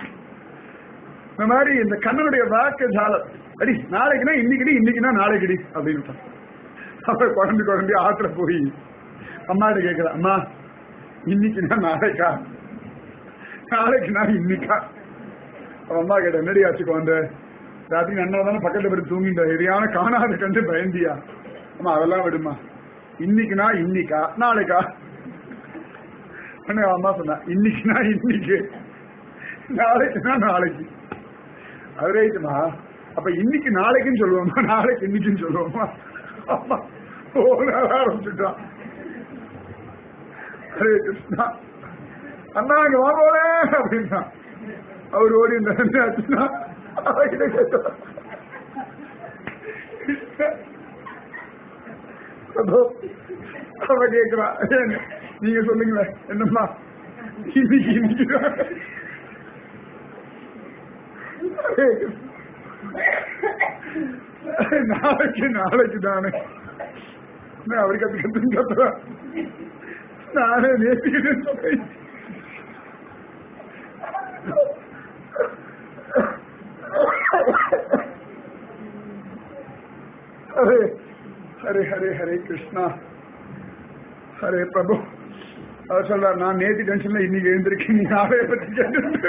இந்த மாதிரி இந்த கண்ணனுடைய வாக்கு ஜாலம் அடி நாளைக்குனா இன்னைக்குடி இன்னைக்குனா நாளைக்குடி அப்படின்னு அப்புறம் குழம்பு குழம்பு ஆத்துல போய் அம்மாட்ட கேட்கிற அம்மா இன்னைக்குனா நாளைக்கா நாளைக்குனா இன்னைக்கா அவன் அம்மா கேட்ட என்னடி ஆச்சுக்கோ அந்த ராத்திரி நன்னா தானே பக்கத்துல போய் தூங்கிட்ட எதையான காணாத கண்டு பயந்தியா அம்மா அதெல்லாம் விடுமா இன்னைக்குனா இன்னைக்கா நாளைக்கா உடனே அவன் அம்மா சொன்னா இன்னைக்குனா இன்னைக்கு நாளைக்குனா நாளைக்கு அது ரைட்டுமா அப்ப இன்னைக்கு நாளைக்குன்னு சொல்லுவோமா நாளைக்கு இன்னைக்குன்னு சொல்லுவோமா அம்மா ஓட ஆரம்பிச்சுட்டான் ஹரே கிருஷ்ணா அண்ணா இங்க வா போல அப்படின்னா அவர் ஓடி இந்த ஆச்சுன்னா அவகிட்ட கேட்டார். அதோ அவ கேக்குறா ஏங்க, நீங்க சொல்லுங்களேன் என்னம்மா இன்னைக்கு இன்னைக்கு தான். ஹரே கிருஷ்ணா. நாளைக்கு நாளைக்கு தானே நான் அவருக்கு அது கத்து கத்துறேன் நானே நேசிக்கிறேன்னு சொல்லி ஹரே ஹரே ஹரே ஹரே கிருஷ்ணா ஹரே பிரபு அவர் சொல்றார் நான் நேத்தி டென்ஷன்ல இன்னைக்கு எழுந்திருக்கேன் நீ நாளைய பத்தி கேட்டு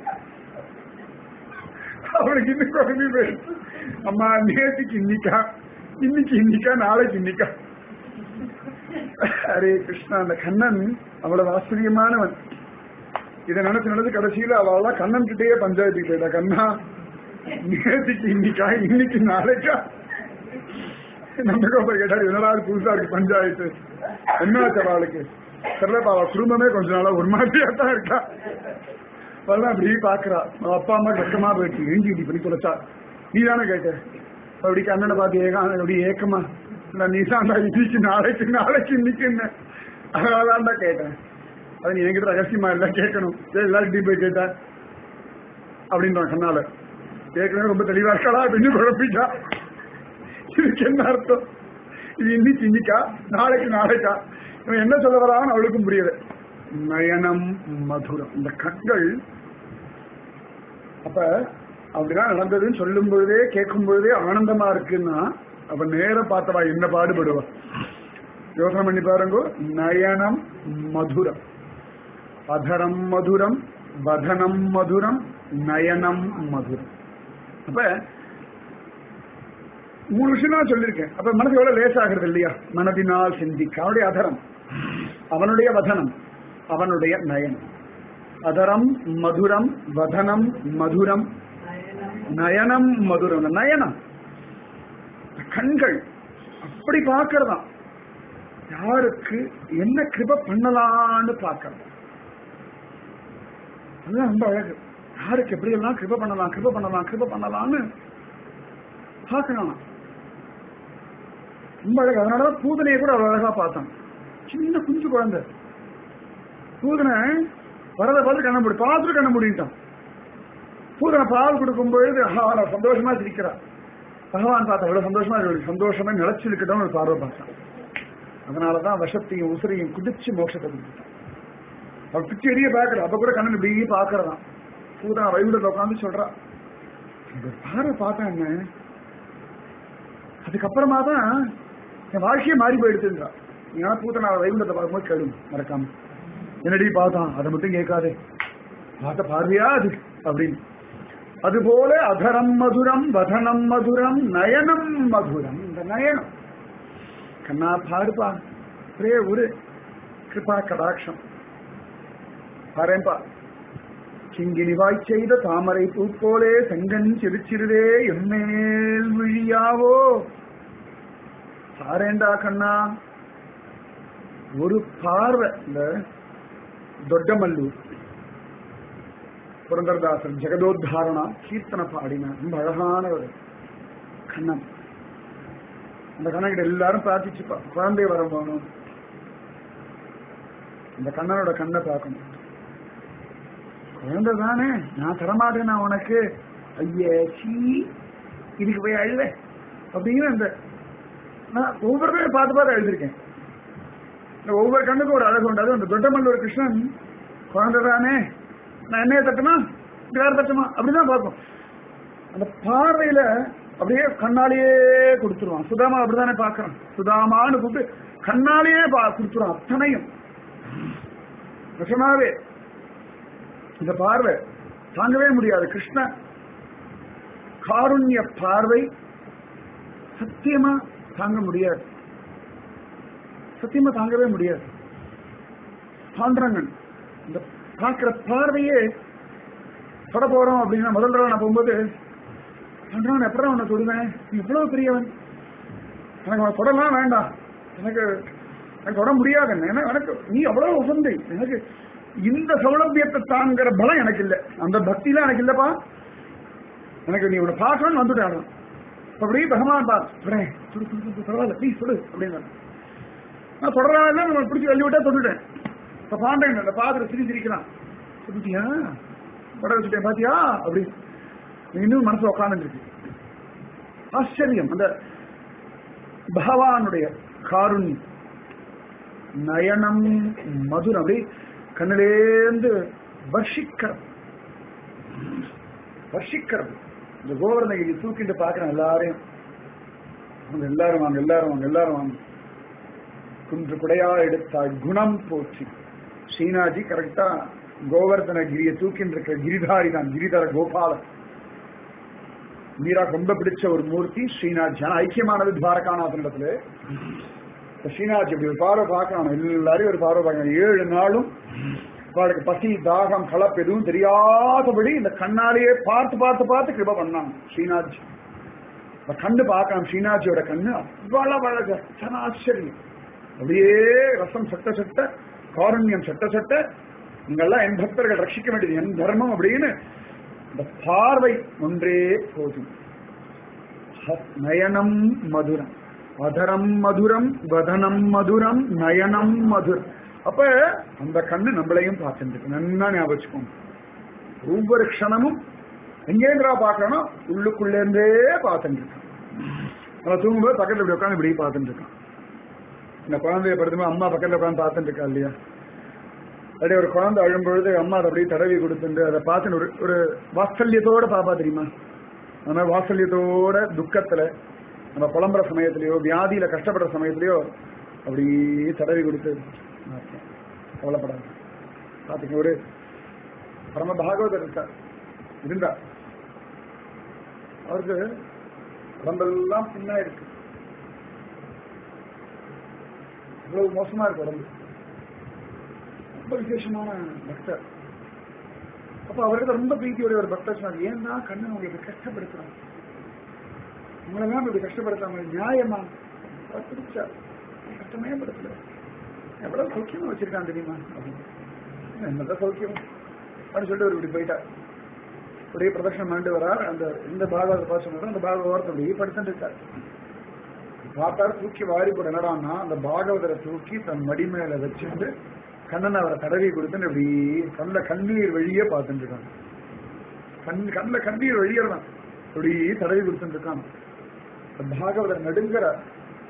அவனுக்கு இன்னும் குழம்பி போயிடுச்சு அம்மா நேத்திக்கு இன்னைக்கா இன்னைக்கு இன்னைக்கா நாளைக்கு இன்னைக்கா ஹரே கிருஷ்ணா அந்த கண்ணன் அவ்வளவு ஆச்சரியமானவன் இதை நினைச்சு நினைச்சு கடைசியில அவளெல்லாம் கண்ணன் கிட்டேயே பஞ்சாயத்துக்கு போயிட்டா கண்ணா நேற்றுக்கு இன்னைக்கா இன்னைக்கு நாளைக்கா நந்தகோபர் கேட்டாரு என்னடா இது புதுசா இருக்கு பஞ்சாயத்து என்ன ஆச்சு அவளுக்கு தெரியலப்பா அவ குடும்பமே கொஞ்ச நாளா ஒரு மாதிரியா தான் இருக்கா அவள்தான் அப்படி பாக்குறா அவ அப்பா அம்மா கஷ்டமா போயிடுச்சு ஏஞ்சி இப்படி பண்ணி தொலைச்சா நீ தானே கேட்ட அப்படி கண்ணனை பார்த்து ஏகா அப்படி ஏக்கமா நான் நீ தான் இன்னைக்கு நாளைக்கு நாளைக்கு இன்னைக்கு என்ன அதனாலதான் தான் கேட்டேன் அது நீ என்கிட்ட ரகசியமா இல்ல கேட்கணும் சரி எல்லார்கிட்டையும் போய் கேட்டேன் அப்படின்றான் கண்ணால ஏற்கனவே ரொம்ப தெளிவா இருக்காளா அப்படின்னு குழப்பிட்டா இதுக்கு என்ன அர்த்தம் இது இன்னைக்கு இன்னைக்கா நாளைக்கு நாளைக்கா இவன் என்ன சொல்ல வரான்னு அவளுக்கும் புரியல நயனம் மதுரம் இந்த கண்கள் அப்ப அப்படிதான் நடந்ததுன்னு சொல்லும் பொழுதே கேட்கும் பொழுதே ஆனந்தமா இருக்குன்னா அப்ப நேர பார்த்தவா என்ன பாடுபடுவா யோசனை பண்ணி பாருங்க நயனம் மதுரம் அதரம் மதுரம் வதனம் மதுரம் நயனம் மதுரம் அப்ப மூணு விஷயம் தான் சொல்லியிருக்கேன் அப்ப மனசு எவ்வளவு லேசாகிறது இல்லையா மனதினால் சிந்திக்க அவனுடைய அதரம் அவனுடைய வதனம் அவனுடைய நயனம் அதரம் மதுரம் வதனம் மதுரம் நயனம் மதுரம் இந்த நயனம் இந்த கண்கள் அப்படி பார்க்கறதாம் யாருக்கு என்ன கிருப பண்ணலான்னு பார்க்கறது அதுதான் ரொம்ப அழகு யாருக்கு எப்படி எல்லாம் கிருப பண்ணலாம் கிருப பண்ணலாம் கிருப பண்ணலாம்னு பார்க்கலாம் ரொம்ப அழகு அதனாலதான் பூதனையை கூட அவ்வளவு அழகா பார்த்தான் சின்ன குஞ்சு குழந்தை பூதனை வரதை பார்த்து கண்ண முடி பார்த்துட்டு கண்ண முடிட்டான் பூதனை பால் கொடுக்கும் பொழுது அவனை சந்தோஷமா சிரிக்கிறான் பகவான் பார்த்தா அவ்வளவு சந்தோஷமா இருக்கு சந்தோஷமா நிலைச்சு இருக்கட்டும் ஒரு பார்வை பார்த்தான் அதனாலதான் விஷத்தையும் உசுரையும் குடிச்சு மோட்சத்தை கொடுத்துட்டான் அவன் பிச்சு எரிய பார்க்கல அப்ப கூட கண்ணன் இப்படி பாக்குறதான் பூதனா வைகுண்டத்தில் உட்காந்து சொல்றான் இந்த பார்வை பார்த்தேன் என்ன அதுக்கப்புறமா தான் என் வாழ்க்கையே மாறி போயிடுச்சுன்றா நீங்க பூத்தனா வைகுண்டத்தை பார்க்கும்போது கேளுங்க மறக்காம என்னடி பார்த்தான் அதை மட்டும் கேட்காதே பார்த்த பார்வையா அது அப்படின்னு அதுபோல அதரம் மதுரம் வதனம் மதுரம் நயனம் மதுரம் இந்த நயனம் கண்ணா பாருப்பா ஒரே ஒரு கிருபா கடாட்சம் பாருப்பா கிங்கினிவாய் செய்த தாமரை பூ போலே செங்கன் சிரிச்சிருதே எம்மேல் விழியாவோ பாரேண்டா கண்ணா ஒரு பார்வை இந்த ದೊಡ್ಡಮಲ್ಲೂರ್ புரந்தரதாசன் ஜெகதோத்தாரணா கீர்த்தனை பாடின ரொம்ப அழகானவர் கண்ணன் அந்த கண்ணகிட்ட எல்லாரும் பிரார்த்திச்சுப்பா குழந்தை வரம் வேணும் இந்த கண்ணனோட கண்ணை பார்க்கணும் குழந்தை தானே நான் தரமாட்டேன் நான் உனக்கு ஐயே சீ இதுக்கு போய் அழுவேன் அப்படின்னு அந்த நான் ஒவ்வொருத்தரையும் பார்த்து பார்த்து எழுதியிருக்கேன் இந்த ஒவ்வொரு கண்ணுக்கும் ஒரு அழகு உண்டு அது அந்த தொட்டமல்லூர் கிருஷ்ணன் குழந்தை தானே நான் என்னைய தட்டுமா இப்படி வேற தட்டுமா அப்படிதான் பார்ப்போம் அந்த பார்வையில அப்படியே கண்ணாலேயே கொடுத்துருவான் சுதாமா அப்படிதானே பாக்குறான் சுதாமான்னு கூப்பிட்டு கண்ணாலேயே பா கொடுத்துருவான் அத்தனையும் நிஜமாவே இந்த பார்வை தாங்கவே முடியாது கிருஷ்ண காருண்ய பார்வை சத்தியமா தாங்க முடியாது சத்தியமா தாங்கவே முடியாது பாண்டரங்கன் இந்த பார்க்கிற பார்வையே தொட போறோம் அப்படின்னா முதல் தடவை நான் போகும்போது பாண்டரங்கன் எப்படா உன்னை தொடுவேன் நீ இவ்வளவு பெரியவன் எனக்கு அவனை தொடலாம் வேண்டாம் எனக்கு எனக்கு தொட முடியாது ஏன்னா எனக்கு நீ அவ்வளவு உசந்தை எனக்கு இந்த சௌலபியத்தை தாங்கிற பலம் எனக்கு இல்லை அந்த பக்தியில எனக்கு இல்லப்பா எனக்கு நீ உன்னை பார்க்கணும்னு வந்துட்டான் அப்படி பகவான் பார் தொடரேன் தொடு தொடு தொடு பரவாயில்ல ப்ளீஸ் தொடு அப்படின்னு நான் தொடராத நம்ம பிடிச்சி தள்ளி விட்டா தொட்டுட்டேன் இப்ப பாண்டேன் அந்த பாத்திர சிரி சிரிக்கிறான் சொல்லிட்டியா பட வச்சுட்டேன் பாத்தியா அப்படி இன்னும் மனசு உட்காந்துருக்கு ஆச்சரியம் அந்த பகவானுடைய காருண்யம் நயனம் மதுரம் அப்படி கண்ணிலேந்து வர்ஷிக்கிறது வர்ஷிக்கிறது இந்த கோவர்ணகிரி தூக்கிட்டு பாக்குறேன் எல்லாரையும் அவங்க எல்லாரும் வாங்க எல்லாரும் வாங்க எல்லாரும் வாங்க குன்று குடையா எடுத்தாள் குணம் போச்சு ஸ்ரீநாஜி கரெக்டா கோவர்தனகிரியை தூக்கின்னு இருக்கிற கிரிதாரி தான் கிரிதர கோபாலன் மீரா ரொம்ப பிடிச்ச ஒரு மூர்த்தி ஸ்ரீநாத் ஜன ஐக்கியமானது துவாரகாநாதனிடத்துல இந்த ஸ்ரீநாத் இப்படி ஒரு பார்வை பார்க்கணும் எல்லாரையும் ஒரு பார்வை பார்க்கணும் ஏழு நாளும் அவளுக்கு பசி தாகம் கலப்பு எதுவும் தெரியாதபடி இந்த கண்ணாலேயே பார்த்து பார்த்து பார்த்து கிருப பண்ணாங்க ஸ்ரீநாத்ஜி இந்த கண்ணு பார்க்கலாம் ஸ்ரீநாத்ஜியோட கண்ணு அவ்வளவு அழகு அத்தனை ஆச்சரியம் அப்படியே ரசம் சட்ட சட்ட காருண்யம் சட்ட சட்ட நீங்கெல்லாம் என் பக்தர்கள் ரட்சிக்க வேண்டியது என் தர்மம் அப்படின்னு இந்த பார்வை ஒன்றே போதும் ஹ- நயனம் மதுரம் அதரம் மதுரம் வதனம் மதுரம் நயனம் மதுரம் அப்ப அந்த கண்ணு நம்மளையும் பார்த்துருக்கு நல்லா ஞாபகம் வச்சுக்கோங்க ஒவ்வொரு க்ஷணமும் எங்கேந்திரா பார்க்கணும் உள்ளுக்குள்ளே இருந்தே பார்த்துட்டு இருக்கான் அவன் தூங்கும்போது பக்கத்துல இப்படி உட்காந்து இப்படி பார்த்துட்டு இருக்கான் இந்த குழந்தைய படுத்தும்போது அம்மா பக்கத்துல உட்காந்து பார்த்துட்டு இருக்கா இல்லையா அப்படியே ஒரு குழந்தை அழும்பொழுது அம்மா அதை அப்படியே தடவி கொடுத்துட்டு அதை பார்த்துட்டு ஒரு ஒரு வாத்சல்யத்தோட பாப்பா தெரியுமா அந்த மாதிரி வாத்சல்யத்தோட துக்கத்துல நம்ம புலம்புற சமயத்திலயோ வியாதியில கஷ்டப்படுற சமயத்திலயோ அப்படியே தடவி கொடுத்து பார்ப்பேன். கவலைப்படாது பாத்தீங்க ஒரு பரம பாகவதர் இருக்கார் இருந்தா அவருக்கு உடம்பெல்லாம் பின்னா இருக்கு இவ்வளவு மோசமா இருக்கு உடம்பு ரொம்ப விசேஷமான பக்தர் அப்ப அவருக்கு ரொம்ப பிரீத்தியோட ஒரு பக்தர் சொன்னார் ஏன் தான் கண்ணன் உங்களுக்கு கஷ்டப்படுத்துறான் உங்களை தான் இப்படி கஷ்டப்படுத்தாம நியாயமா அவர் பிடிச்சார் கஷ்டமே படுத்தல எவ்வளவு சௌக்கியமா வச்சிருக்கான் தெரியுமா அப்படின்னு என்னதான் சௌக்கியம் அப்படின்னு சொல்லிட்டு அவர் இப்படி போயிட்டார் அப்படியே பிரதட்சணம் பண்ணிட்டு வரார் அந்த இந்த பாகவத பாசனம் அந்த பாகவதத்தை அப்படியே படுத்துட்டு இருக்கார் பார்த்தார் தூக்கி வாரி போட என்னடான்னா அந்த பாகவதரை தூக்கி தன் மடி மேல வச்சுட்டு கண்ணன் அவரை தடவி கொடுத்துன்னு இப்படி கண்ணுல கண்ணீர் வெளியே பார்த்துட்டு இருக்காங்க கண் கண்ணுல கண்ணீர் வெளியறதான் இப்படி தடவி கொடுத்துட்டு இருக்காங்க அந்த பாகவதர் நடுங்கிறார்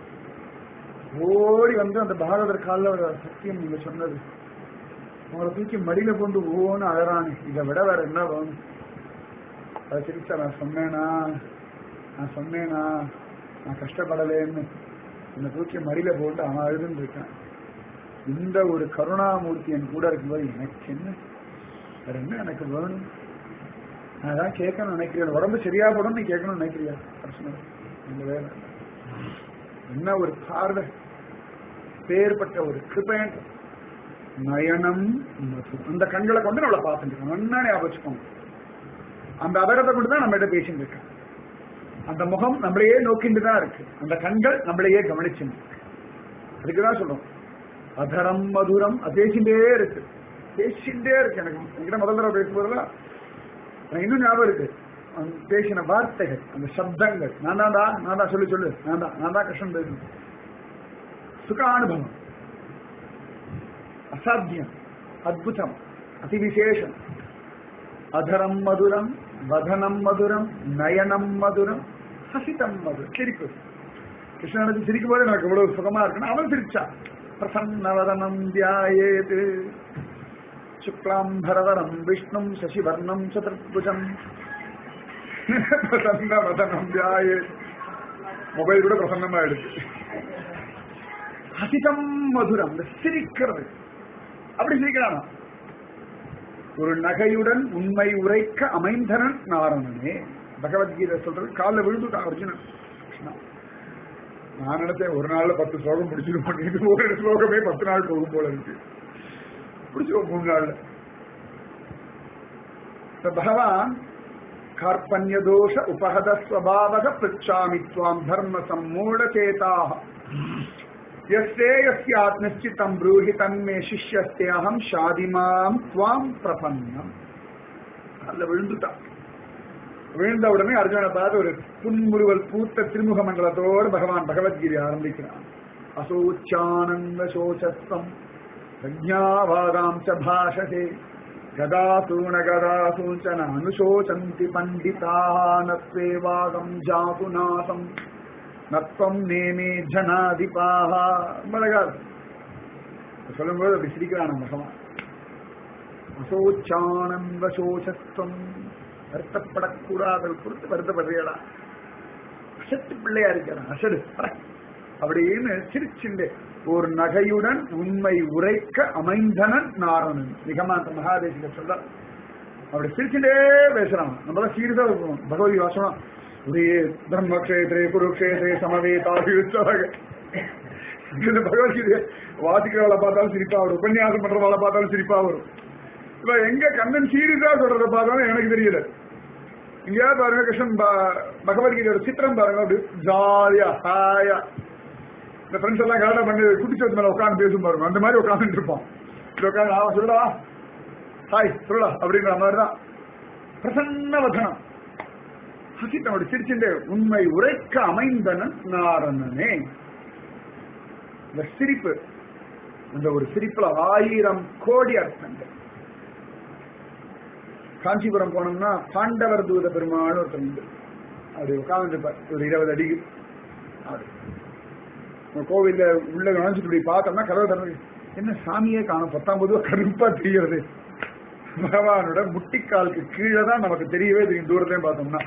ஓடி வந்து அந்த பாகவதர் காலில் ஒரு சத்தியம் நீங்க சொன்னது உங்களை தூக்கி மடியில கொண்டு ஓன்னு அழறானே இதை விட வேற என்ன வேணும் அதை சிரிச்சா நான் சொன்னேனா நான் சொன்னேனா நான் கஷ்டப்படலேன்னு என்னை தூக்கி மடியில போட்டு அவன் அழுதுன்னு இருக்கான் இந்த ஒரு கருணாமூர்த்தி என் கூட இருக்கும்போது எனக்கு என்ன வேற என்ன எனக்கு வேணும் நான் அதான் கேட்கணும்னு நினைக்கிறேன் உடம்பு சரியா போடும் நீ கேட்கணும்னு நினைக்கிறியா பிரச்சனை இல்லை. இந்த வேலை என்ன ஒரு பார்வை பேர்பட்ட ஒரு கிருபேன் நயனம் மது. அந்த கண்களை கொண்டு நம்மளை பார்த்துட்டு இருக்கோம் நல்லா ஞாபகம் வச்சுக்கோங்க அந்த அதரத்தை கொண்டு தான் நம்ம கிட்ட பேசிட்டு இருக்கோம் அந்த முகம் நம்மளையே நோக்கிட்டு தான் இருக்கு அந்த கண்கள் நம்மளையே கவனிச்சுட்டு இருக்கு அதுக்குதான் சொல்றோம் அதரம் மதுரம் அது பேசிட்டே இருக்கு பேசிட்டே இருக்கு எனக்கு என்கிட்ட முதல் தடவை பேசும்போதெல்லாம் எனக்கு இன்னும் ஞாபகம் இருக்கு அவன் பேசின வார்த்தைகள் அந்த சப்தங்கள் நான் தான்டா நான் தான் சொல்லு சொல்லு நான் தான் நான் தான் கிருஷ்ணன் பேசணும் சுகானுபவம் அசாத்தியம் அத்புதம் அதிவிசேஷம் அதரம் மதுரம் வதனம் மதுரம் நயனம் மதுரம் ஹசிதம் மதுரம் சிரிப்பு கிருஷ்ணனுக்கு சிரிக்கும் போது எனக்கு இவ்வளவு சுகமா இருக்குன்னு அவன் சிரிச்சான் பிரசன்னவதனம் தியாயேது சுக்லாம்பரதரம் விஷ்ணும் சசிவர்ணம் சதுர்புஜம் பிரசன்னவதனம் தியாயேத் மொபைல் கூட பிரசன்னமா எடுத்து ஹசிதம் மதுரம் இந்த சிரிக்கிறது அப்படி சிரிக்கிறானா ஒரு நகையுடன் உண்மை உரைக்க அமைந்தனன் நாரணனே பகவத்கீதை சொல்றது காலில் விழுந்துட்டான் அர்ஜுனன் கிருஷ்ணா. நான் நினைச்சேன் ஒரு நாள்ல பத்து ஸ்லோகம் பிடிச்சிருப்போம் இது ஒரு ஸ்லோகமே பத்து நாள் போகும் போல இருக்கு பிடிச்சிருவோம் மூணு நாள்ல இப்ப பகவான் கார்பண்ய தோஷ உபகத ஸ்வபாவக பிச்சாமி துவாம் தர்ம சம்மூட சேதாக यस्ते यस्यात् निश्चितं ब्रूहि तन्मे शिष्यस्ते अहं ஷாதிமாம் துவாம் பிரபன்னம் அதுல விழுந்துட்டான் விழுந்த உடனே அர்ஜுனை பார்த்து ஒரு புன்முறுவல் பூத்த திருமுக மண்டலத்தோடு பகவான் பகவத்கீதை ஆரம்பிக்கிறான் அசோச்சானந்த சோச்சஸ்தம் பிரஜாவாதாம் ச பாஷசே கதாசூன கதாசூச்சன அனுசோச்சந்தி பண்டிதானத்வேவாகம் ஜாது நாசம் நத்வம் நேமே ஜனாதிபாக அழகாது சொல்லும்போது அப்படி சிரிக்கிறான் பகவான் அசோச்சானந்த சோசஸ்தம் வருத்தப்படக்கூடாத குறித்து வருத்தப்படுறீடா அசட்டு பிள்ளையா இருக்கிறான் அசடு பட. அப்படின்னு சிரிச்சுண்டு ஒரு நகையுடன் உண்மை உரைக்க அமைந்தனன் நாரணன் நிகமாந்த மகாதேசிக சொல்ல அப்படி சிரிச்சுட்டே பேசுறான் நம்மளாம் சீரியஸா இருக்கணும் பகவதி வாசனம் ஒரே பிரம்மக்ஷேத்திரே குருக்ஷேத்திரே சமவேதாக இந்த பகவத்கீதை வாசிக்கிறவளை பார்த்தாலும் சிரிப்பா வரும் உபன்யாசம் பண்றவளை பார்த்தாலும் சிரிப்பா வரும் இப்ப எங்க கண்ணன் சீரியஸா சொல்றத பார்த்தாலும் எனக்கு தெரியல இங்கேயாவது பாருங்க கிருஷ்ணன் ப- பகவத்கீதையோட சித்திரம் பாருங்க அப்படி ஜாலியா ஹாயா இந்த ஃப்ரெண்ட்ஸ் எல்லாம் கலடா பண்ணி குட்டிச்சோத்து மேல உட்காந்து பேசும் பாருங்க அந்த மாதிரி உட்காந்துட்டு இருப்பான் இப்படி உட்காந்து ஆ சொல்லுடா ஹாய் சொல்லுடா அப்படிங்கிற மாதிரி தான் பிரசன்ன வசனம் ஹசித் அப்படி சிரிச்சுட்டு உண்மை உரைக்க அமைந்தனன் நாரணனே இந்த சிரிப்பு அந்த ஒரு சிரிப்புல ஆயிரம் கோடி அர்த்தங்கள் காஞ்சிபுரம் போனோம்னா பாண்டவர் தூத பெருமாள் ஒருத்தர் உண்டு அப்படி உட்கார்ந்துருப்பார் ஒரு இருபது அடி அப்படி நம்ம கோவில்ல உள்ள நுழைஞ்சிட்டு இப்படி பார்த்தோம்னா கதவு திறந்து என்ன சாமியே காணும் பத்தாம் பொதுவா கருப்பா தெரிகிறது பகவானோட முட்டிக்காலுக்கு கீழே தான் நமக்கு தெரியவே தெரியும் தூரத்தையும் பார்த்தோம்னா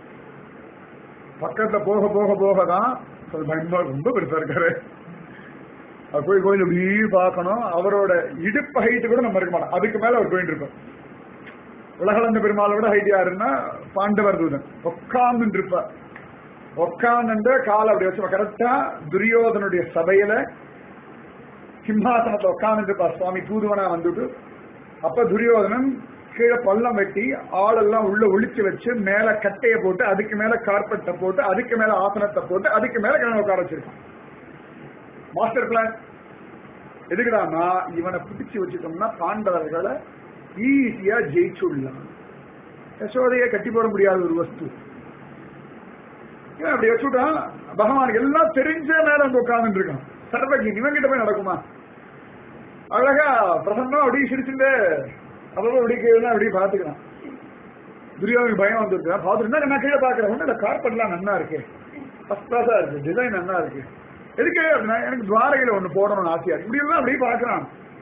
பக்கத்துல போக போக போக தான் அது பயமா ரொம்ப பெருசா இருக்காரு அவர் போய் கோயில் இப்படி பார்க்கணும் அவரோட இடுப்பு ஹைட்டு கூட நம்ம இருக்க மாட்டோம் அதுக்கு மேல அவர் போயிட்டு இருக்கோம் உலகளந்த பெருமாளோட ஹைட் யாருன்னா பாண்டவர் தூதன் உட்கார்ந்து இருப்பார் உட்கார்ந்து காலை அப்படி வச்சு கரெக்டா துரியோதனுடைய சபையில சிம்மாசனத்துல உட்கார்ந்து இருப்பார் சுவாமி தூதுவனா வந்துட்டு அப்ப துரியோதனன் கீழே பள்ளம் வெட்டி ஆளெல்லாம் உள்ள ஒளிச்சு வச்சு மேல கட்டைய போட்டு அதுக்கு மேல கார்பெட்டை போட்டு அதுக்கு மேல ஆசனத்தை போட்டு அதுக்கு மேல கிணறு உட்கார வச்சிருக்கான் மாஸ்டர் பிளான் எதுக்குடான்னா இவனை பிடிச்சு வச்சுட்டோம்னா பாண்டவர்களை ஈஸியா ஜெயிச்சுடலாம் யசோதையை கட்டி போட முடியாத ஒரு வஸ்து இவன் அப்படி வச்சுட்டான் பகவான் எல்லாம் தெரிஞ்ச மேல வந்து உட்கார்ந்து இருக்கான் சர்வகி இவன் கிட்ட போய் நடக்குமா அழகா பிரசன்னா அப்படியே சிரிச்சுட்டு அவ்வளவு அப்படி கீழே அப்படியே பாத்துக்கிறான் துரியோதனுக்கு பயம் வந்துருக்கு பாத்துட்டு நான் கீழே பாக்குறேன் ஒண்ணு இந்த கார்பெட்லாம் நன்னா இருக்கு ஃபர்ஸ்ட் கிளாஸா இருக்கு டிசைன் நன்னா இருக்கு எதுக்கு அப்படின்னா எனக்கு துவாரகையில ஒண்ணு போடணும்னு ஆசையா இருக்கு இப்படி எல்லாம் அப்படியே பாக்குறான்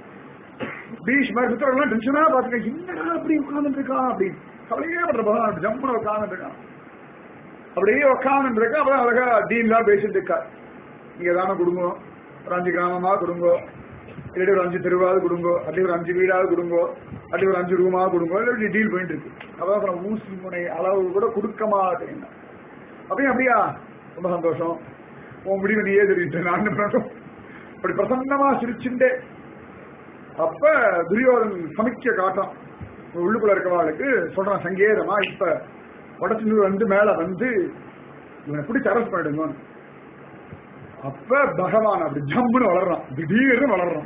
பீச் மாதிரி சுத்தரெல்லாம் டென்ஷனா பாத்துக்க என்னடா அப்படி உட்கார்ந்துட்டு இருக்கான் அப்படின்னு கவலையே பண்ற பகவான் ஜம்முன்னு உட்கார்ந்துட்டு இருக்கான் அப்படியே உட்கார்ந்து இருக்க அப்புறம் அழகா டீன்லாம் பேசிட்டு இருக்கா நீங்க தானே கொடுங்க ஒரு அஞ்சு கிராமமா கொடுங்க இல்லாட்டி ஒரு அஞ்சு தெருவாவது கொடுங்க அப்படி ஒரு அஞ்சு வீடாவது கொடுங்க அப்படி ஒரு அஞ்சு ரூமா கொடுங்க இப்படி டீல் பண்ணிட்டு இருக்கு அப்புறம் அப்புறம் ஊசி முனை அளவு கூட கொடுக்க மாட்டேன் அப்படியே அப்படியா ரொம்ப சந்தோஷம் உன் முடிவு நீயே தெரிவிட்டு நான் என்ன பண்ணட்டும் அப்படி பிரசன்னமா சிரிச்சுட்டே அப்ப துரியோதன் சமிக்க காட்டம் உள்ளுக்குள்ள இருக்கவாளுக்கு சொல்றான் சங்கேதமா இப்ப உடச்சு வந்து மேல வந்து இவனை பிடிச்சி அரெஸ்ட் பண்ணிடுங்க அப்ப பகவான் அப்படி ஜம்முன்னு வளர்றான் திடீர்னு வளர்றான்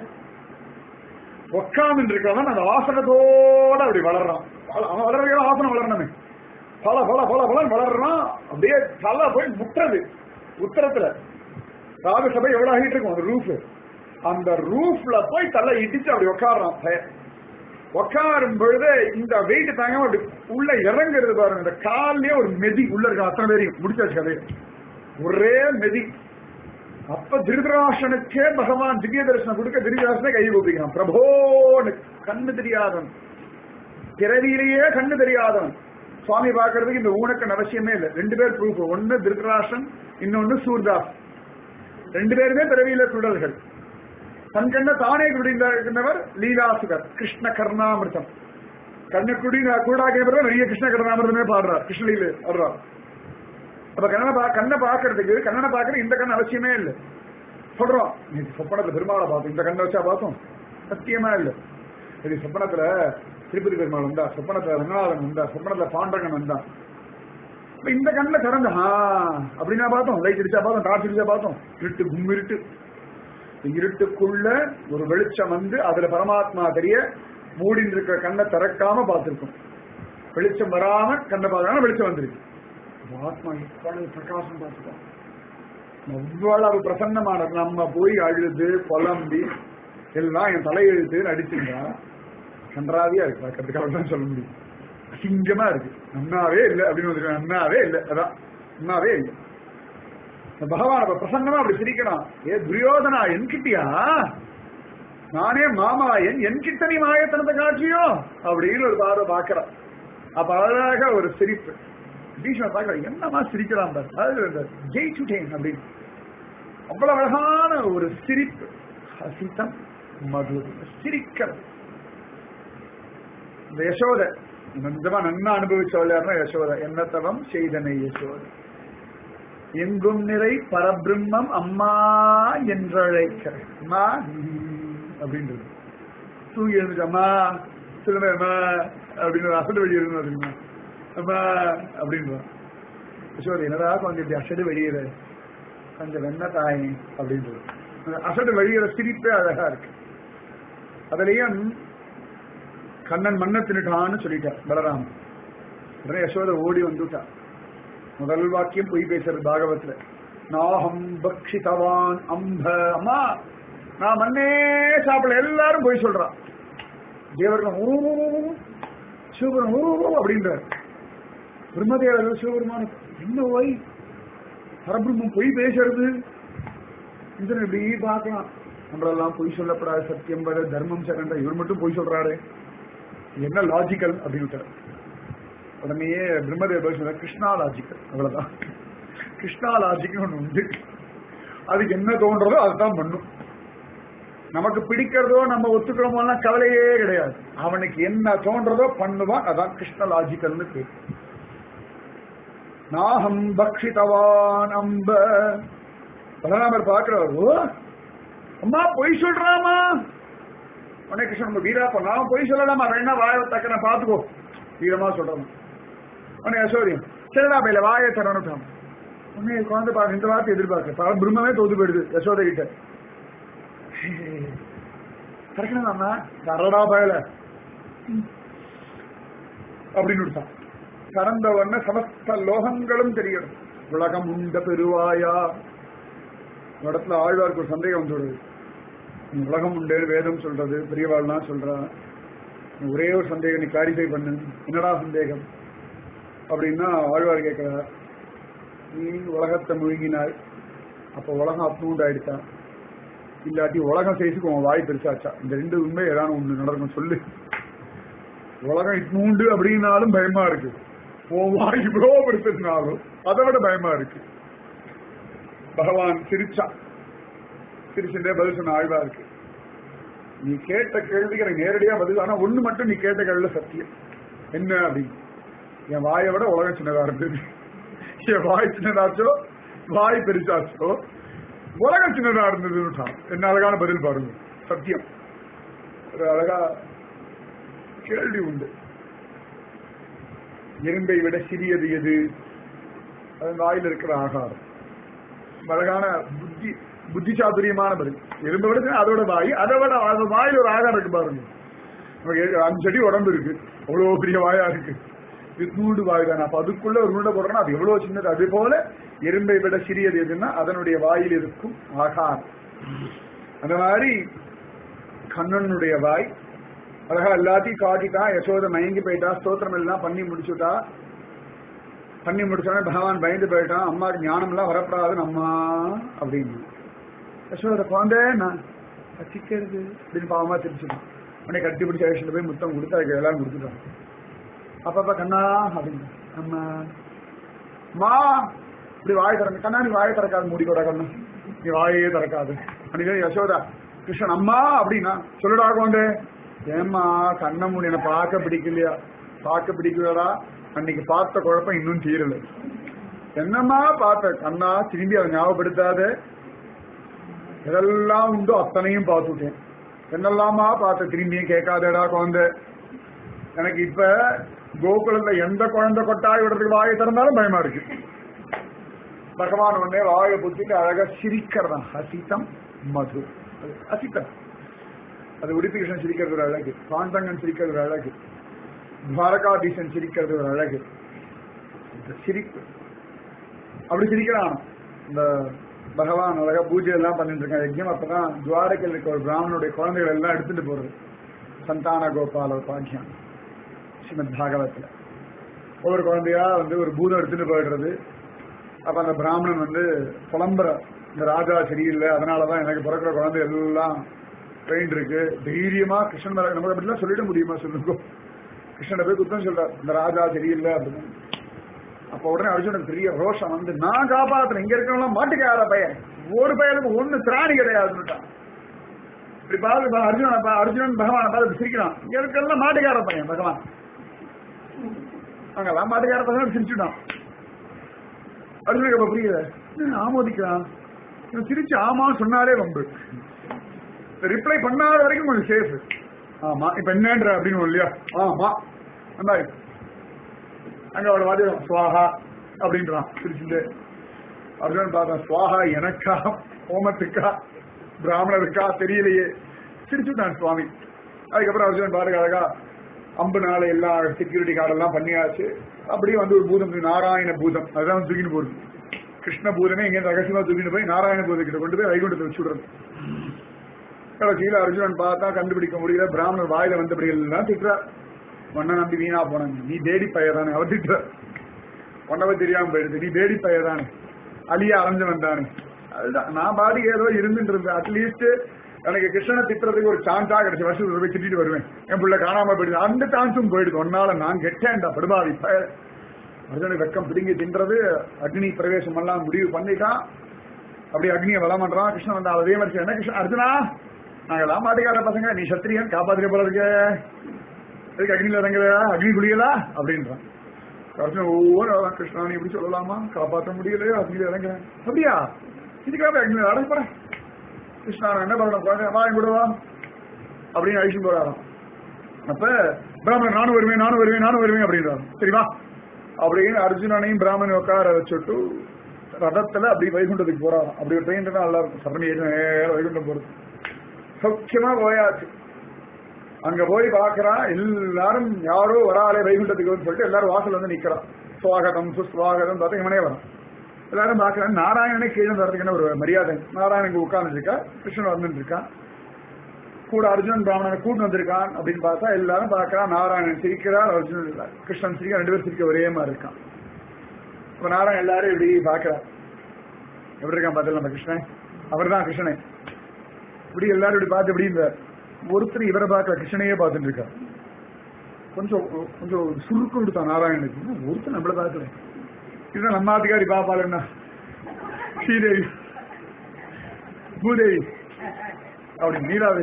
உட்கார்ந்து இருக்கவன் அந்த ஆசனத்தோட அப்படி வளர்றான் வள- அவன் வளர்ற ஆசனம் வளரணுமே பல பல பல பலன் வளர்றான் அப்படியே தலை போய் முட்டுறது உத்தரத்துல ராஜசபை எவ்வளவு ஹைட் இருக்கும் அந்த ரூஃப் அந்த ரூஃப்ல போய் தலை இடிச்சு அப்படி உட்காடுறான் பையன் உட்காரும் பொழுது இந்த வெயிட் தாங்காம அப்படி உள்ள இறங்குறது பாருங்க இந்த கால்லயே ஒரு மெதி உள்ள இருக்க அத்தனை பேரையும் முடிச்சாச்சு கதையை ஒரே மெதி அப்ப திருதராசனுக்கே பகவான் திவ்ய தரிசனம் கொடுக்க திருதராசனை கை கூப்பிக்கிறான் பிரபோன்னு கண்ணு தெரியாதவன் பிறவியிலேயே கண்ணு தெரியாதவன் சுவாமி பார்க்கறதுக்கு இந்த ஊனக்கண் அவசியமே இல்லை ரெண்டு பேர் ப்ரூஃப் ஒன்னு திருதராசன் இன்னொன்னு சூர்தாஸ் ரெண்டு பேருமே பிறவியில சுடல்கள் தன் கண்ண தானே குடிந்தவர் லீலாசுகர் கிருஷ்ண கர்ணாமிருதம் கண்ணை குடி கூடாக நிறைய கிருஷ்ண கர்ணாமிருதமே பாடுறார் கிருஷ்ணலீல பாடுறார் அப்ப கண்ணனை பா கண்ணை பாக்குறதுக்கு கண்ணனை பாக்குறது இந்த கண் அவசியமே இல்லை சொல்றோம் நீ சொப்பனத்துல பெருமாளை பார்த்தோம் இந்த கண்ணை வச்சா பார்த்தோம் சத்தியமா இல்ல சரி சொப்பனத்துல திருப்பதி பெருமாள் வந்தா சொப்பனத்துல ரங்கநாதன் வந்தா சொப்பனத்துல பாண்டரங்கன் வந்தா அப்ப இந்த கண்ணில் திறந்து ஆ அப்படின்னா பார்த்தோம் லைட் அடிச்சா பார்த்தோம் டார்ச் அடிச்சா பார்த்தோம் இருட்டு கும் இருட்டு இந்த இருட்டுக்குள்ள ஒரு வெளிச்சம் வந்து அதுல பரமாத்மா தெரிய மூடின்னு இருக்கிற கண்ணை திறக்காம பார்த்திருக்கும் வெளிச்சம் வராம கண்ணை பார்க்கறாங்க வெளிச்சம் வந்திருக்கு அப்ப ஆத்மா இவ்வளவு பிரகாசம் பார்த்துட்டோம் அவ்வளவு பிரசன்னமான நம்ம போய் அழுது புலம்பி எல்லாம் என் தலையெழுத்து நடிச்சுங்க கன்றாவியா இருக்கு பார்க்கறதுக்கு அவ்வளவுதான் சொல்ல முடியும் அசிங்கமா இருக்கு நன்னாவே இல்லை அப்படின்னு வந்து நன்னாவே இல்லை அதான் நன்னாவே இல்லை இந்த பகவான் அப்ப பிரசன்னமா அப்படி சிரிக்கணும் ஏ துரியோதனா என்கிட்டயா நானே மாமா என் என்கிட்ட நீ மாயத்தனத்தை காட்டியோ அப்படின்னு ஒரு பார்வை பாக்குறான் அப்ப அழகாக ஒரு சிரிப்பு பீஷ்மர் பார்க்க என்னமா சிரிக்கிறான் பாரு அது இந்த ஜெயிச்சுட்டேன் அப்படின்னு அவ்வளவு அழகான ஒரு சிரிப்பு ஹசிதம் மது சிரிக்கிறது இந்த யசோத நிஜமா நன்னா அனுபவிச்சவள் யாருன்னா யசோத என்ன தவம் செய்தனை யசோத எங்கும் நிறை பரபிரம்மம் அம்மா என்றழைக்கிறேன் அம்மா அப்படின்றது தூங்கி எழுந்துச்சு அம்மா சொல்லுங்க அம்மா அப்படின்னு அசடு வெளியே தெரியுமா அம்மா அப்படின்றான் யசோதை என்னடா கொஞ்சம் இப்படி அசடு வெளியிற கொஞ்சம் வெண்ண தாய் அப்படின்றது அந்த அசடு வெளியிற சிரிப்பே அழகா இருக்கு அதுலயும் கண்ணன் மண்ணை தின்னுட்டான்னு சொல்லிட்டார் பலராமன் உடனே யசோதை ஓடி வந்துட்டா முதல் வாக்கியம் பொய் பேசுறது பாகவத்துல நாகம் பக்ஷிதவான் அம்ப அம்மா நான் மண்ணே சாப்பிடல எல்லாரும் பொய் சொல்றான் தேவர்கள் ஊ சிவபெருமான் ஊ அப்படின்றார் பிரம்மதேவர் சிவபெருமான என்ன ஓய் பரபிரம்மம் பொய் பேசுறது இதனை இப்படி பார்க்கலாம் நம்மளெல்லாம் பொய் சொல்லப்படாது சத்தியம் வர தர்மம் சரண்ட இவர் மட்டும் பொய் சொல்றாரு இது என்ன லாஜிக்கல் அப்படின்னு உடனேயே பிரம்மதேவர் சொல்ற கிருஷ்ணா லாஜிக்கல் அவ்வளவுதான் கிருஷ்ணா லாஜிக்னு ஒண்ணு உண்டு அதுக்கு என்ன தோன்றதோ அதுதான் பண்ணும் நமக்கு பிடிக்கிறதோ நம்ம ஒத்துக்கிறோமோலாம் கவலையே கிடையாது அவனுக்கு என்ன தோன்றதோ பண்ணுவான் அதான் கிருஷ்ண லாஜிக்கல்னு பேர் நாகம் பக்ஷிதவான் அம்ப பலராமர் பார்க்கிறார் ஓ அம்மா பொய் சொல்றாமா உடனே கிருஷ்ணன் நம்ம வீராப்பா நான் பொய் சொல்லலாமா வேணா வாய தக்கன பாத்துக்கோ வீரமா சொல்றோம் உடனே யசோதியம் சரிடா பையில வாயை தரணும் உடனே குழந்தை பாக்க இந்த வார்த்தை எதிர்பார்க்க பல பிரம்மமே தோத்து போயிடுது யசோதை கிட்ட கரெக்டா தரடா பயல அப்படின்னு விட்டான் கடந்த உடனே சமஸ்த லோகங்களும் தெரியணும் உலகம் உண்ட பெருவாயா இந்த இடத்துல ஆழ்வாருக்கு ஒரு சந்தேகம் வந்துடுது நீ உலகம் உண்டு வேதம் சொல்றது பெரியவாள்லாம் சொல்றா நீ ஒரே ஒரு சந்தேகம் நீ கிளாரிஃபை பண்ணு என்னடா சந்தேகம் அப்படின்னா ஆழ்வார் கேட்கிறார் நீ உலகத்தை முழுங்கினாய் அப்ப உலகம் அப்னூண்ட் ஆயிடுச்சா இல்லாட்டி உலகம் சைஸுக்கு உன் வாய் பெருசாச்சா இந்த ரெண்டு உண்மை ஏதாவது ஒண்ணு நடக்கும் சொல்லு உலகம் இட்னூண்டு அப்படின்னாலும் பயமா இருக்கு உன் வாய் இவ்வளோ பெருசுனாலும் அதை விட பயமா இருக்கு பகவான் சிரிச்சா சிரிச்சுட்டே பதில் சொன்ன ஆழ்வா இருக்கு நீ கேட்ட கேள்விக்கு எனக்கு நேரடியா பதில் ஆனா ஒண்ணு மட்டும் நீ கேட்ட கேள்வியில சத்தியம் என்ன அப்படின்னு என் வாயை விட உலகம் சின்னதா இருந்தது என் வாய் சின்னதாச்சோ வாய் பெருசாச்சோ உலகம் சின்னதா இருந்ததுன்னு என்ன அழகான பதில் பாருங்க சத்தியம் ஒரு அழகா கேள்வி உண்டு எறும்பை விட சிறியது எது அது வாயில் இருக்கிற ஆகாரம் அழகான புத்தி புத்தி சாதுரியமான பதில் எறும்பை விட அதோட வாய் அதை விட அது வாயில் ஒரு ஆகாரம் இருக்கு பாருங்க நமக்கு அஞ்சு அடி உடம்பு இருக்கு அவ்வளவு பெரிய வாயா இருக்கு நூடு வாய் தானே அப்ப அதுக்குள்ள ஒரு நூடை போடுறோம்னா அது எவ்வளவு சின்னது அது போல எறும்பை விட சிறியது எதுன்னா அதனுடைய வாயில் இருக்கும் ஆகாரம் அந்த மாதிரி கண்ணனுடைய வாய் அழகா எல்லாத்தையும் காட்டிட்டா யசோத மயங்கி போயிட்டா ஸ்தோத்திரம் எல்லாம் பண்ணி முடிச்சுட்டா பண்ணி முடிச்சோடனே பகவான் பயந்து போயிட்டான் அம்மாக்கு ஞானம் எல்லாம் வரப்படாதுன்னு அம்மா அப்படின்னு யசோத குழந்தை நான் பச்சிக்கிறது அப்படின்னு பாவமா தெரிஞ்சுட்டான் உடனே கட்டி பிடிச்ச அழைச்சிட்டு போய் முத்தம் கொடுத்து அதுக்கு எல்லாம் கொடுத்துட்டான் அப்பப்ப கண்ணா அப்படின்னு அம்மா மா இப்படி வாய் திறக்க கண்ணா நீ வாயை திறக்காது மூடி கூட கண்ணு நீ வாயே திறக்காது அன்னைக்கு யசோதா கிருஷ்ணன் அம்மா அப்படின்னா சொல்லுடா கொண்டு ஏம்மா கண்ண மூடி என்ன பார்க்க பிடிக்கலையா பார்க்க பிடிக்கலடா அன்னைக்கு பார்த்த குழப்பம் இன்னும் தீரல என்னம்மா பார்த்த கண்ணா திரும்பி அதை ஞாபகப்படுத்தாத எதெல்லாம் உண்டோ அத்தனையும் பார்த்துட்டேன் என்னெல்லாமா பார்த்த திரும்பியும் கேட்காதடா குழந்தை எனக்கு இப்ப கோகுலத்துல எந்த குழந்தை கொட்டாய் விடுறதுக்கு வாயை திறந்தாலும் பயமா இருக்கு பகவான் உடனே வாயை புத்திட்டு அழகா சிரிக்கிறதான் ஹசிதம் மது அது ஹசிதம் அது உடுப்பி கிருஷ்ணன் சிரிக்கிறது ஒரு அழகு பாண்டங்கன் சிரிக்கிறது ஒரு அழகு துவாரகாதீசன் சிரிக்கிறது ஒரு அழகு இந்த சிரிப்பு அப்படி சிரிக்கிறான் இந்த பகவான் அழகா பூஜை எல்லாம் பண்ணிட்டு இருக்கான் யஜ்யம் அப்பதான் துவாரகையில் இருக்க ஒரு பிராமணனுடைய குழந்தைகள் எல்லாம் எடுத்துட்டு போறது சந்தான கோபால பாக்கியம் ஸ்ரீமத் பாகவத்துல ஒவ்வொரு குழந்தையா வந்து ஒரு பூதம் எடுத்துட்டு போயிடுறது அப்ப அந்த பிராமணன் வந்து புலம்புற இந்த ராஜா சரியில்லை அதனாலதான் எனக்கு பிறக்கிற குழந்தை எல்லாம் ட்ரெயின் இருக்கு தைரியமா கிருஷ்ணன் மேல நமக்கு அப்படிலாம் சொல்லிட முடியுமா சொல்லுங்க கிருஷ்ணனை போய் குத்தம் சொல்றார் இந்த ராஜா சரியில்லை அப்படின்னு அப்ப உடனே அர்ஜுனன் பெரிய ரோஷம் வந்து நான் காப்பாத்துறேன் இங்க இருக்கவங்க மாட்டுக்காத பையன் ஒரு பையனுக்கு ஒண்ணு திராணி கிடையாதுன்னுட்டான் இப்படி பார்த்து அர்ஜுனன் பா- அர்ஜுனன் பகவானை பார்த்து சிரிக்கிறான் இங்க இருக்கலாம் மாட்டுக்கார பையன் பகவான் அங்கெல்லாம் மாட்டுக்கார பசங்க சிரிச்சுட்டான் அர்ஜுனுக்கு அப்ப புரியல என்ன ஆமோதிக்கிறான் இவன் சிரிச்சு ஆமான்னு சொன்னாலே வம்பு ரிப்ளை பண்ணாத வரைக்கும் கொஞ்சம் சேஃப் ஆமா இப்ப என்னன்ற அப்படின்னு இல்லையா ஆமா அந்த மாதிரி அங்க அவளை வாதியம் சுவாகா அப்படின்றான் சிரிச்சுட்டு அர்ஜுனன் பார்த்தா சுவாகா எனக்கா ஹோமத்துக்கா பிராமணருக்கா தெரியலையே சிரிச்சுட்டான் சுவாமி அதுக்கப்புறம் அர்ஜுனன் பாருங்க அழகா அம்பு நாளை எல்லா செக்யூரிட்டி கார்டெல்லாம் பண்ணியாச்சு அப்படியே வந்து ஒரு பூதம் நாராயண பூதம் அதுதான் தூக்கிட்டு போகுது கிருஷ்ண பூதமே எங்க ரகசியமா தூக்கிட்டு போய் நாராயண பூதக்கிட்ட கொண்டு போய் வைகுண்டத்தை வச்சு விடுறது கடைசியில அர்ஜுனன் பார்த்தா கண்டுபிடிக்க முடியல பிராமணர் வாயில வந்தபடி எல்லாம் திட்டுறார் உன்னை நம்பி வீணா போனாங்க நீ தேடி பையதானே அவர் திட்டுறார் உன்னவை தெரியாம போயிடுது நீ தேடி பையதானே அலியா அலைஞ்சு வந்தானே அதுதான் நான் பாடி ஏதோ இருந்துட்டு இருந்தேன் அட்லீஸ்ட் எனக்கு கிருஷ்ணனை திட்டுறதுக்கு ஒரு சான்ஸா கிடைச்ச வருஷம் போய் திட்டிட்டு வருவேன் என் பிள்ளை காணாம போயிடுது அந்த சான்ஸும் போயிடுது ஒன்னால நான் கெட்டேன்டா படுபாவி பய அர்ஜுனுக்கு வெக்கம் பிடுங்கி தின்றது அக்னி பிரவேசம் எல்லாம் முடிவு பண்ணிட்டான் அப்படி அக்னியை வளம் பண்றான் கிருஷ்ணன் வந்தா அதே மாதிரி என்ன கிருஷ்ணன் அர்ஜுனா நாங்கெல்லாம் மாட்டுக்கார பசங்க நீ சத்திரியன் காப்பாத்திர போல இருக்க எதுக்கு அக்னியில இறங்குற அக்னி குளியலா அப்படின்றான் அர்ஜுன் ஒவ்வொரு அதான் கிருஷ்ணா நீ இப்படி சொல்லலாமா காப்பாற்ற முடியலையோ அக்னியில இறங்குறேன் அப்படியா இதுக்காக அக்னியில அடங்குறேன் கிருஷ்ணா நான் என்ன பண்ணணும் குழந்தை வா என் கூட வா அப்படின்னு அழிச்சு போறாராம் அப்ப பிராமணன் நானும் வருவேன் நானும் வருவேன் நானும் வருவேன் அப்படின்றான் சரிவா அப்படின்னு அர்ஜுனனையும் பிராமணன் உட்கார வச்சுட்டு ரதத்துல அப்படி வைகுண்டத்துக்கு போறாராம் அப்படி ஒரு ட்ரெயின் தான் நல்லா இருக்கும் சரணி ஏறி நேரா வைகுண்டம் போறது சௌக்கியமா போயாச்சு அங்க போய் பாக்குறா எல்லாரும் யாரோ வராளே வைகுண்டத்துக்கு வந்து சொல்லிட்டு எல்லாரும் வாசல் வந்து நிக்கிறா சுவாகதம் சுஸ்வாகதம் பார்த்து இவனே வரும் எல்லாரும் பாக்குறாங்க நாராயணனே கீழே வர்றதுக்கு ஒரு மரியாதை நாராயணன் உட்கார்ந்து இருக்கா கிருஷ்ணன் வந்துட்டு இருக்கான் கூட அர்ஜுனன் பிராமணனை கூட்டு வந்திருக்கான் அப்படின்னு பார்த்தா எல்லாரும் பார்க்கறான் நாராயணன் சிரிக்கிறார் அர்ஜுனன் இல்ல கிருஷ்ணன் சிரிக்க ரெண்டு பேரும் சிரிக்க ஒரே மாதிரி இருக்கான் இப்ப நாராயணன் எல்லாரும் இப்படி பாக்குறார் எப்படி இருக்கான் பார்த்தல நம்ம கிருஷ்ணன் அவர் தான் கிருஷ்ணனே இப்படி எல்லாரும் இப்படி பார்த்து இப்படி இந்த ஒருத்தர் இவரை பார்க்கல கிருஷ்ணனையே பார்த்துட்டு இருக்கார் கொஞ்சம் கொஞ்சம் சுருக்கு கொடுத்தான் நாராயணனுக்கு என்ன, ஒருத்தர் நம்மள பார்க்கல இதுதான் நம்ம ஆத்துக்காரி பாப்பாள் என்ன ஸ்ரீதேவி பூதேவி அப்படி நீராவே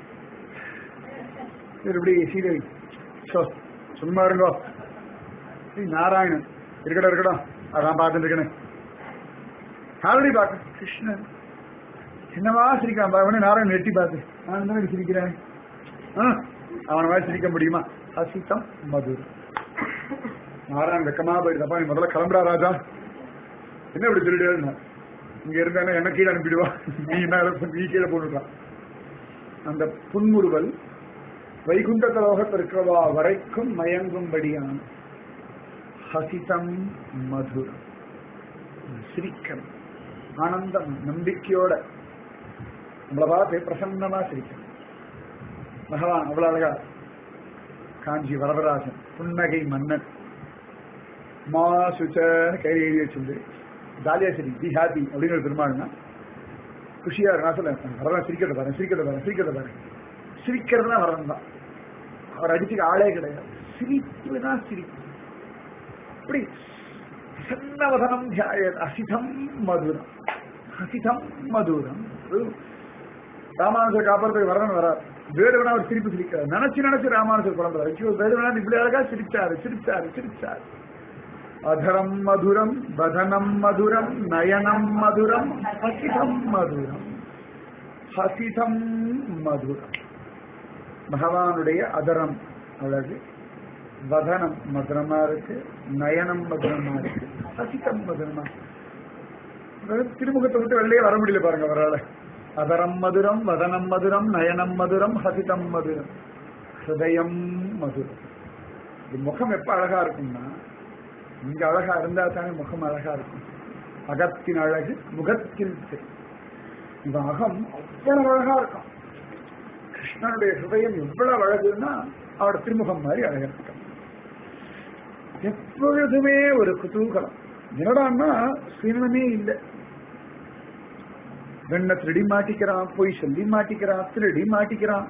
சரி இப்படி ஸ்ரீதேவி சோ சும்மா இருங்கோ ஸ்ரீ நாராயணன் இருக்கட்டும் இருக்கட்டும் அதான் பார்த்துட்டு இருக்கேன் ஆல்ரெடி பார்க்க கிருஷ்ணன் என்னவா சிரிக்கான் அவனே நாராயணன் எட்டி பார்த்து நான் தான் சிரிக்கிறேன் ஆ, அவன மாதிரி சிரிக்க முடியுமா அசித்தம் மதுர் நாராயணன் வெக்கமா போயிடுதப்பா நீ முதல்ல கிளம்புறா ராஜா என்ன இப்படி சொல்லிடுவேன் இங்க இருந்தானே என்ன கீழே அனுப்பிடுவா நீ என்ன இருக்கும், நீ கீழே போட்டுட்டான் அந்த புன்முறுவல் வைகுண்ட லோகத்தில் இருக்கிறவா வரைக்கும் மயங்கும்படியான ஹசிதம் மதுரம் சிரிக்கணும் ஆனந்தம் நம்பிக்கையோட நம்மளை பார்த்து பிரசன்னமா சிரிக்கணும் பகவான் அவ்வளவு அழகா காஞ்சி வரதராஜன் புன்னகை மன்னன் மா சுச்சன்னு கையில் எழுதி வச்சிருந்து ஜாலியா சரி பி ஹாப்பி அப்படின்னு ஒரு பெருமாள்னா குஷியா இருக்கு நான் சொல்லேன் வரதான் சிரிக்கிறத பாரு சிரிக்கிறத பாரு சிரிக்கிறத பாரு சிரிக்கிறது தான் வரதான் தான் அவர் அடிச்சுக்க ஆளே கிடையாது சிரிப்பு தான் சிரிப்பு அப்படி சன்னவதனம் தியாய அசிதம் மதுரம் அசிதம் மதுரம் ராமானுஜர் காப்பாறதுக்கு வரணும் வரார் வேடுவனா அவர் சிரிப்பு சிரிக்கிறார் நினைச்சு நினைச்சு ராமானுஜர் குழந்தை ஐயோ வேடுவனா இப்படி அழகா சிரிச்சாரு சிரிச்சாரு சிரிச்சாரு அதரம் மதுரம் வதனம் மதுரம் நயனம் மதுரம் ஹசிதம் மதுரம் ஹசிதம் மதுரம் பகவானுடைய அதரம் அழகு வதனம் மதுரமா இருக்கு நயனம் மதுரமா இருக்கு ஹசிதம் மதுரமா அதாவது திருமுகத்தை விட்டு வெளியே வர முடியல பாருங்க அவரால அதரம் மதுரம் வதனம் மதுரம் நயனம் மதுரம் ஹசிதம் மதுரம் ஹிருதயம் மதுரம் இது முகம் எப்ப அழகா இருக்கும்னா இங்க அழகா இருந்தா தானே முகம் அழகா இருக்கும் அகத்தின் அழகு முகத்தில் தெரி. இவன் அகம் அவ்வளவு அழகா இருக்கும் கிருஷ்ணனுடைய ஹிருதயம் எவ்வளவு அழகுன்னா அவரோட திருமுகம் மாதிரி அழகா இருக்கும் எப்பொழுதுமே ஒரு குதூகலம் என்னடான்னா சுயமே இல்லை வெண்ண திருடி மாட்டிக்கிறான் பொய் சொல்லி மாட்டிக்கிறான் திருடி மாட்டிக்கிறான்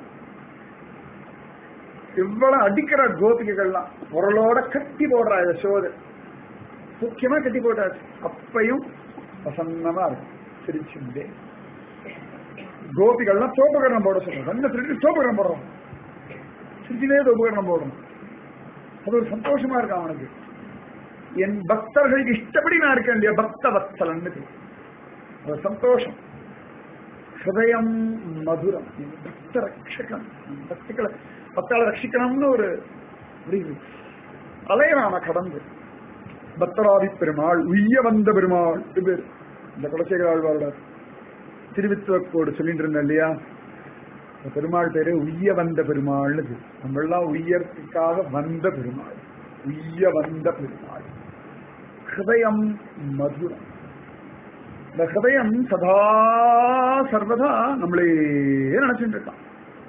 இவ்வளவு அடிக்கிற கோபிகைகள்லாம் உரலோட கட்டி போடுறா யசோத முக்கியமா கட்டி போட்டாச்சு அப்பையும் பிரசன்னமா இருக்கும் சிரிச்சுண்டே கோபிகள்லாம் சோப்பகரணம் போட சொல்றோம் என்ன திருடி சோப்பகரணம் போடுறோம் சிரிச்சுனே சோப்பகரணம் போடுறோம் அது ஒரு சந்தோஷமா இருக்கு அவனுக்கு என் பக்தர்களுக்கு இஷ்டப்படி நான் இருக்கேன் இல்லையா பக்த வத்சலன் ஒரு சந்தோஷம் ஹிருதயம் மதுரம் என் பக்த ரட்சகம் என் பக்திகளை பக்தால ரட்சிக்கணும்னு ஒரு முடிவு அலையறான கடந்து பக்தராதி பெருமாள் உய்ய வந்த பெருமாள் இது பேர் இந்த குலசேகர ஆழ்வாரோட திருவித்துவக்கோடு சொல்லிட்டு இருந்தேன் இல்லையா இந்த பெருமாள் பேரு உய்ய வந்த பெருமாள்னு பேரு. நம்ம எல்லாம் உய்யறதுக்காக வந்த பெருமாள் உய்ய வந்த பெருமாள் ஹிருதயம் மதுரம் இந்த ஹிருதயம் சதா சர்வதா நம்மளே நினைச்சுட்டு இருக்கான்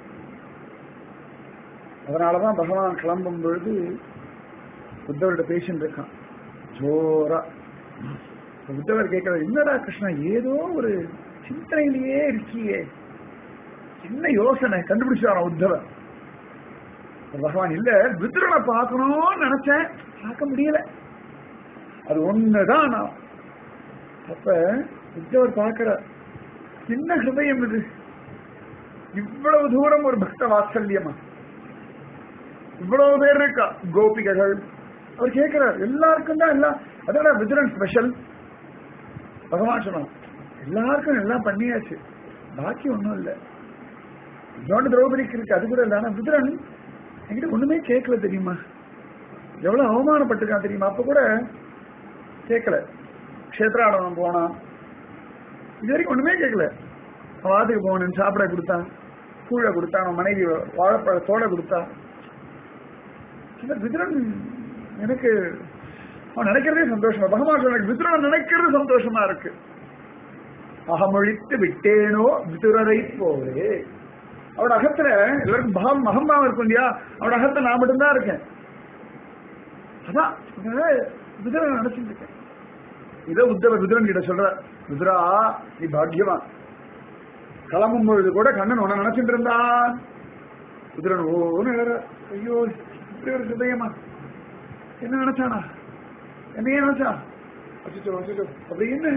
அதனாலதான் பகவான் கிளம்பும் பொழுது புத்தவர்கிட்ட பேசிட்டு இருக்கான் ஜோரா இப்ப புத்தவர் கேட்கிறார் என்னடா கிருஷ்ணா ஏதோ ஒரு சிந்தனையிலேயே இருக்கியே என்ன யோசனை கண்டுபிடிச்சாராம் உத்தவர் அப்ப பகவான் இல்ல விதுரனை பார்க்கணும்னு நினைச்சேன் பார்க்க முடியல அது ஒண்ணுதான் நான் அப்ப உத்தவர் பார்க்கிறார் என்ன ஹிருதயம் இது இவ்வளவு தூரம் ஒரு பக்த வாத்சல்யமா இவ்வளவு பேர் இருக்கா கோபிகைகள் அவர் கேட்கிறார் எல்லாருக்கும் தான் எல்லாம் அதோட விதுரன் ஸ்பெஷல் பகவான் சொன்னான் எல்லாருக்கும் எல்லாம் பண்ணியாச்சு பாக்கி ஒண்ணும் இல்ல இன்னொன்று திரௌபதிக்கு இருக்கு அது கூட இல்ல ஆனா விதுரன் என்கிட்ட ஒண்ணுமே கேட்கல தெரியுமா எவ்வளவு அவமானப்பட்டிருக்கான் தெரியுமா அப்ப கூட கேட்கல கஷேத்ராடனம் போனான் இது வரைக்கும் ஒண்ணுமே கேட்கல அவன் வாத்துக்கு போனேன் சாப்பிட கொடுத்தான் கூழ கொடுத்தான் அவன் மனைவி வாழைப்பழத்தோட கொடுத்தான் இந்த விதுரன் எனக்கு அவன் நினைக்கிறதே சந்தோஷமா பகவான் சொன்ன விதுரன் நினைக்கிறது சந்தோஷமா இருக்கு அகமொழித்து விட்டேனோ விதுரரை போலே அவட அகத்துல எல்லாருக்கும் பாவம் அகம்பாவம் இருக்கும் இல்லையா அவட அகத்துல நான் மட்டும்தான் இருக்கேன் அதான் விதுரன் நினைச்சிட்டு இருக்கேன் இதை உத்தவ விதுரன் கிட்ட சொல்ற விதுரா நீ பாக்கியவான் கிளம்பும் பொழுது கூட கண்ணன் உன்னை நினைச்சிட்டு இருந்தான் விதுரன் ஓன்னு எழுற ஐயோ இப்படி ஒரு ஹிருதயமா என்ன நினைச்சானா என்னையே நினைச்சா அச்சோ அச்சோ அப்படின்னு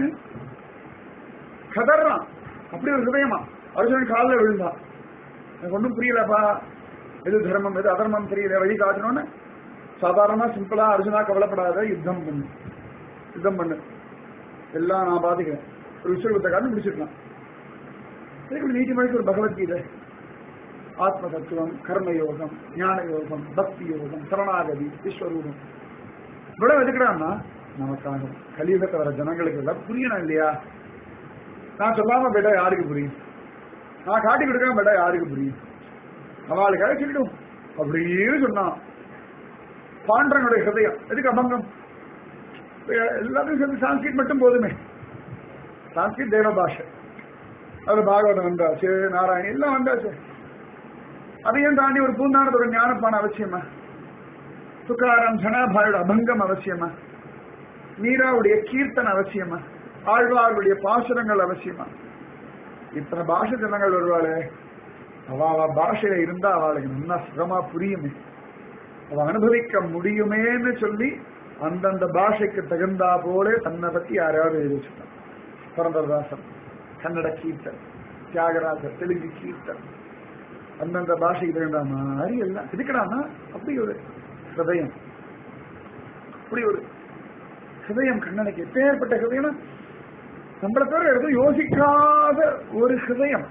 கதறான் அப்படி ஒரு ஹிருதயமா அர்ஜுனன் காலில் விழுந்தான் எனக்கு ஒன்றும் புரியலப்பா எது தர்மம் எது அதர்மம் தெரியல வழி காட்டணும்னு சாதாரணமா சிம்பிளா அர்ஜுனா கவலைப்படாத யுத்தம் பண்ணு யுத்தம் பண்ணு எல்லாம் நான் பாத்துக்கிறேன் ஒரு விஸ்வரூபத்தை காரணம் பிடிச்சிருக்கான் இதுக்கு நீட்டி மணிக்கு ஒரு பகவத்கீதை ஆத்ம தத்துவம் கர்ம யோகம் ஞான யோகம் பக்தி யோகம் சரணாகதி விஸ்வரூபம் இவ்வளவு எதுக்குறான்னா நமக்காக கலியுகத்தை வர ஜனங்களுக்கு எல்லாம் புரியணும் இல்லையா நான் சொல்லாம போயிட்டா யாருக்கு புரியும் நான் காட்டி கொடுக்காம போயிட்டா யாருக்கு புரியும் அவளுக்காக சொல்லிடும் அப்படின்னு சொன்னான் பாண்டனுடைய ஹிருதயம் எதுக்கு அபங்கம் எல்லாத்தையும் சேர்ந்து சான்ஸ்கிரிட் மட்டும் போதுமே சான்ஸ்கிரிட் தேவ பாஷை அது பாகவதம் வந்தாச்சு நாராயணி எல்லாம் வந்தாச்சு அதையும் தாண்டி ஒரு பூந்தானத்தோட ஞானப்பான அவசியமா துக்காராம் ஜனாபாயோட அபங்கம் அவசியமா மீராவுடைய கீர்த்தன் அவசியமா ஆழ்வார்களுடைய பாசுரங்கள் அவசியமா இத்தனை பாஷை ஜனங்கள் வருவாளே அவ அவ பாஷையில இருந்தா அவளுக்கு நல்லா சுகமா புரியுமே அவ அனுபவிக்க முடியுமேன்னு சொல்லி அந்தந்த பாஷைக்கு தகுந்தா போல தன்னை பத்தி யாராவது எழுதி வச்சுட்டான் புரந்தரதாசன் கன்னட கீர்த்தன் தியாகராஜர் தெலுங்கு கீர்த்தன் அந்தந்த பாஷைக்கு தகுந்த மாதிரி எல்லாம் எதுக்கடான்னா அப்படி ஒரு ஹிருதயம் அப்படி ஒரு ஹிருதயம் கண்ணனுக்கு எப்பேற்பட்ட ஹிருதயம் நம்மளை தவிர எதுவும் யோசிக்காத ஒரு ஹிருதயம்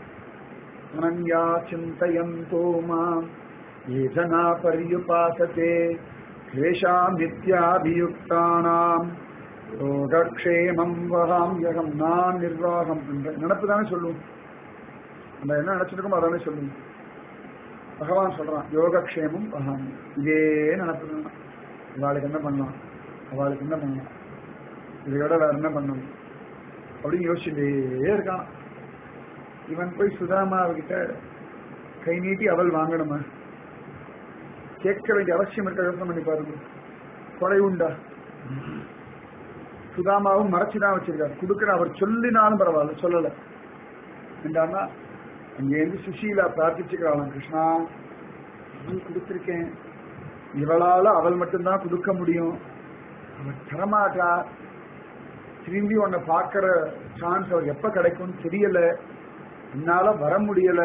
அனன்யா சிந்தயந்தோ மாம் ये जना पर्युपासते तेषाम् நித்யாபியுக்தானாம் யோகக்ஷேமம் வகாம்யகம் நான் நிர்வாகம் என்ற நினப்பு தானே சொல்லுவோம் நம்ம என்ன நினைச்சிருக்கோமோ அதானே சொல்லுவோம் பகவான் சொல்றான் யோகக்ஷேமம் வகாமி இதே நினப்பு தான் அவளுக்கு என்ன பண்ணலாம் அவளுக்கு என்ன பண்ணலாம் இதையோட வேற என்ன பண்ணணும் அப்படின்னு யோசிச்சுட்டே இருக்கான் இவன் போய் சுதாமா அவகிட்ட கை நீட்டி அவள் வாங்கணுமா கேட்க வேண்டிய அவசியம் இருக்க யோசனை பண்ணி பாருங்க கொலை உண்டா சுதாமாவும் மறைச்சுதான் வச்சிருக்காரு கொடுக்கிற அவர் சொல்லினாலும் பரவாயில்ல சொல்லல என்றான்னா அங்கேருந்து சுஷீலா பிரார்த்திச்சுக்கிறாளாம் கிருஷ்ணா அவள் கொடுத்திருக்கேன் இவளால அவள் மட்டும்தான் கொடுக்க முடியும் அவள் தரமாட்டா திரும்பி உன்னை பார்க்கிற சான்ஸ் அவள் எப்ப கிடைக்கும்னு தெரியல என்னால வர முடியல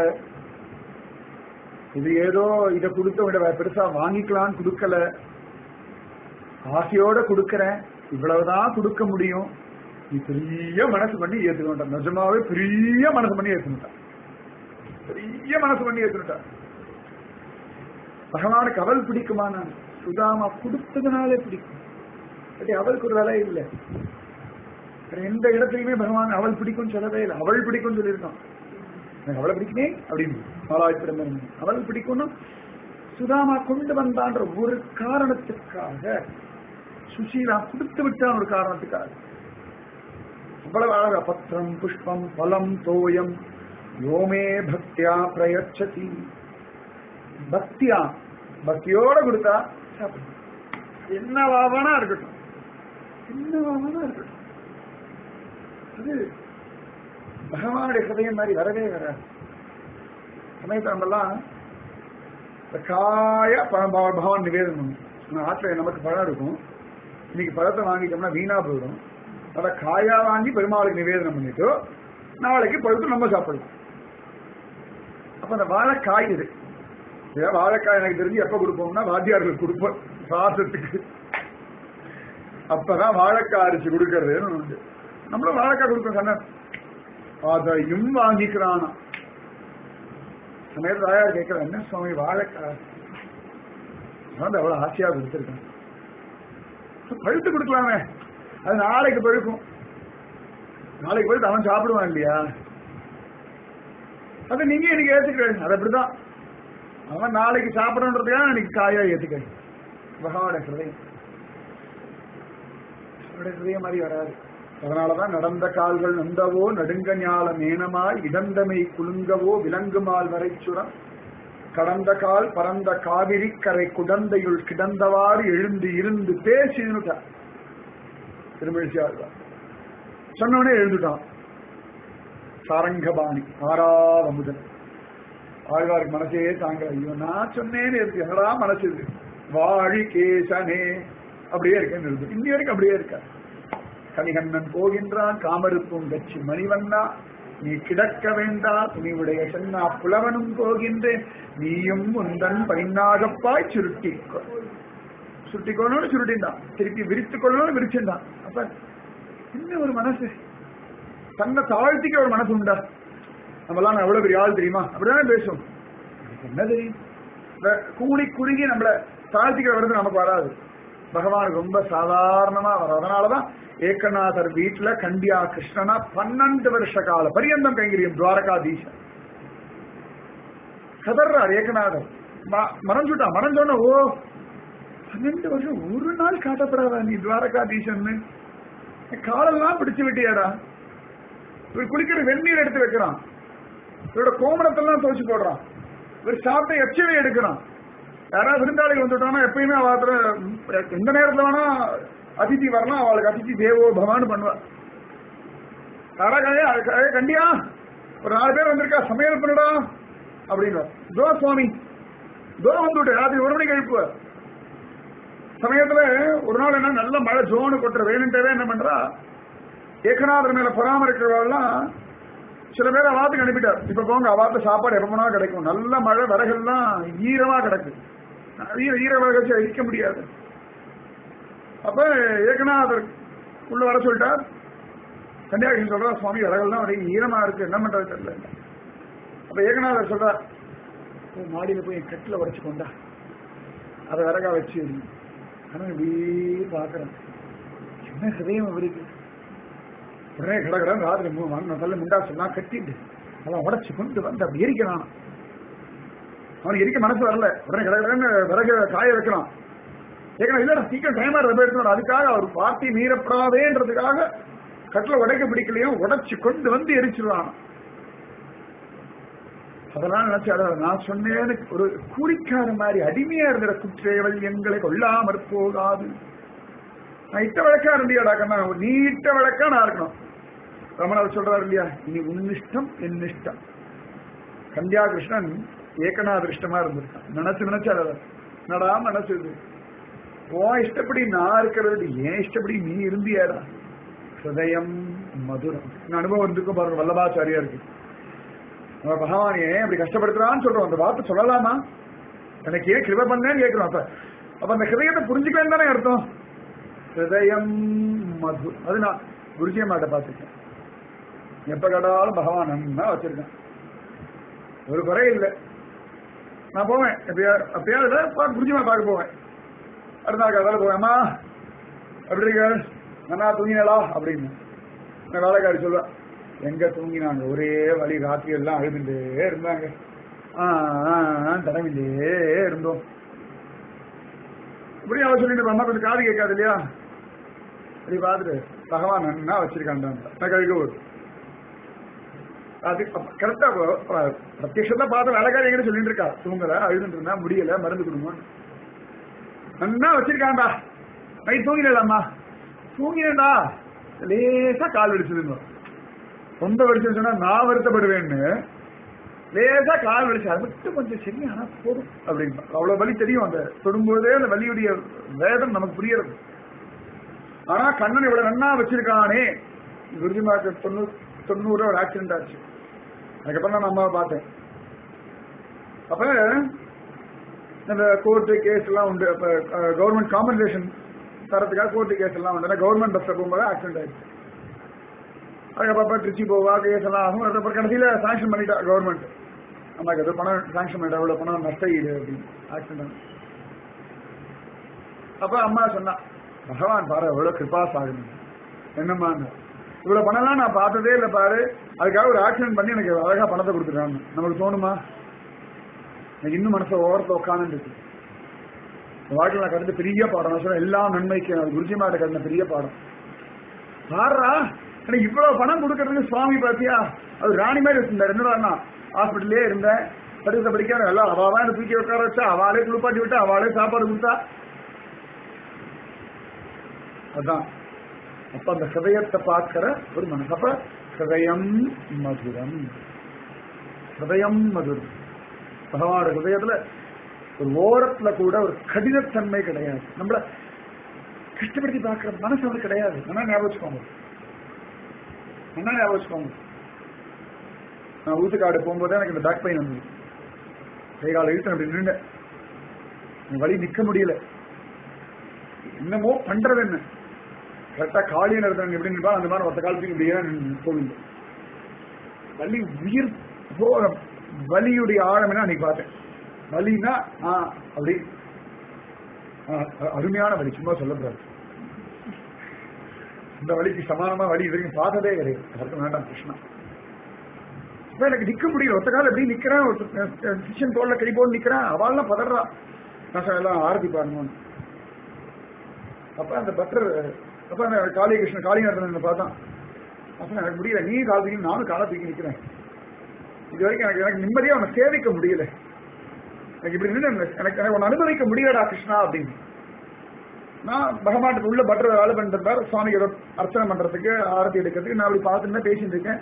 இது ஏதோ இதை கொடுத்த விட பெருசா வாங்கிக்கலாம்னு கொடுக்கல ஆசையோட கொடுக்கறேன் இவ்வளவுதான் கொடுக்க முடியும் நீ பெரிய மனசு பண்ணி ஏத்துக்கிட்டான் நிஜமாவே பெரிய மனசு பண்ணி ஏத்துக்கிட்டான் பெரிய மனசு பண்ணி ஏத்துக்கிட்டான் பகவானுக்கு அவள் பிடிக்குமா நான் சுதாமா கொடுத்ததுனாலே பிடிக்கும் பட் அவளுக்கு ஒரு விலை இல்லை வேற எந்த இடத்துலயுமே பகவான் அவள் பிடிக்கும் சொல்லவே இல்லை அவள் பிடிக்கும் சொல்லியிருக்கான் எனக்கு அவளை பிடிக்குமே அப்படின்னு மாலாய்ப்பிடம் அவள் பிடிக்கும்னா சுதாமா கொண்டு வந்தான்ற ஒரு காரணத்துக்காக சுசீலா கொடுத்து விட்டான் ஒரு காரணத்துக்காக அவ்வளவு அழகா பத்திரம் புஷ்பம் பலம் தோயம் யோமே பக்தியா பிரயச்சதி பக்தியா பக்தியோட கொடுத்தா சாப்பிடும் என்னவாவனா இருக்கட்டும் என்னவாவனா இருக்கட்டும் அது பகவானுடைய ஹிருதயம் மாதிரி வரவே வராது சமயத்தை நம்மெல்லாம் இந்த காய பழம் பா- பகவான் நிவேதனம் பண்ணும் நம்ம ஆற்றுல நமக்கு பழம் இருக்கும் இன்னைக்கு பழத்தை வாங்கிட்டோம்னா வீணா போயிடும் அதை காயா வாங்கி பெருமாளுக்கு நிவேதனம் பண்ணிட்டு நாளைக்கு பழுத்து நம்ம சாப்பிடலாம் அப்ப அந்த வாழைக்காய் இது இதை வாழைக்காய் எனக்கு தெரிஞ்சு எப்ப கொடுப்போம்னா வாத்தியார்களுக்கு கொடுப்போம் சாதத்துக்கு அப்பதான் வாழைக்காய் அரிசி கொடுக்கறதுன்னு ஒண்ணு உண்டு. நம்மளும் வாழைக்காய் கொடுக்கோம் சொன்ன அதையும் வாங்கிக்கிறானா சமயத்தில் தாயார் கேட்கிறேன் என்ன சுவாமி வாழைக்காய் வந்து அவ்வளவு ஆசையா கொடுத்துருக்கேன் பழுத்து கொடுக்கலாமே அது நாளைக்கு பழுக்கும் நாளைக்கு பழுத்து அவன் சாப்பிடுவான் இல்லையா அது நீங்க எனக்கு ஏத்துக்கிறேன் அது அப்படிதான் அவன் நாளைக்கு சாப்பிடணுன்றதுக்காக எனக்கு காயா ஏத்துக்கிறேன் பகவானுடைய ஹிருதயம் அவருடைய ஹிருதயம் மாதிரி வராது அதனாலதான் நடந்த கால்கள் நந்தவோ நடுங்க ஞால மேனமாய் இடந்தமை குலுங்கவோ விலங்குமால் வரைச்சுரம் கடந்த கால் பரந்த காவிரி கரை குடந்தையுள் கிடந்தவாறு எழுந்து இருந்து பேசினுட்டார் திருமிழிச்சி ஆழ்வார் சொன்னவனே எழுந்துட்டான் சாரங்கபாணி ஆறாவமுதன் ஆழ்வாருக்கு மனசே தாங்க ஐயோ நான் சொன்னேன்னு இருக்கு என்னடா மனசு இது வாழி கேசனே அப்படியே இருக்கேன்னு இருக்கு இன்னி வரைக்கும் அப்படியே இருக்கா கனிகண்ணன் போகின்றான் காமருப்பும் கட்சி மணிவண்ணா நீ கிடக்க வேண்டா துணிவுடைய சென்னா புலவனும் போகின்றேன் நீயும் உந்தன் பைனாகப்பாய் சுருட்டிக்கோ சுருட்டிக்கோன்னு சுருட்டின்றான் திருப்பி விரித்து கொள்ளணும் விரிச்சுட்டான் அப்ப என்ன ஒரு மனசு தன்னை தாழ்த்திக்க ஒரு மனசு உண்டா நம்மலாம் நான் எவ்வளவு பெரிய ஆள் தெரியுமா அப்படிதானே பேசும் எனக்கு என்ன தெரியும் இந்த கூடி குறுகி நம்மள தாழ்த்திக்கிற வருது நமக்கு வராது பகவானுக்கு ரொம்ப சாதாரணமா வரும் அதனாலதான் ஏக்கநாதர் வீட்டுல கண்டியா கிருஷ்ணனா பன்னெண்டு வருஷ கால பரியந்தம் கைங்கரியம் துவாரகாதீசன் கதர்றார் ஏக்கநாதர் ம- மறைஞ்சுட்டான் மறைஞ்சோன்னா ஓ பன்னெண்டு வருஷம் ஒரு நாள் காட்டப்படாதா நீ துவாரகாதீசன்னு என் காலெல்லாம் பிடிச்சு விட்டியாடா இவர் குளிக்கிற வெந்நீர் எடுத்து வைக்கிறான் இவரோட கோமணத்தெல்லாம் துவைச்சு போடுறான் இவர் சாப்பிட்ட எச்சவை எடுக்கிறான் யாராவது விருந்தாளிகள் வந்துட்டானா எப்பயுமே அவத்துல எந்த நேரத்துல வேணா அதிதி வரலாம் அவளுக்கு அதிதி தேவோ பவான்னு பண்ணுவார் யாரா கண்டியா ஏய், கண்டியா ஒரு நாலு பேர் வந்திருக்கா சமையல் பண்ணுடா அப்படின்னு தோ சுவாமி தோ வந்துட்டு ராத்திரி ஒரு மணிக்கு எழுப்புவார் சமயத்துல ஒரு நாள் என்ன நல்ல மழை ஜோனு கொட்டுற வேணுன்ட்டே என்ன பண்றா ஏகநாதர் மேல பராமரிக்கிறவெல்லாம் சில பேர் அவாத்துக்கு அனுப்பிட்டார் இப்ப போங்க அவாத்து சாப்பாடு எப்ப போனா கிடைக்கும் நல்ல மழை விறகெல்லாம் ஈரமா கிடக்கு ஈர ஈர விறகு வச்சு அழிக்க முடியாது அப்ப ஏகநாதர் உள்ள வர சொல்லிட்டார் கன்னியாகுமரி சொல்றா சுவாமி விறகெல்லாம் ஒரே ஈரமா இருக்கு என்ன பண்றது தெரியல அப்ப ஏகநாதர் சொல்றார் போய் மாடியில போய் என் கட்டில உடைச்சு கொண்டா அதை விறகா வச்சு எறியும். ஆனா இப்படியே பாக்குறேன் என்ன ஹிருதயம் அவருக்கு உடனே கடகடன் ராத்திரி மூணு வாங்க நல்ல முண்டா சொன்னா கட்டிட்டு அவன் உடச்சு கொண்டு வந்து அப்படி எரிக்கிறான் அவனுக்கு எரிக்க மனசு வரல உடனே கடகடன்னு விறகு காய வைக்கிறான் ஏன்னா இல்லடா சீக்கிரம் டைமா ரொம்ப எடுத்து அதுக்காக அவர் பார்ட்டி மீறப்படாதேன்றதுக்காக கட்டில உடைக்க பிடிக்கலையும் உடைச்சு கொண்டு வந்து எரிச்சிருவான் அதெல்லாம் நினைச்சு அட நான் சொன்னேன்னு ஒரு கூலிக்கார மாதிரி அடிமையா இருக்கிற குற்றேவல் எங்களை கொல்லாமற் போகாது நான் இட்ட வழக்கா இருந்தியாடா கண்ணா நீ இட்ட வழக்கா நான் இருக்கணும் ரமணர் சொல்றாரு இல்லையா இனி உன் இஷ்டம் என் இஷ்டம் கந்தியா கிருஷ்ணன் ஏகநாத இஷ்டமா இருந்திருக்கான் நினைச்சு நினைச்சு அழ என்னடா மனசு இது உன் இஷ்டப்படி நான் இருக்கிறது ஏன் இஷ்டப்படி நீ இருந்தியாடா ஹிருதயம் மதுரம் இந்த அனுபவம் இருந்துக்கும் பாருங்க வல்லபாச்சாரியா இருக்கு நம்ம பகவான் ஏன் அப்படி கஷ்டப்படுத்துறான்னு சொல்றோம் அந்த வார்த்தை சொல்லலாமா எனக்கு ஏன் கிருப பண்ணேன்னு கேட்கிறோம் அப்ப அப்ப அந்த ஹிருதயத்தை புரிஞ்சுக்கலன்னு தானே அர்த்தம் ஹிருதயம் மது அது நான் குருஜி அம்மாட்ட பார்த்துருக்கேன் எப்ப கேட்டாலும் பகவான் நன்னா வச்சிருக்கேன் ஒரு குறை இல்லை நான் போவேன் எப்பயா எப்பயாவது பா- குருஜிமா பார்க்க போவேன் அடுத்த நாள் காலையில் போவேன் அம்மா எப்படி இருக்க நல்லா தூங்கினலா அப்படின்னு நான் வேலைக்காரி சொல்லுவேன் எங்க தூங்கினாங்க ஒரே வழி ராத்திரி எல்லாம் அழுதுட்டே இருந்தாங்க ஆ, ஆ, ஆ, தடவிலே இருந்தோம் இப்படி அவ சொல்லிட்டு அம்மா கொஞ்சம் காது கேட்காது இல்லையா அப்படி பார்த்துட்டு பகவான் நன்னா வச்சிருக்கான்டா நான் கழுக ஒரு அது கரெக்டா பிரத்யட்சத்தை பார்த்து வேலைக்காரி எங்கிட்ட சொல்லிட்டு இருக்கா தூங்கல அழுதுட்டு இருந்தா முடியல மருந்து கொடுங்க நன்னா வச்சிருக்கான்டா நைட் தூங்கிடலாமா தூங்கினேன்டா லேசா கால் வெடிச்சதுன்னு ரொம்ப வெடிச்சுன்னு சொன்னா நான் வருத்தப்படுவேன்னு லேசா கால் வெடிச்சு அது மட்டும் கொஞ்சம் சரி ஆனா போதும் அப்படின்னு அவ்வளவு வலி தெரியும் அந்த தொடும்போதே அந்த வலியுடைய வேதம் நமக்கு புரியறது ஆனா கண்ணன் இவ்வளவு நன்னா வச்சிருக்கானே குருஜிமாக்கு தொண்ணூறு தொண்ணூறு ஒரு ஆக்சிடென்ட் ஆச்சு அதுக்கப்புறம் நான் அம்மாவை பார்த்தேன் அப்ப இந்த கோர்ட்டு கேஸ் எல்லாம் உண்டு அப்ப கவர்மெண்ட் காம்பன்சேஷன் தரத்துக்காக கோர்ட்டு கேஸ் எல்லாம் உண்டு கவர்மெண்ட் பஸ்ல போகும்போது ஆக்சிடென்ட் ஆயிடுச்சு அதுக்கப்புறம் திருச்சி போவா கேஸ் எல்லாம் ஆகும் அதுக்கப்புறம் கடைசியில சாங்ஷன் பண்ணிட்டா கவர்மெண்ட் அம்மாக்கு ஏதோ பணம் சாங்ஷன் பண்ணிட்டா அவ்வளவு பணம் நஷ்ட ஈடு அப்படின்னு ஆக்சிடென்ட் அப்ப அம்மா சொன்னா பகவான் பாரு எவ்வளவு கிருபா சாகணும் என்னம்மா இவ்வளவு பணம்லாம் நான் பார்த்ததே இல்லை பாரு அதுக்காக ஒரு ஆக்சிடென்ட் பண்ணி எனக்கு அழகா பணத்தை கொடுத்துட்டாங்க நமக்கு தோணுமா எனக்கு இன்னும் மனசை ஓரத்தில் உட்காந்து இருக்கு வாழ்க்கையில் நான் கருத்து பெரிய பாடம் நான் சொன்னேன் எல்லா நன்மைக்கும் அது குருஜி மாட்ட கருந்த பெரிய பாடம் பாடுறா எனக்கு இவ்வளவு பணம் கொடுக்கறதுக்கு சுவாமி பாத்தியா அது ராணி மாதிரி வச்சிருந்தார் என்னடா ஹாஸ்பிட்டல்லே இருந்தேன் படித்த படிக்க எல்லாம் அவாவா என்ன தூக்கி உட்கார வச்சா அவாளே குளிப்பாட்டி விட்டா அவாளே சாப்பாடு கொடுத்தா அதான் அப்ப அந்த ஹிருதயத்தை பார்க்கிற ஒரு மனசு அப்ப ஹிருதயம் மதுரம் ஹிருதயம் மதுரம் பகவானோட ஹிருதயத்துல ஒரு ஓரத்துல கூட ஒரு கடினத்தன்மை கிடையாது நம்மள கஷ்டப்படுத்தி பார்க்கிற மனசு அவனுக்கு கிடையாது ஆனா ஞாபகம் வச்சுக்கோங்க என்ன ஞாபகம் வச்சுக்கோங்க நான் ஊத்துக்காடு போகும்போது எனக்கு இந்த பேக் பெயின் வந்தது கை கால இழுத்து அப்படி நின்று வழி நிக்க முடியல என்னமோ பண்றது என்ன கரெக்டா காலிய நடத்துறாங்க எப்படி நிற்பா அந்த மாதிரி ஒத்த காலத்துக்கு இப்படியே கோவில் வலி உயிர் போற வலியுடைய ஆழம் என்ன அன்னைக்கு பார்த்தேன் வலினா ஆ அப்படி ஆ, அருமையான வலி சும்மா சொல்லக்கூடாது இந்த வலிக்கு சமானமா வலி இது வரைக்கும் பார்த்ததே கிடையாது அதற்கு வேண்டாம் கிருஷ்ணா இப்ப எனக்கு நிக்க முடியல ஒத்த காலம் எப்படி நிக்கிறேன் ஒரு சிஷன் தோல்ல கை போட்டு நிக்கிறேன் அவள்லாம் பதறா நான் சொன்னேன் எல்லாம் ஆரத்தி பாருங்கன்னு அப்ப அந்த பட்டர் அப்ப அந்த காளி கிருஷ்ணன் காளிநாதன் பார்த்தான் அப்ப எனக்கு முடியல நீ கால் தூக்கி நானும் காலை தூக்கி நிக்கிறேன் இது வரைக்கும் எனக்கு எனக்கு நிம்மதியா அவனை சேவிக்க முடியல எனக்கு இப்படி நின்று எனக்கு எனக்கு உன்னை அனுபவிக்க முடியலடா கிருஷ்ணா அப்படின்னு நான் பகவானுக்கு உள்ள பட்டர் வேலை பண்ணிட்டு சுவாமிக்கு ஏதோ அர்ச்சனை பண்றதுக்கு ஆரத்தி எடுக்கிறதுக்கு நான் அப்படி பார்த்துட்டு பேசிட்டு இருக்கேன்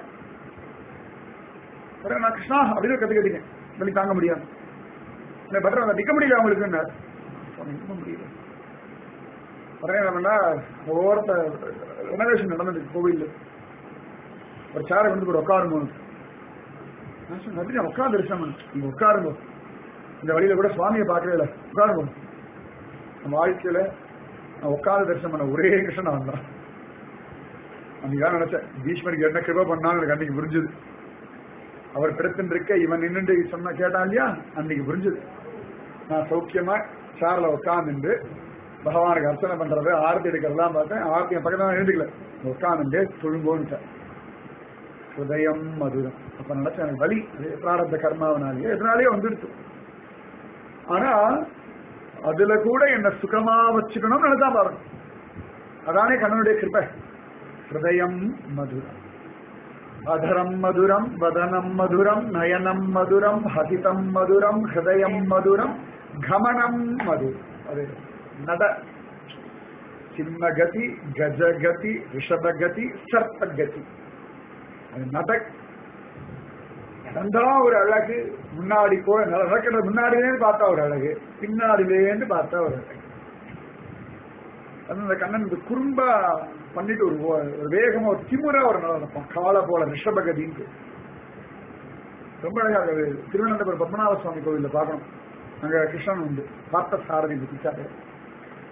உடனே நான் கிருஷ்ணா அப்படின்னு கத்து கத்திட்டேன் வலி தாங்க முடியாது இந்த பட்டர் அதை நிக்க முடியல அவங்களுக்கு சுவாமி நிக்க முடியல உடனே என்ன பண்ணா ஓரத்தை ரெனோவேஷன் நடந்தது கோவில்ல ஒரு சேரை வந்து கூட உட்காருங்க நான் சொன்னேன் "அப்படி நான் உட்கார்ந்து தரிசனம் பண்ணேன். நீங்க உட்காருங்க இந்த வழியில கூட சுவாமியை பார்க்கவே இல்லை உட்காருங்க நம்ம வாழ்க்கையில நான் உட்கார்ந்து தரிசனம் பண்ண ஒரே கிருஷ்ணன் நான் தான் அன்னைக்கு தான் நினைச்சேன் பீஷ்மருக்கு என்ன கிருப பண்ணாலும் எனக்கு அன்னைக்கு புரிஞ்சுது அவர் பிறத்துன்னு இருக்க இவன் நின்னுட்டு சொன்ன கேட்டான் இல்லையா அன்னைக்கு புரிஞ்சுது நான் சௌக்கியமா சேர்ல உட்காந்துட்டு பகவானுக்கு அர்ச்சனை பண்றது ஆரத்தி எடுக்கிறதெல்லாம் பார்த்தேன் ஆரத்தி என் பக்கத்துல எழுந்துக்கல உட்காந்துட்டு தொழும்போன்னு ஹிருதயம் மதுரம் அப்ப நினைச்சேன் எனக்கு வலி அது பிராரத்த கர்மாவனாலேயே எதனாலேயே வந்துடுச்சு ஆனா அதுல கூட என்ன சுகமா வச்சுக்கணும்னு நினைச்சா பாருங்க அதானே கண்ணனுடைய கிருபை ஹிருதயம் மதுரம் அதரம் மதுரம் வதனம் மதுரம் நயனம் மதுரம் ஹசிதம் மதுரம் ஹிருதயம் மதுரம் கமனம் மதுரம் அது நட சிம்மகதி கஜகதி ரிஷபகதி சர்ப்பகதி அது நட நடந்தா ஒரு அழகு முன்னாடி போ நடக்கிற முன்னாடிலேருந்து பார்த்தா ஒரு அழகு பின்னாடிலேருந்து பார்த்தா ஒரு அழகு அது அந்த கண்ணன் இந்த குறும்பா பண்ணிட்டு ஒரு ஓ- ஒரு வேகமா ஒரு திமுறா ஒரு நல்லா இருப்பான் காலை போல ரிஷபகதின்னு ரொம்ப அழகா இருக்கு அது திருவனந்தபுரம் பத்மநாப சுவாமி கோவில்ல பார்க்கணும் அங்க கிருஷ்ணன் உண்டு பார்த்த சாரதி பிச்சாரு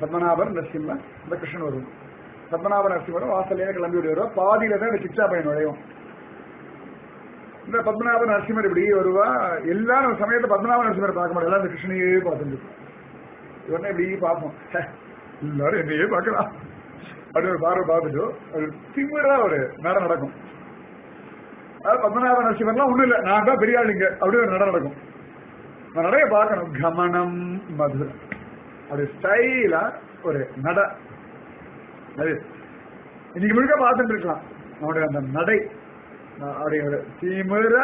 பத்மநாபர் நரசிம்மர் இந்த கிருஷ்ணன் வருவோம் பத்மநாப நரசிம்மரும் வாசல்லே கிளம்பி விடுவார் பாதியில தான் இந்த சிச்சா பையன் நுழையும் இந்த பத்மநாப நரசிம்மர் இப்படி வருவா எல்லாரும் ஒரு சமயத்தை பத்மநாப நரசிம்மர் பார்க்க மாட்டோம் எல்லாம் இந்த கிருஷ்ணனையே பார்த்துட்டு இவனே இப்படி பார்ப்போம் ஹே, எல்லாரும் என்னையே பார்க்கலாம் அப்படி ஒரு பார்வை பார்த்துட்டு ஒரு திமிரா ஒரு நட நடக்கும் அதாவது பத்மநாப நரசிம்மர்லாம் ஒண்ணும் இல்லை நான் தான் பெரிய ஆளுங்க அப்படி ஒரு நட நடக்கும் நான் நடைய பார்க்கணும் கமனம் மதுரம் அப்படி ஸ்டைலா ஒரு நட அது இன்னைக்கு முழுக்க பார்த்துட்டு இருக்கலாம் அவனுடைய அந்த நடை அப்படியே ஒரு திமிர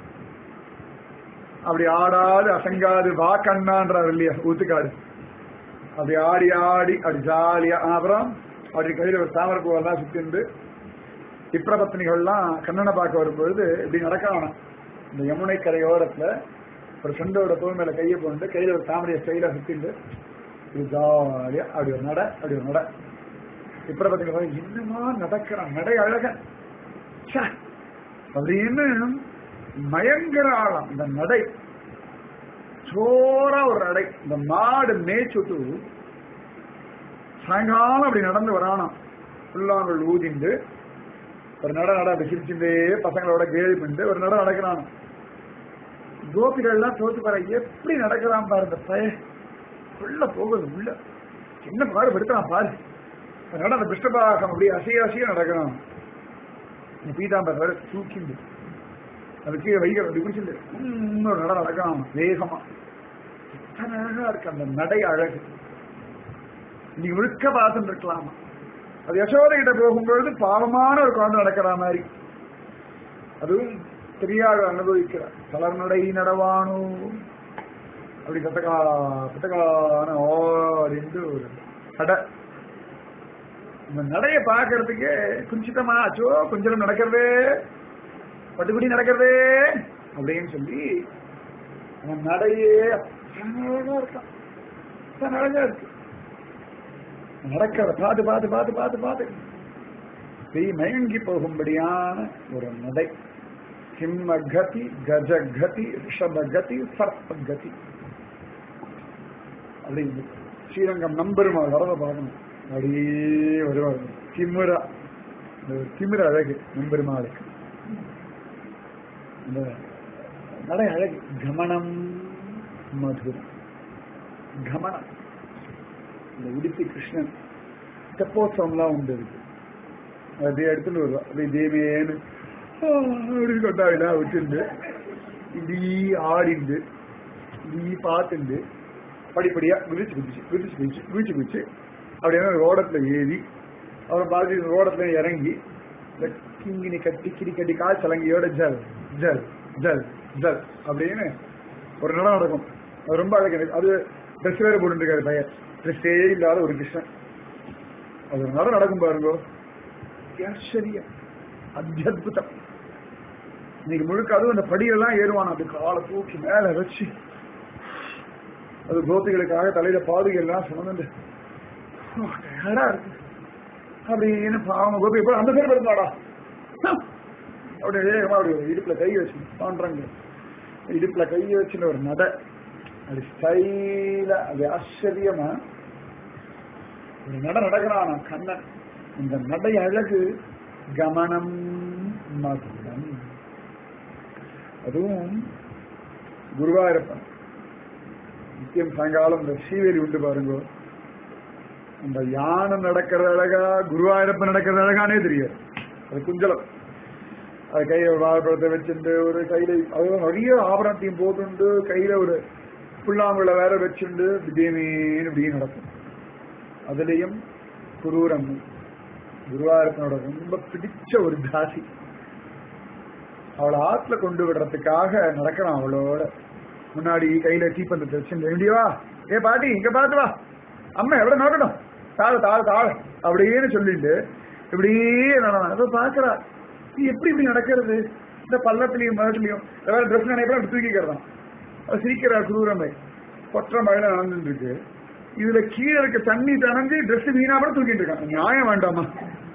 அப்படி ஆடாது அசங்காது வா கண்ணான்றார் இல்லையா ஊத்துக்காடு அப்படி ஆடி ஆடி அப்படி ஜாலியா ஆ, அப்புறம் அப்படி கையில ஒரு தாமரை பூவெல்லாம் சுத்திண்டு இப்பிரபத்தினிகள்லாம் கண்ணனை பார்க்க வரும்பொழுது இப்படி நடக்கலாம் இந்த யமுனை கரையோரத்துல ஒரு ஃப்ரெண்டோட தோல் மேல கையை போட்டு கையில ஒரு தாமரையை ஸ்டைலா சுத்திண்டு இப்படி ஜாலியா அப்படி ஒரு நட அப்படி ஒரு நட இப்பிரபத்தினிகள் பாருங்க, என்னமா நடக்கிறான் நடை அழகன் ச்சே, அப்படின்னு மயங்கர ஆழம் இந்த நடை சோரா ஒரு நடை இந்த மாடு மேய்ச்சுட்டு சாயங்காலம் அப்படி நடந்து வரானாம் புல்லாங்கள் ஊதிண்டு ஒரு நட நட அப்படி சிரிச்சுட்டே பசங்களோட கேள்வி பண்ணிட்டு ஒரு நட நடக்கிறானாம் கோபிகள் எல்லாம் தோத்து பாரு எப்படி நடக்கிறான் பாரு இந்த பய உள்ள போகுது உள்ள என்ன பாரு படுத்தான் பாரு அதனால அந்த பிஷ்டபாகம் அப்படியே அசைய அசைய நடக்கிறான் இந்த பீதாம்பர் வேற தூக்கிண்டு அது கீழே வைக அப்படி பிடிச்சிட்டு இன்னொரு நட நடக்கலாம் வேகமா எத்தனை அழகா இருக்கு அந்த நடை அழகு நீங்க முழுக்க பார்த்துட்டு இருக்கலாமா அது யசோதை கிட்ட போகும்பொழுது பாவமான ஒரு குழந்தை நடக்கிற மாதிரி அதுவும் தெரியாத அனுபவிக்கிறார் தளர்நடை நடவானோ அப்படி கத்தகா கத்தகான ஓடிந்து ஒரு கடை இந்த நடைய பாக்குறதுக்கு குஞ்சிதமா அச்சோ கொஞ்சம் நடக்கிறதே பட்டுக்குடி நடக்கிறதே அப்படின்னு சொல்லி அவன் நடையே அழகா இருக்கான் அத்தனை அழகா இருக்கு நடக்கிறத பார்த்து பார்த்து பார்த்து பார்த்து பார்த்து பெய் மயங்கி போகும்படியான ஒரு நடை சிம்ம கதி கஜ கதி ரிஷப கதி சர்ப்ப கதி அப்படின்னு ஸ்ரீரங்கம் நம்பெருமாள் வரத பார்க்கணும் அப்படியே வருவாங்க திமிரா இந்த ஒரு திமிர அழகு நம்பெருமாளுக்கு இந்த நடை அழகு கமனம் மதுரம் கமனம் இந்த உடுப்பி கிருஷ்ணன் தெப்போத்சவம்லாம் உண்டு இருக்கு அது அப்படியே எடுத்துட்டு வருவா அப்படியே தேவேன்னு அப்படி கொட்டாவிலாம் விட்டுண்டு இப்படி ஆடிண்டு இப்படி பார்த்துண்டு படிப்படியா குதிச்சு குதிச்சு குதிச்சு குதிச்சு குதிச்சு குதிச்சு அப்படியே ஒரு ஓடத்துல ஏறி அப்புறம் பார்த்து ஓடத்துல இறங்கி இந்த கிங்கினி கட்டி கிடி கட்டி கால் சலங்கையோட ஜல் ஜல் ஜல் ஜல் அப்படின்னு ஒரு நடம் நடக்கும் அது ரொம்ப அழகு எனக்கு அது ட்ரெஸ் வேற போட்டுருக்காரு பையன் ட்ரெஸ்ஸே இல்லாத ஒரு கிருஷ்ணன் அது ஒரு நடம் நடக்கும் பாருங்க ஆச்சரியம் அத்தியுதம் இன்னைக்கு முழுக்க அதுவும் அந்த படியெல்லாம் ஏறுவான் அது காலை தூக்கி மேல வச்சு அது கோபிகளுக்காக தலையில பாதுகை எல்லாம் சுமந்து டயர்டா இருக்கு அப்படின்னு பாவம் கோபி எப்போ அந்த பேர் இருந்தாடா அப்படியே வேகமா அப்படி ஒரு இடுப்புல கை வச்சு பாண்டாங்க இடுப்புல கை வச்சுன்னு ஒரு நட அது ஸ்டைலா அது ஆச்சரியமா ஒரு நட நடக்கிறான் கண்ணன் இந்த நடை அழகு கமனம் மதுரம் அதுவும் குருவாயூரப்பன் நித்தியம் சாயங்காலம் இந்த ஸ்ரீவேலி உண்டு பாருங்க அந்த யானை நடக்கிறது அழகா குருவாயூரப்பன் நடக்கிறது அழகானே தெரியாது அது குஞ்சலம் அது கையில ஒரு வாழைப்பழத்தை வச்சுட்டு ஒரு கையில அது நிறைய ஆபரணத்தையும் போட்டுண்டு கையில ஒரு புல்லாங்குழ வேற வச்சுண்டு திடீர்னு இப்படி நடக்கும் அதுலயும் குரூரம் குருவாயூரப்பனோட ரொம்ப பிடிச்ச ஒரு தாசி அவளை ஆத்துல கொண்டு விடுறதுக்காக நடக்கிறான் அவளோட முன்னாடி கையில தீப்பந்தத்தை வச்சுட்டு வேண்டியவா ஏ பாட்டி இங்க பாத்து வா அம்மா எவ்வளவு நோக்கணும் தாழ தாழ தாழ அப்படின்னு சொல்லிட்டு இப்படியே நடனா பாக்குறா நீ எப்படி இப்படி நடக்கிறது இந்த பள்ளத்திலையும் மரத்துலயும் ஏதாவது ட்ரெஸ் நினைப்பா தூக்கிக்கிறதான் அது சிரிக்கிறா குரூரமை கொற்ற மழையில நடந்துட்டு இருக்கு இதுல கீழே இருக்க தண்ணி தனஞ்சு ட்ரெஸ் வீணா கூட தூக்கிட்டு இருக்கான் நியாயம் வேண்டாமா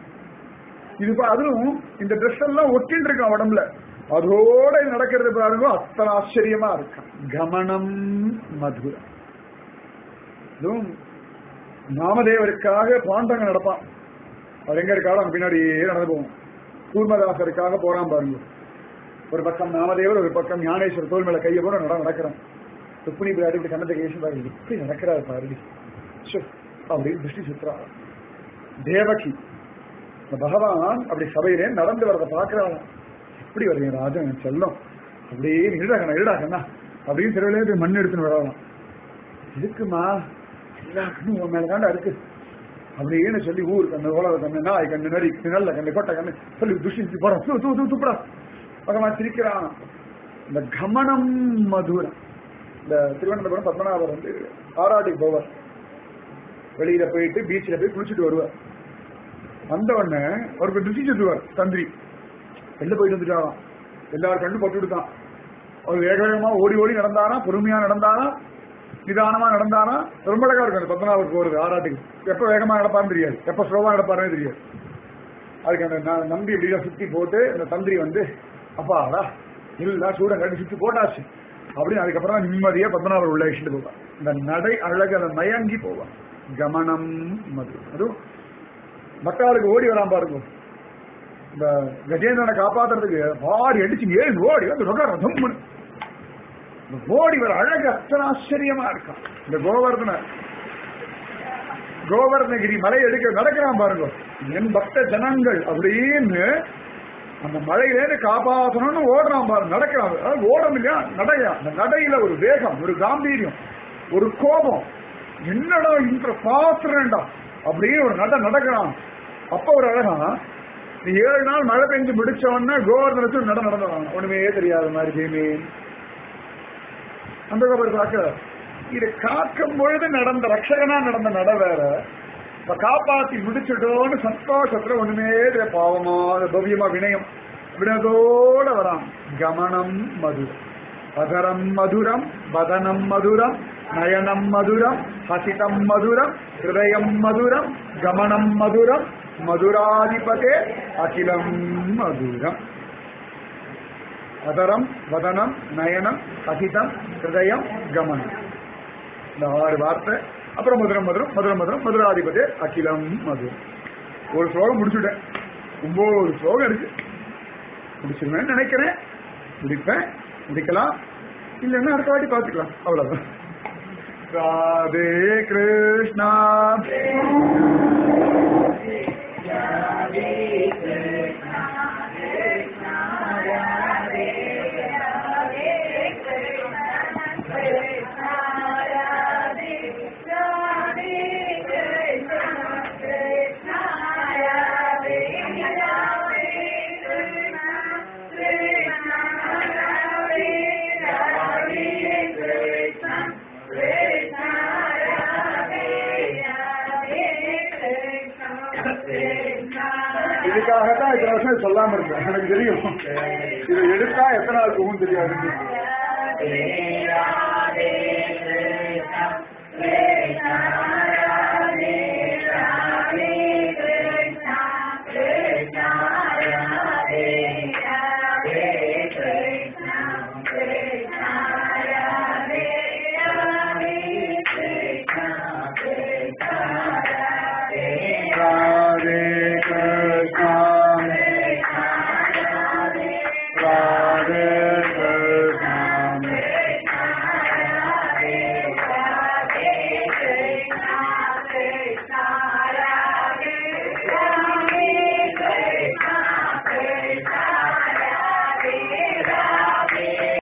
இது பா- அதுவும் இந்த ட்ரெஸ் எல்லாம் ஒட்டின்னு இருக்கான் உடம்புல அதோட இது நடக்கிறது பாருங்க அத்தனை ஆச்சரியமா இருக்கும் கமனம் மதுரம் இதுவும் நாமதேவருக்காக பாண்டங்க நடப்பான் அவர் எங்க இருக்காரோ அங்க பின்னாடியே நடந்து போவோம் கூர்மதாசருக்காக போறான் பாருங்க ஒரு பக்கம் நாமதேவர் ஒரு பக்கம் ஞானேஸ்வர் தோல் மேல கையை போட நட நடக்கிறான் ருக்மிணி பிராட்டி இப்படி கண்ணத்தை கேசி பாருங்க எப்படி நடக்கிறாரு பாருடி ச்சே, அப்படின்னு திருஷ்டி சுத்துறா தேவகி இந்த பகவான் அப்படி சபையிலே நடந்து வரத பாக்குறாங்க எப்படி வருங்க ராஜன் என் செல்லம் அப்படியே இருடாக்கண்ணா இருடாக்கண்ணா அப்படின்னு தெருவிலே போய் மண் எடுத்துன்னு வரலாம் இருக்குமா எல்லா கண்ணும் உன் மேல தாண்டா இருக்கு அப்படின்னு சொல்லி ஊர் கண்ணு ஓலவ கண்ணு நாய் கண்ணு நரி நல்ல கண்ணு கொட்டை கண்ணு சொல்லி துஷிச்சு போறான் தூ தூ தூ துப்புடா பகவான் சிரிக்கிறான் இந்த கமனம் மதுரம் இந்த திருவனந்தபுரம் பத்மநாபர் வந்து ஆராட்டிக்கு போவார் வெளியில போயிட்டு பீச்சில் போய் குளிச்சுட்டு வருவார் வந்த உடனே அவருக்கு திருச்சி சுத்துவார் தந்திரி வெளில போயிட்டு வந்துட்டாராம் எல்லாரும் கண்டு போட்டு விடுத்தான் அவர் வேக வேகமா ஓடி ஓடி நடந்தாரா பொறுமையா நடந்தாரா நிதானமா நடந்தாரா ரொம்ப அழகா இருக்கும் அந்த பத்மநாபர் போறது ஆராட்டுக்கு எப்ப வேகமா நடப்பாருன்னு தெரியாது எப்ப ஸ்லோவா நடப்பாருன்னு தெரியாது அதுக்கு அந்த ந- நம்பி இப்படிலாம் சுத்தி போட்டு அந்த தந்திரி வந்து அப்பாடா இல்ல சூடம் கட்டி சுத்தி போட்டாச்சு அப்படின்னு அதுக்கப்புறம் தான் நிம்மதியா பத்மநாபர் உள்ள இஷ்டு போவான் இந்த நடை அழகு அதை மயங்கி போவான் கமனம் மது அதுவும் பக்தாளுக்கு ஓடி வரான் பாருங்க இந்த கஜேந்திரனை காப்பாத்துறதுக்கு வாடி அடிச்சு ஏழு ஓடி வந்து ரொக்க ரதம்னு இந்த ஓடி வர அழகு அத்தனை ஆச்சரியமா இருக்கான் இந்த கோவர்தன கோவர்ணகிரி மலை எடுக்க நடக்கிறான் பாருங்க என் பக்த ஜனங்கள் அப்படின்னு அந்த மழையிலேருந்து காப்பாற்றணும்னு ஓடுறான் பாருங்க நடக்கிறான் அதாவது ஓடணும் இல்லையா நடையா அந்த நடையில ஒரு வேகம் ஒரு காம்பீரியம் ஒரு கோபம் என்னடா இன்ற பாத்துறேன்டா அப்படியே ஒரு நட நடக்கிறான் அப்ப ஒரு அழகா நீ ஏழு நாள் மழை பெஞ்சு முடிச்ச உடனே கோவர்தனத்தில் நட நடந்தான் ஒண்ணுமே தெரியாத மாதிரி ஜெய்மே அந்த கோபுரம் பார்க்க இது காக்கும் பொழுது நடந்த ரட்சகனா நடந்த நட வேற இப்ப காப்பாத்தி முடிச்சிட்டோன்னு சந்தோஷத்துல ஒண்ணுமே தெரியாது. பாவமா பவ்யமா வினயம் வினதோட வரான் கமனம் மதுரம் அதரம் மதுரம் வதனம் மதுரம் நயனம் மதுரம் ஹசிதம் மதுரம் ஹிருதயம் மதுரம் கமனம் மதுரம் மதுராதிபதே அகிலம் மதுரம் அதரம் வதனம் நயனம் அகிதம் ஹிருதயம் கமனம் இந்த ஆறு வார்த்தை அப்புறம் மதுரம் மதுரம் மதுரம் மதுரம் மதுராதிபதி அகிலம் மதுரம் ஒரு ஸ்லோகம் முடிச்சுட்டேன் ஒன்பது ஸ்லோகம் இருக்கு முடிச்சிருவேன் நினைக்கிறேன் முடிப்பேன் முடிக்கலாம் இல்லைன்னா அடுத்த வாட்டி பார்த்துக்கலாம் அவ்வளவுதான் ராதே கிருஷ்ணா இதுக்காகத்தான் இத்தனை வருஷம் இது சொல்லாம இருந்தேன் எனக்கு தெரியும் இதை எடுத்தா எத்தனை நாள் போகும் தெரியாது ராதே ராதே